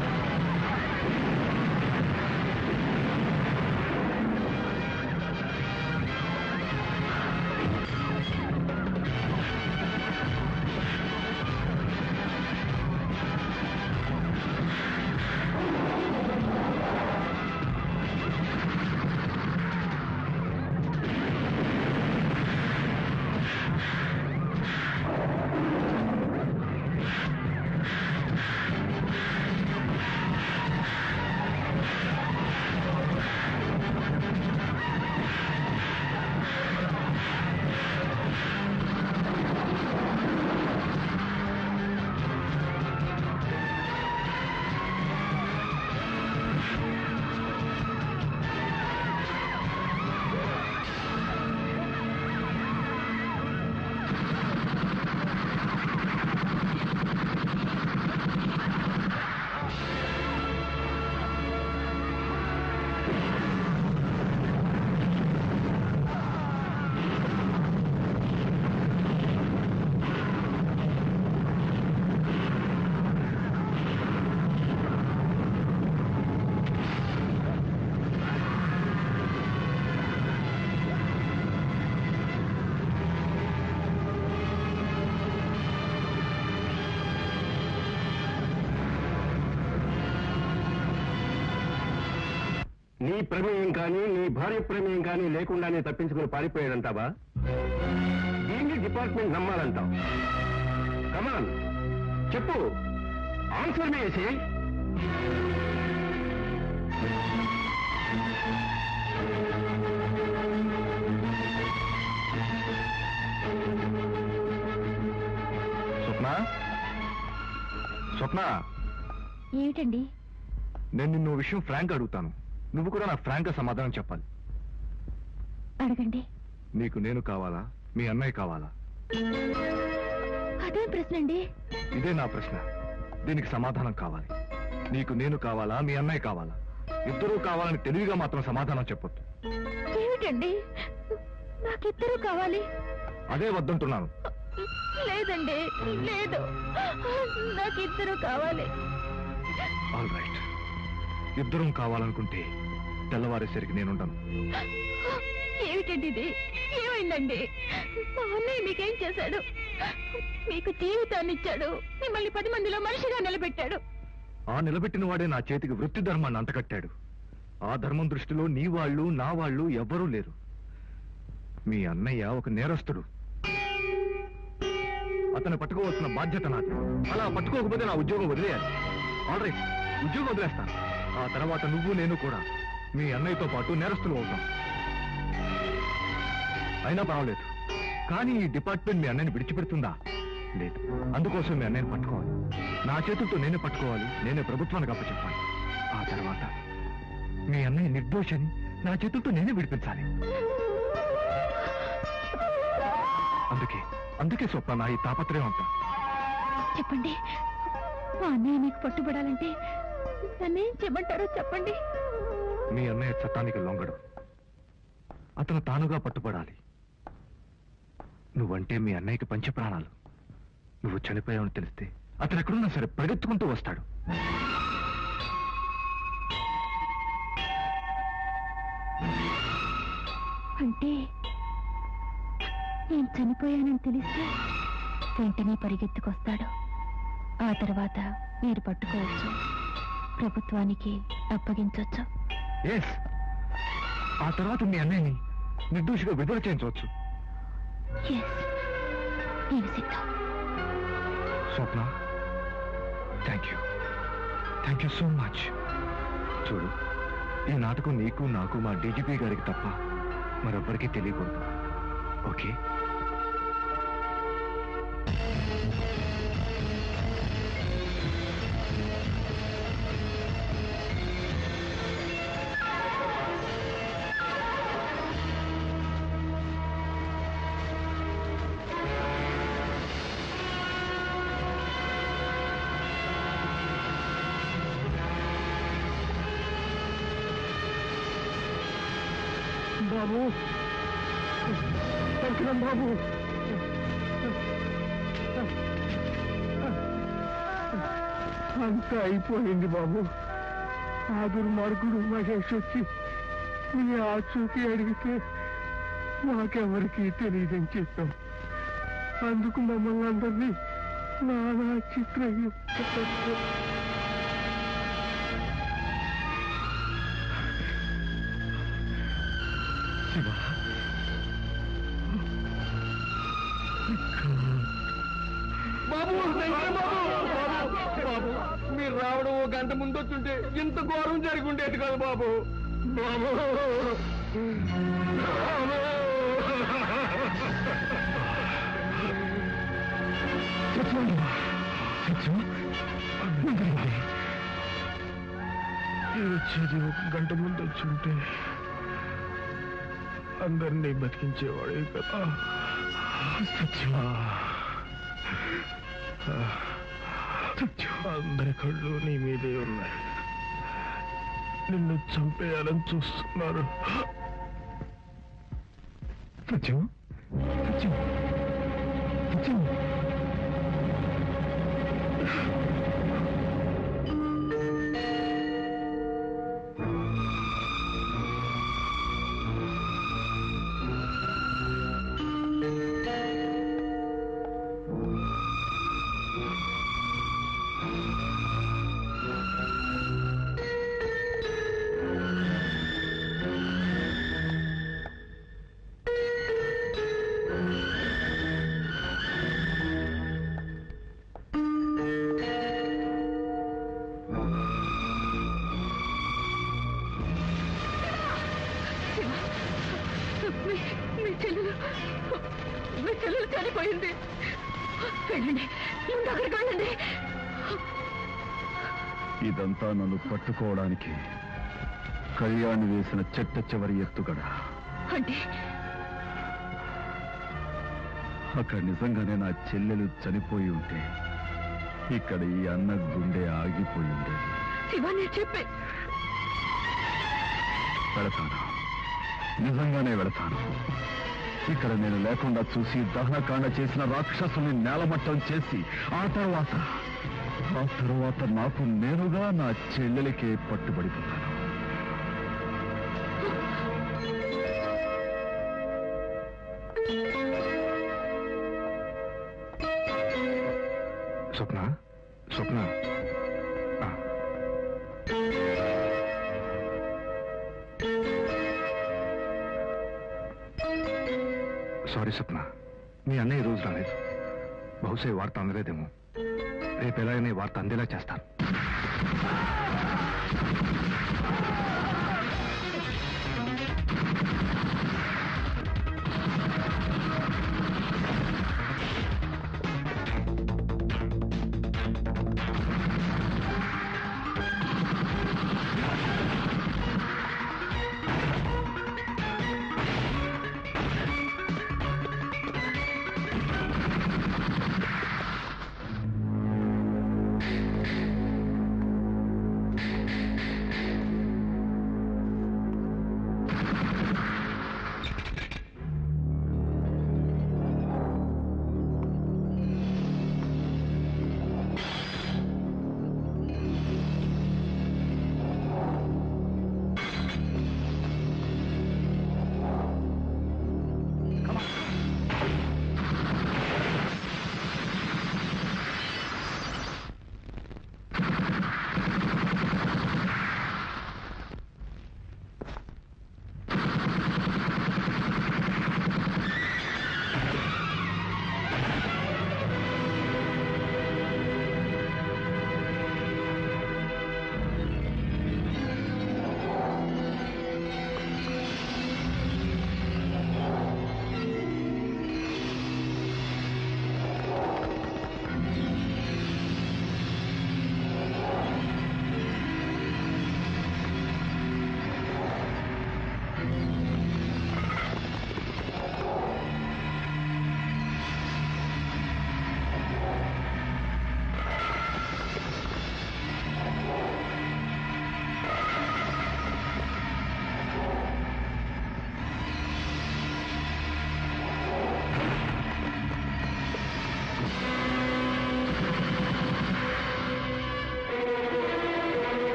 నీ ప్రమేయం కానీ నీ భార్య ప్రమేయం కానీ లేకుండానే తప్పించుకుని పారిపోయాడంటావా దీన్ని డిపార్ట్మెంట్ నమ్మాలంటావు కమాన్ చెప్పు ఆన్సర్ వేసి స్వప్న స్వప్న ఏమిటండి నేను నిన్ను ఓ విషయం ఫ్రాంక్ అడుగుతాను నువ్వు కూడా నాకు ఫ్రాంక్ గా సమాధానం చెప్పాలి అడగండి నీకు నేను కావాలా మీ అన్నయ్య కావాలా అదే ప్రశ్న అండి ఇదే నా ప్రశ్న దీనికి సమాధానం కావాలి నీకు నేను కావాలా మీ అన్నయ్య కావాలా ఇద్దరూ కావాలని తెలివిగా మాత్రం సమాధానం చెప్పొద్దు ఏమిటండి నాకిద్దరు కావాలి అదే వద్దంటున్నాను లేదండి లేదు నాకిద్దరు కావాలి ఆల్ రైట్ ఇద్దరం కావాలనుకుంటే తెల్లవారేసరికి నేనుండను ఏమిటండి ఇది ఏమైందండి మా అన్నయ్య మీకేం చేశాడు మీకు జీవితాన్ని ఇచ్చాడు మిమ్మల్ని పది మందిలో మనిషిగా నిలబెట్టాడు ఆ నిలబెట్టిన వాడే నా చేతికి వృత్తి ధర్మాన్ని అంటకట్టాడు ఆ ధర్మం దృష్టిలో నీ వాళ్ళు నా వాళ్ళు ఎవ్వరూ లేరు మీ అన్నయ్య ఒక నేరస్తుడు అతను పట్టుకోవాల్సిన బాధ్యత నాది అలా పట్టుకోకపోతే నా ఉద్యోగం వదిలేయాలి ఆల్ రైట్ ఉద్యోగం వదిలేస్తాను ఆ తర్వాత నువ్వు నేను కూడా మీ అన్నయ్యతో పాటు నేరస్తులు అవుతాం అయినా పర్వాలేదు కానీ ఈ డిపార్ట్మెంట్ మీ అన్నయ్యని విడిచిపెడుతుందా లేదు అందుకోసం మీ అన్నయ్యని పట్టుకోవాలి నా చేతులతో నేనే పట్టుకోవాలి నేనే ప్రభుత్వానికి అప్పచెప్పాలి ఆ తర్వాత మీ అన్నయ్య నిర్దోషని నా చేతులతో నేనే విడిపించాలి అందుకే అందుకే స్వప్న నా ఈ తాపత్రయం అంతా చెప్పండి మా అన్నయ్య మీకు పట్టుబడాలంటే నన్నేం చెప్పంటారో చెప్పండి మీ అన్నయ్య చట్టానికి లొంగడు అతను తానుగా పట్టుబడాలి నువ్వంటే మీ అన్నయ్యకి పంచ ప్రాణాలు నువ్వు చనిపోయావని తెలిస్తే అతను ఎక్కడున్నా సరే పరిగెత్తుకుంటూ వస్తాడు అంటే నేను చనిపోయానని తెలిస్తే వెంటనే పరిగెత్తుకొస్తాడు ఆ తర్వాత మీరు పట్టుకోవచ్చు ప్రభుత్వానికి అప్పగించవచ్చు ఎస్ ఆ తర్వాత మీ అన్నయ్యని నిర్దోషిగా విడుదల చేయించవచ్చు ఎస్ నేను సిద్ధం Swapna thank you thank you so much చూడు ఈ నాటకం నీకు నాకు మా డీజీపీ గారికి తప్ప మరొಬ್ಬరికి తెలియకూడదు ఓకే బాబు శంకరం బాబు అంతా అయిపోయింది బాబు ఆ దుర్మార్గుడు మహేష్ వచ్చి మీ ఆచూకీ అడిగితే మాకెవరికి తెలియదని చెప్పాం అందుకు మమ్మల్ని అందరినీ నానా చిత్రయ్య శివ బాబు శంకర్ బాబు బాబు బాబు మీరు రావడం ఓ గంట ముందు వచ్చుంటే ఇంత ఘోరం జరిగి ఉండేది కాదు బాబు బాబు బాబు. వచ్చేది ఒక గంట ముందు వచ్చుంటే అందరినీ బతికించేవాడే కదా సత్యమా అందరి కళ్ళు నీ మీదే ఉన్నాయి నిన్ను చంపేయాలని చూస్తున్నారు సత్యం సత్యం సత్యం మీ చెల్లెలు మీ చెల్లెలు చనిపోయింది వెళ్ళండి ముందు అక్కడికి వెళ్ళండి ఇదంతా నన్ను పట్టుకోవడానికి కళ్యాణి వేసిన చెట్ట చివరి ఎత్తుగడ అంటే అక్కడ నిజంగానే నా చెల్లెలు చనిపోయి ఉంటే ఇక్కడ ఈ అన్న గుండె ఆగిపోయి ఉండేది శివ నేను చెప్పే వెళతాను నిజంగానే వెళతాను ఇక్కడ నేను లేకుండా చూసి దహనకాండ చేసిన రాక్షసుని నేలమట్టం చేసి ఆ తర్వాత ఆ తరువాత నాకు నేనుగా నా చెల్లెలికే పట్టుబడిపోతాను స్వప్న స్వప్న ఆ. సారీ స్వప్న మీ అన్నయ్య ఈ రోజు రాలేదు బహుశా ఈ వార్త అందలేదేమో రేపు ఎలాగైనా ఈ వార్త అందేలా చేస్తాను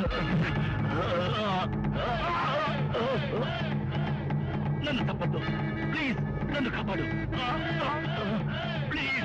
నన్ను తప్పద్దు ప్లీజ్ నన్ను కాపాడు ప్లీజ్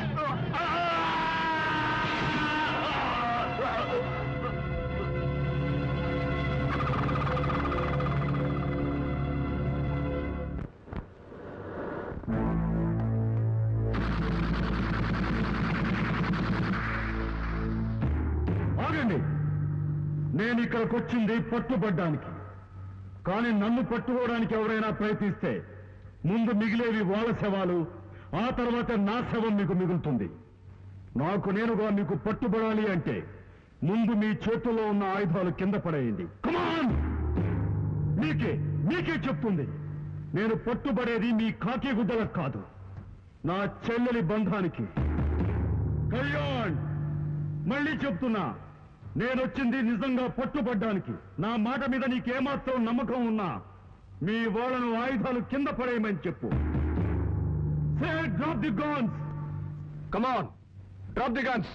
ఆగండి నేను ఇక్కడికి వచ్చింది పట్టుబడ్డానికి కానీ నన్ను పట్టుకోవడానికి ఎవరైనా ప్రయత్నిస్తే ముందు మిగిలేవి వాళ్ళ శవాలు ఆ తర్వాత నా శవం మీకు మిగులుతుంది నాకు నేనుగా మీకు పట్టుబడాలి అంటే ముందు మీ చేతుల్లో ఉన్న ఆయుధాలు కింద పడేయండి కమాన్ మీకే మీకే చెప్తుంది నేను పట్టుబడేది మీ కాకి గుడ్డలకు కాదు నా చెల్లెలి బంధానికి కళ్యాణ్ మళ్ళీ చెప్తున్నా నేనొచ్చింది నిజంగా పట్టుబడ్డానికి నా మాట మీద నీకేమాత్రం నమ్మకం ఉన్నా మీ వాళ్ళను ఆయుధాలు కింద పడేయమని చెప్పు say drop the guns come on drop the guns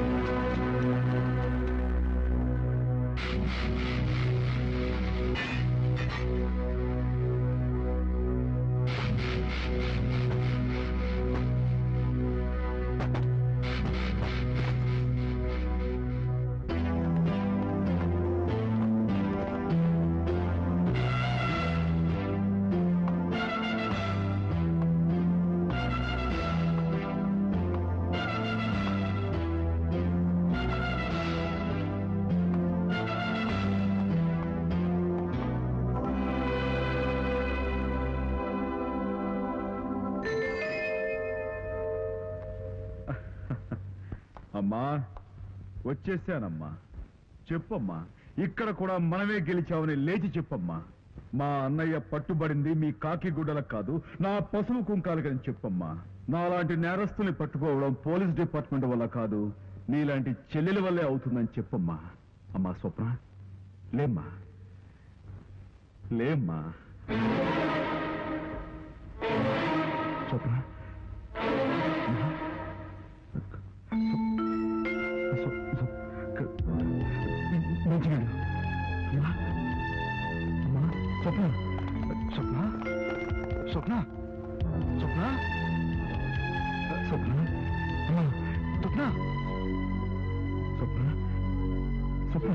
అమ్మా వచ్చేసానమ్మా చెప్పమ్మా ఇక్కడ కూడా మనమే గెలిచామని లేచి చెప్పమ్మా మా అన్నయ్య పట్టుబడింది మీ కాకి గుడ్డలకు కాదు నా పసుపు కుంకాలకని చెప్పమ్మా నాలాంటి నేరస్తుల్ని పట్టుకోవడం పోలీస్ డిపార్ట్మెంట్ వల్ల కాదు నీలాంటి చెల్లెల వల్లే అవుతుందని చెప్పమ్మా అమ్మా స్వప్న లేమ్మా లేమ్మా స్వప్న మంచిగాడు అమ్మా అమ్మా స్వప్న స్వప్న స్వప్న స్వప్న స్వప్న అమ్మా స్వప్న స్వప్న స్వప్న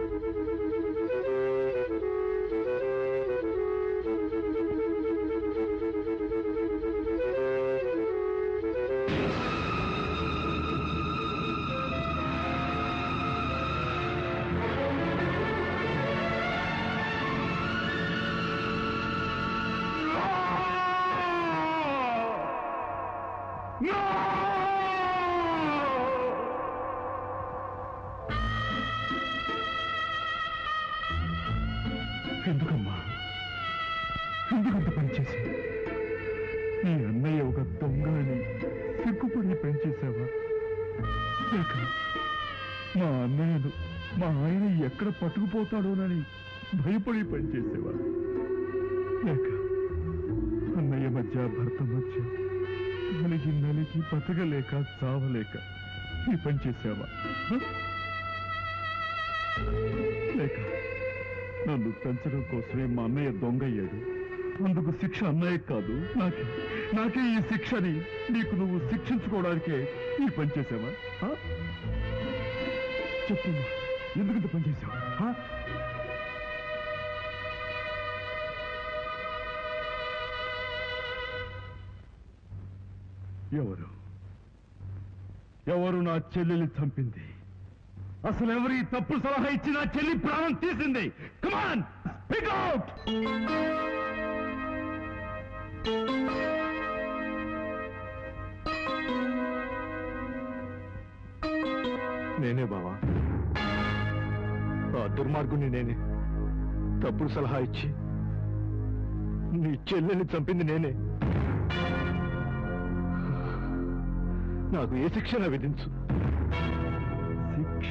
ఎందుకమ్మా ఎందుకంత పనిచేసి నీ అన్నయ్య ఒక దొంగ అని సిగ్గుపడి పనిచేసావా లేక మా అన్నయ్యను మా ఆయన ఎక్కడ పట్టుకుపోతాడోనని భయపడి పనిచేసేవా లేక అన్నయ్య మధ్య భర్త మధ్య నలిగి నలిగి బతకలేక చావలేక ఈ పని చేసావా హ? లేక నన్ను పెంచడం కోసమే మా అన్నయ్య దొంగయ్యాడు అందుకు శిక్ష అన్నయ్య కాదు నాకే నాకే ఈ శిక్షని నీకు నువ్వు శిక్షించుకోవడానికే ఈ పని చేసావా ఆ? చెప్పు ఎందుకు ఇంత పని చేసావు ఆ? ఎవరు ఎవరు నా చెల్లెల్ని చంపింది అసలు ఎవరు ఈ తప్పు సలహా ఇచ్చి నా చెల్లి ప్రాణం తీసింది కమాన్ స్పీక్ అవుట్ నేనే బావా ఆ దుర్మార్గుని నేనే తప్పుడు సలహా ఇచ్చి నీ చెల్లెల్ని చంపింది నేనే నాకు ఏ శిక్షణ విధించు శిక్ష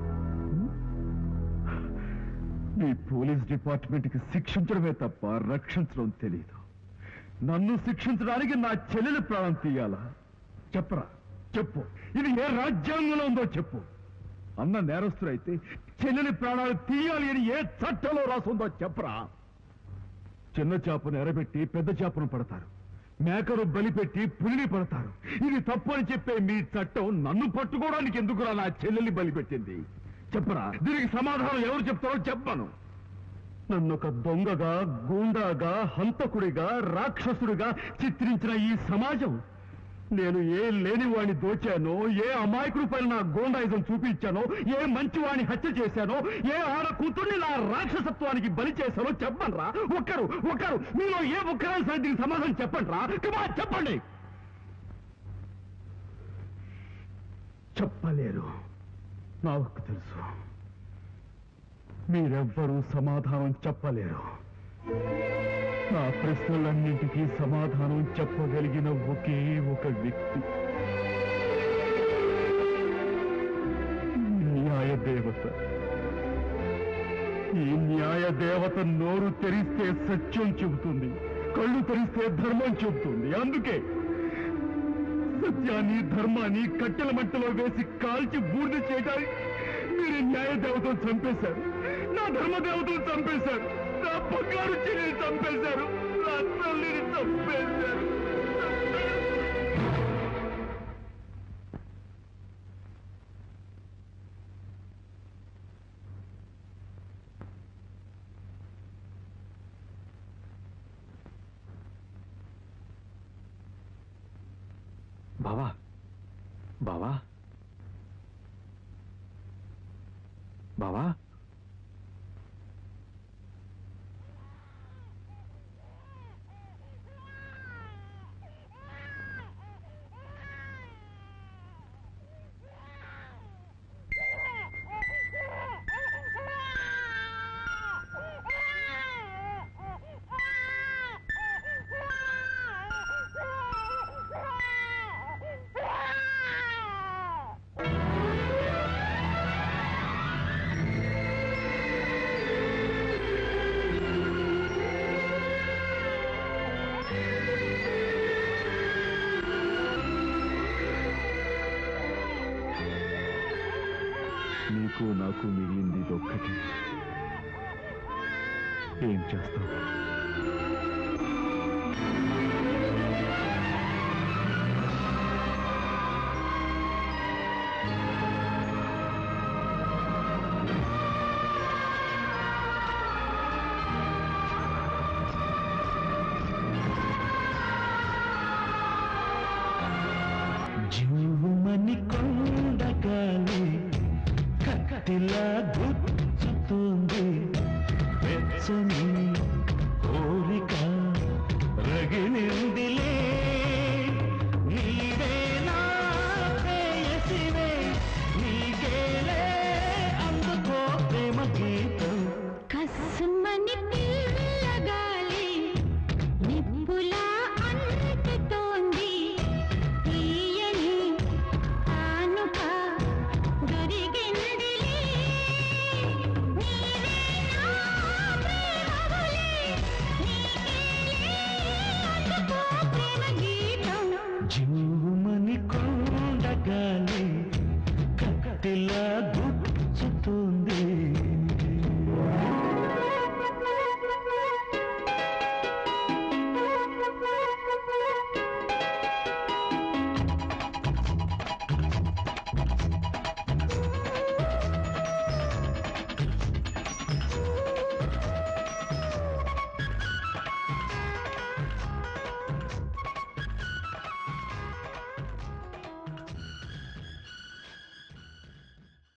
మీ పోలీస్ డిపార్ట్మెంట్ కి శిక్షించడమే తప్ప రక్షించడం తెలియదు నన్ను శిక్షించడానికి నా చెల్లెలు ప్రాణం తీయాలా చెప్పరా చెప్పు ఇది ఏ రాజ్యాంగంలో ఉందో చెప్పు అన్న నేరస్తుడైతే చెల్లెలి ప్రాణాలు తీయాలి అని ఏ చట్టంలో రాసుందో చెప్పరా చిన్న చేపను ఎరబెట్టి పెద్ద చేపను పడతారు మేకను బలిపెట్టి పులిని పడతారు ఇది తప్పు అని చెప్పే మీ చట్టం నన్ను పట్టుకోవడానికి ఎందుకురా నా చెల్లెల్ని బలిపెట్టింది చెప్పరా దీనికి సమాధానం ఎవరు చెప్తారో చెప్పను నన్ను ఒక దొంగగా గూండాగా హంతకుడిగా రాక్షసుడిగా చిత్రించిన ఈ సమాజం నేను ఏ లేనివాణ్ణి దోచానో ఏ అమాయకుడి పైన నా గోండాయిజం చూపించానో ఏ మంచివాణ్ణి హత్య చేశానో ఏ ఆడ కూతుర్ని నా రాక్షసత్వానికి బలి చేశానో చెప్పండ్రా ఒక్కరు ఒక్కరు మీలో ఏ ఒక్కరైనా సరే దీనికి సమాధానం చెప్పండ్రా కమా చెప్పండి చెప్పలేరు నాకు తెలుసు మీరెవ్వరూ సమాధానం చెప్పలేరు నా ప్రశ్నలన్నింటికీ సమాధానం చెప్పగలిగిన ఒకే ఒక వ్యక్తి న్యాయ దేవత ఈ న్యాయ దేవత నోరు తెరిస్తే సత్యం చెబుతుంది కళ్ళు తెరిస్తే ధర్మం చెబుతుంది అందుకే సత్యాన్ని ధర్మాన్ని కట్టెల మంటలో వేసి కాల్చి బూడిద చేయడానికి మీరు న్యాయ దేవతను చంపేశారు నా ధర్మ దేవతను చంపేశారు నా బంగారు చెల్లిని చంపేశారు నా తల్లిని చంపేశారు బావా బావా బావా నీకు నాకు మిగిలింది ఇదొక్కటి ఏం చేస్తావు జీవుమని కొండగాలి కత్తిలా దూ